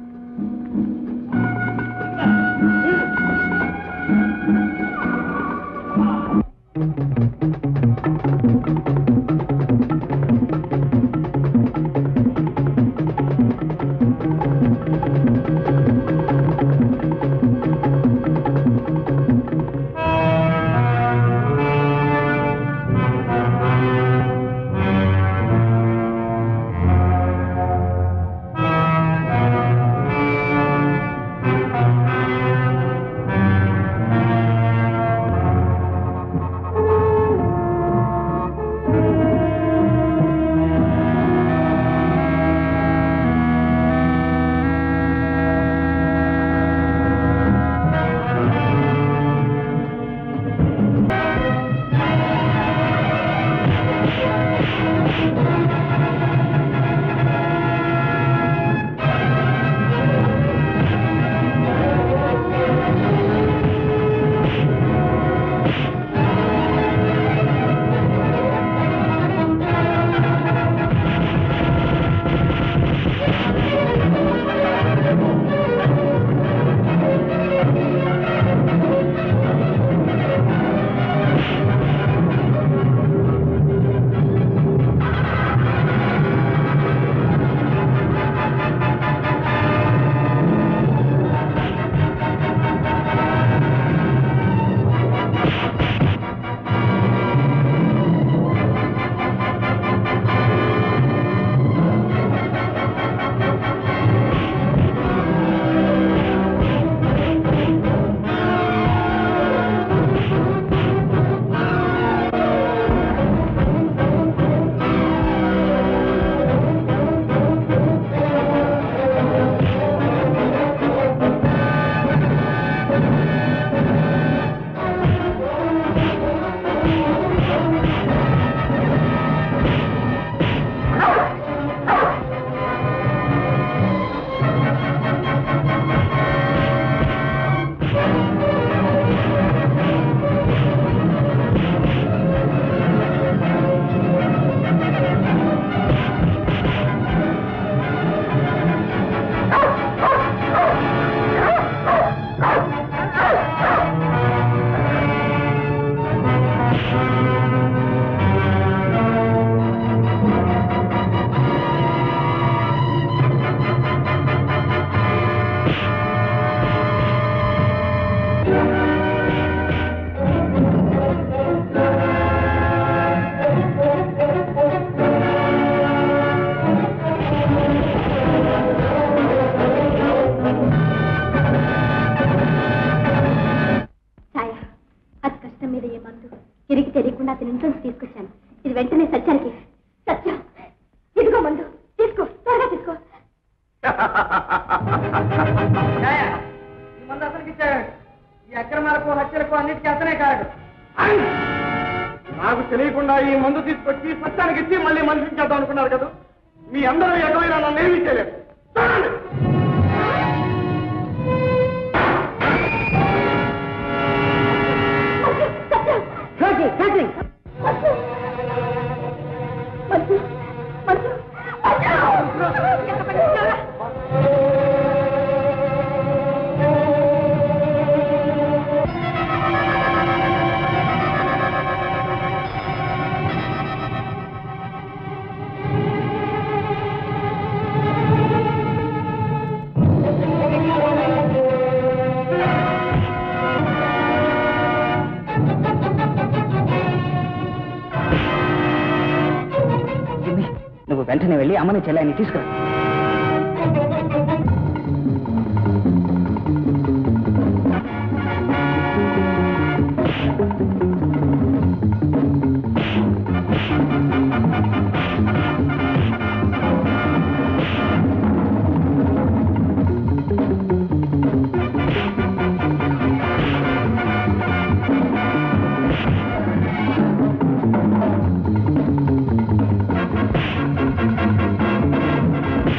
ఛాయ అతి కష్టం మీద ఏ మందు తిరిగి తెలియకుండా అతని ఇంట్లోంచి తీసుకొచ్చాను ఇది వెంటనే సత్యానికి సత్యం ఇదిగో మందు తీసుకో త్వరగా తీసుకో ఈ మంది అతనికి ఇచ్చాడు ఈ అక్రమాలకు హత్యలకు అన్నిటికీ అతనే కాదు నాకు తెలియకుండా ఈ మందు తీసుకొచ్చి సత్యానికి ఇచ్చి మళ్ళీ మనిషిని చేద్దాం అనుకున్నారు కదా మీ అందరూ ఎగవైనా నన్ను ఏమీ చేయలేదు చూడండి జ్యోతి జ్యోతి మందు మందు నువ్వు వెంటనే వెళ్ళి అమ్మని చెల్లాయిని తీసుకురా ఆ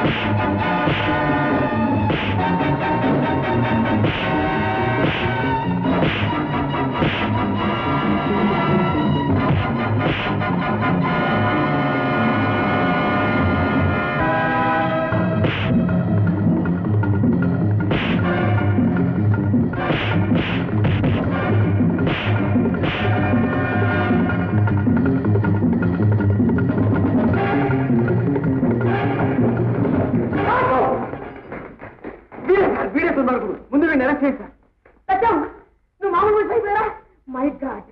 వీడే సార్ వీడే దుర్మార్గుడు ముందు వీడిని అరెస్ట్ చేయండి సార్ సత్యం నువ్వు మామూలు మనిషి అయిపోయారా మై గాడ్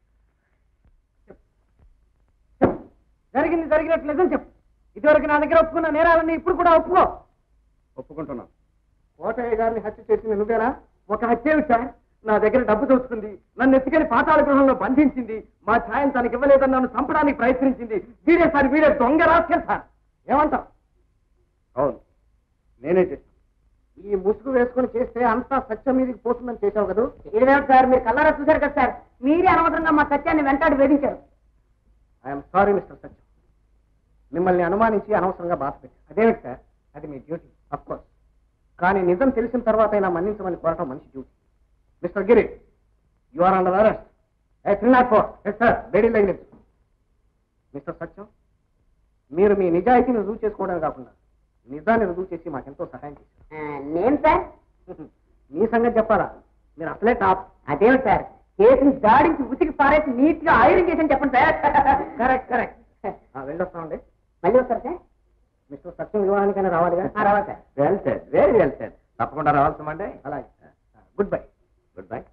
జరిగింది జరిగినట్లు నిజం చెప్పు ఇదివరకు నా దగ్గర ఒప్పుకున్న నేరాలన్నీ ఇప్పుడు కూడా ఒప్పుకో ఒప్పుకుంటున్నాను కోటయ్య గారిని హత్య చేసింది నువ్వేనా ఒక హత్య ఏమిటి సార్ నా దగ్గర డబ్బు దోచుకుంది నన్ను ఎత్తుకెళ్లి పాతాళ గృహంలో బంధించింది మా ఛాయం తనకి ఇవ్వలేదని నన్ను చంపడానికి ప్రయత్నించింది వీడే సార్ వీడే దొంగ రాసుకెళ్ళి సార్ ఏమంటావు అవును నేనే చేస్తాను ఈ ముసుగు వేసుకుని చేస్తే అంతా సత్యం మీదకి పోతుందని చేశావు కదా ఇదేమిటి సార్ మీరు కల్లారా చూశారు కదా సార్ మీరే అనవసరంగా మా సత్యాన్ని వెంటాడి వేధించారు ఐఎమ్ సారీ మిస్టర్ సత్యం మిమ్మల్ని అనుమానించి అనవసరంగా బాధ పెట్టి అదేమిటి సార్ అది మీ డ్యూటీ అఫ్ కోర్స్ కానీ నిజం తెలిసిన తర్వాత అయినా మన్నించమని కోరటం మనిషి duty mister Giri you are under arrest three nought four yes sir బేడీ లైన్ మిస్టర్ సత్యం మీరు మీ నిజాయితీని రుజువు చేసుకోవడమే కాకుండా నిజాన్ని రుజువు చేసి మాకెంతో సహాయం చేశారు నేను సార్ మీ సంగతి చెప్పాలా మీరు అసలే టాప్ అదేమిటి సార్ కేసుని దాడించి ఉతికి పారేసి నీట్ గా ఐరన్ చేసి చెప్పండి సార్ కరెక్ట్ కరెక్ట్ వెళ్ళొస్తామండి మళ్ళీ వస్తారు సార్ మిస్టర్ సత్యం వివాహానికైనా రావాలిగా ఆ, రావాలి sir well sir very well sir తప్పకుండా రావాల్సమండి అలాగే good bye good bye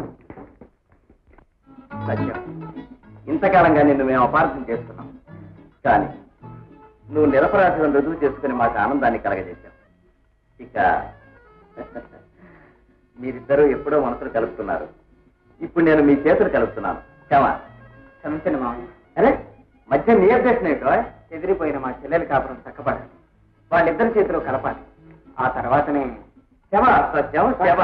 Satyam ఇంతకాలంగా నిన్ను మేము అపార్థం చేసుకున్నాం కానీ నువ్వు నిరపరాధులను రుజువు చేసుకుని మాకు ఆనందాన్ని కలగజేశావు ఇక మీరిద్దరూ ఎప్పుడో మనసులు కలుపుతున్నారు ఇప్పుడు నేను మీ చేతులు కలుపుతున్నాను క్షమా క్షమించండి మామయ్య అరే మధ్య నీ అభ్యర్థన ఏంటో ఎదిరిపోయిన మా చెల్లెలు కాపురం చక్కపడాలి వాళ్ళిద్దరి చేతిలో కలపాలి ఆ తర్వాతనే క్షమా సత్యం క్షమా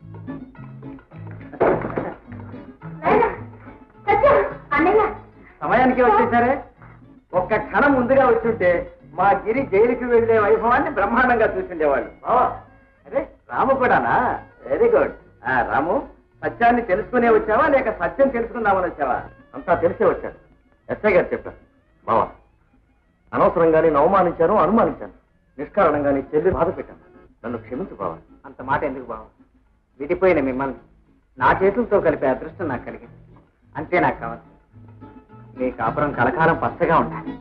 సత్యం అన్నయ్య సమయానికి వచ్చేసారే ఒక్క క్షణం ముందుగా వచ్చుంటే మా గిరి జైలుకి వెళ్లే వైభవాన్ని బ్రహ్మాండంగా చూసిండేవాళ్ళు బావా, అరే రాము కూడానా వెరీ గుడ్ ఆ రాము సత్యాన్ని తెలుసుకునే వచ్చావా లేక సత్యం తెలుసుకుందామని వచ్చావా అంతా తెలిసే వచ్చాడు ఎస్ఐ గారు చెప్పారు బావా అనవసరంగా నేను అవమానించాను అనుమానించాను నిష్కారణంగా నీ చెల్లి బాధ పెట్టాను నన్ను క్షమించు బావా అంత మాట ఎందుకు బావ విడిపోయిన మిమ్మల్ని నా చేతులతో కలిపే అదృష్టం నాకు కలిగింది అంతే నాకు కావాలి మీ కాపురం కలకాలం పచ్చగా ఉండాలి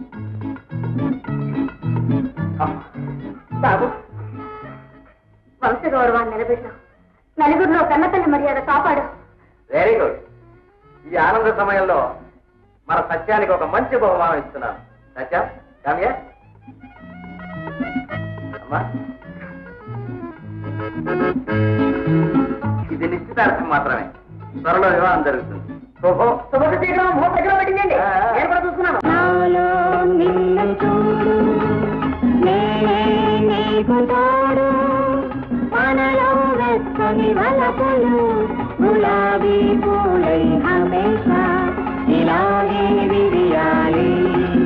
బాబు వంశ గౌరవాన్ని నిలబెట్టాం నలుగురిలో కన్నతల్లి మర్యాద కాపాడు వెరీ గుడ్ ఈ ఆనంద సమయంలో మన సత్యానికి ఒక మంచి బహుమానం ఇస్తున్నాను సత్యం కామ్య అమ్మా ఇది నిశ్చితార్థం మాత్రమే త్వరలో వివాహం జరుగుతుంది శుభం శుభ శీఘ్రం భూ దగ్గర పెట్టిందండి నేను కూడా చూసుకున్నాను నాలో నిన్ను చూడు నేనే నీకు తోడు మనలో వెచ్చని వలపులు గులాబీ పూలై హమేషా ఇలాగే విరియాలి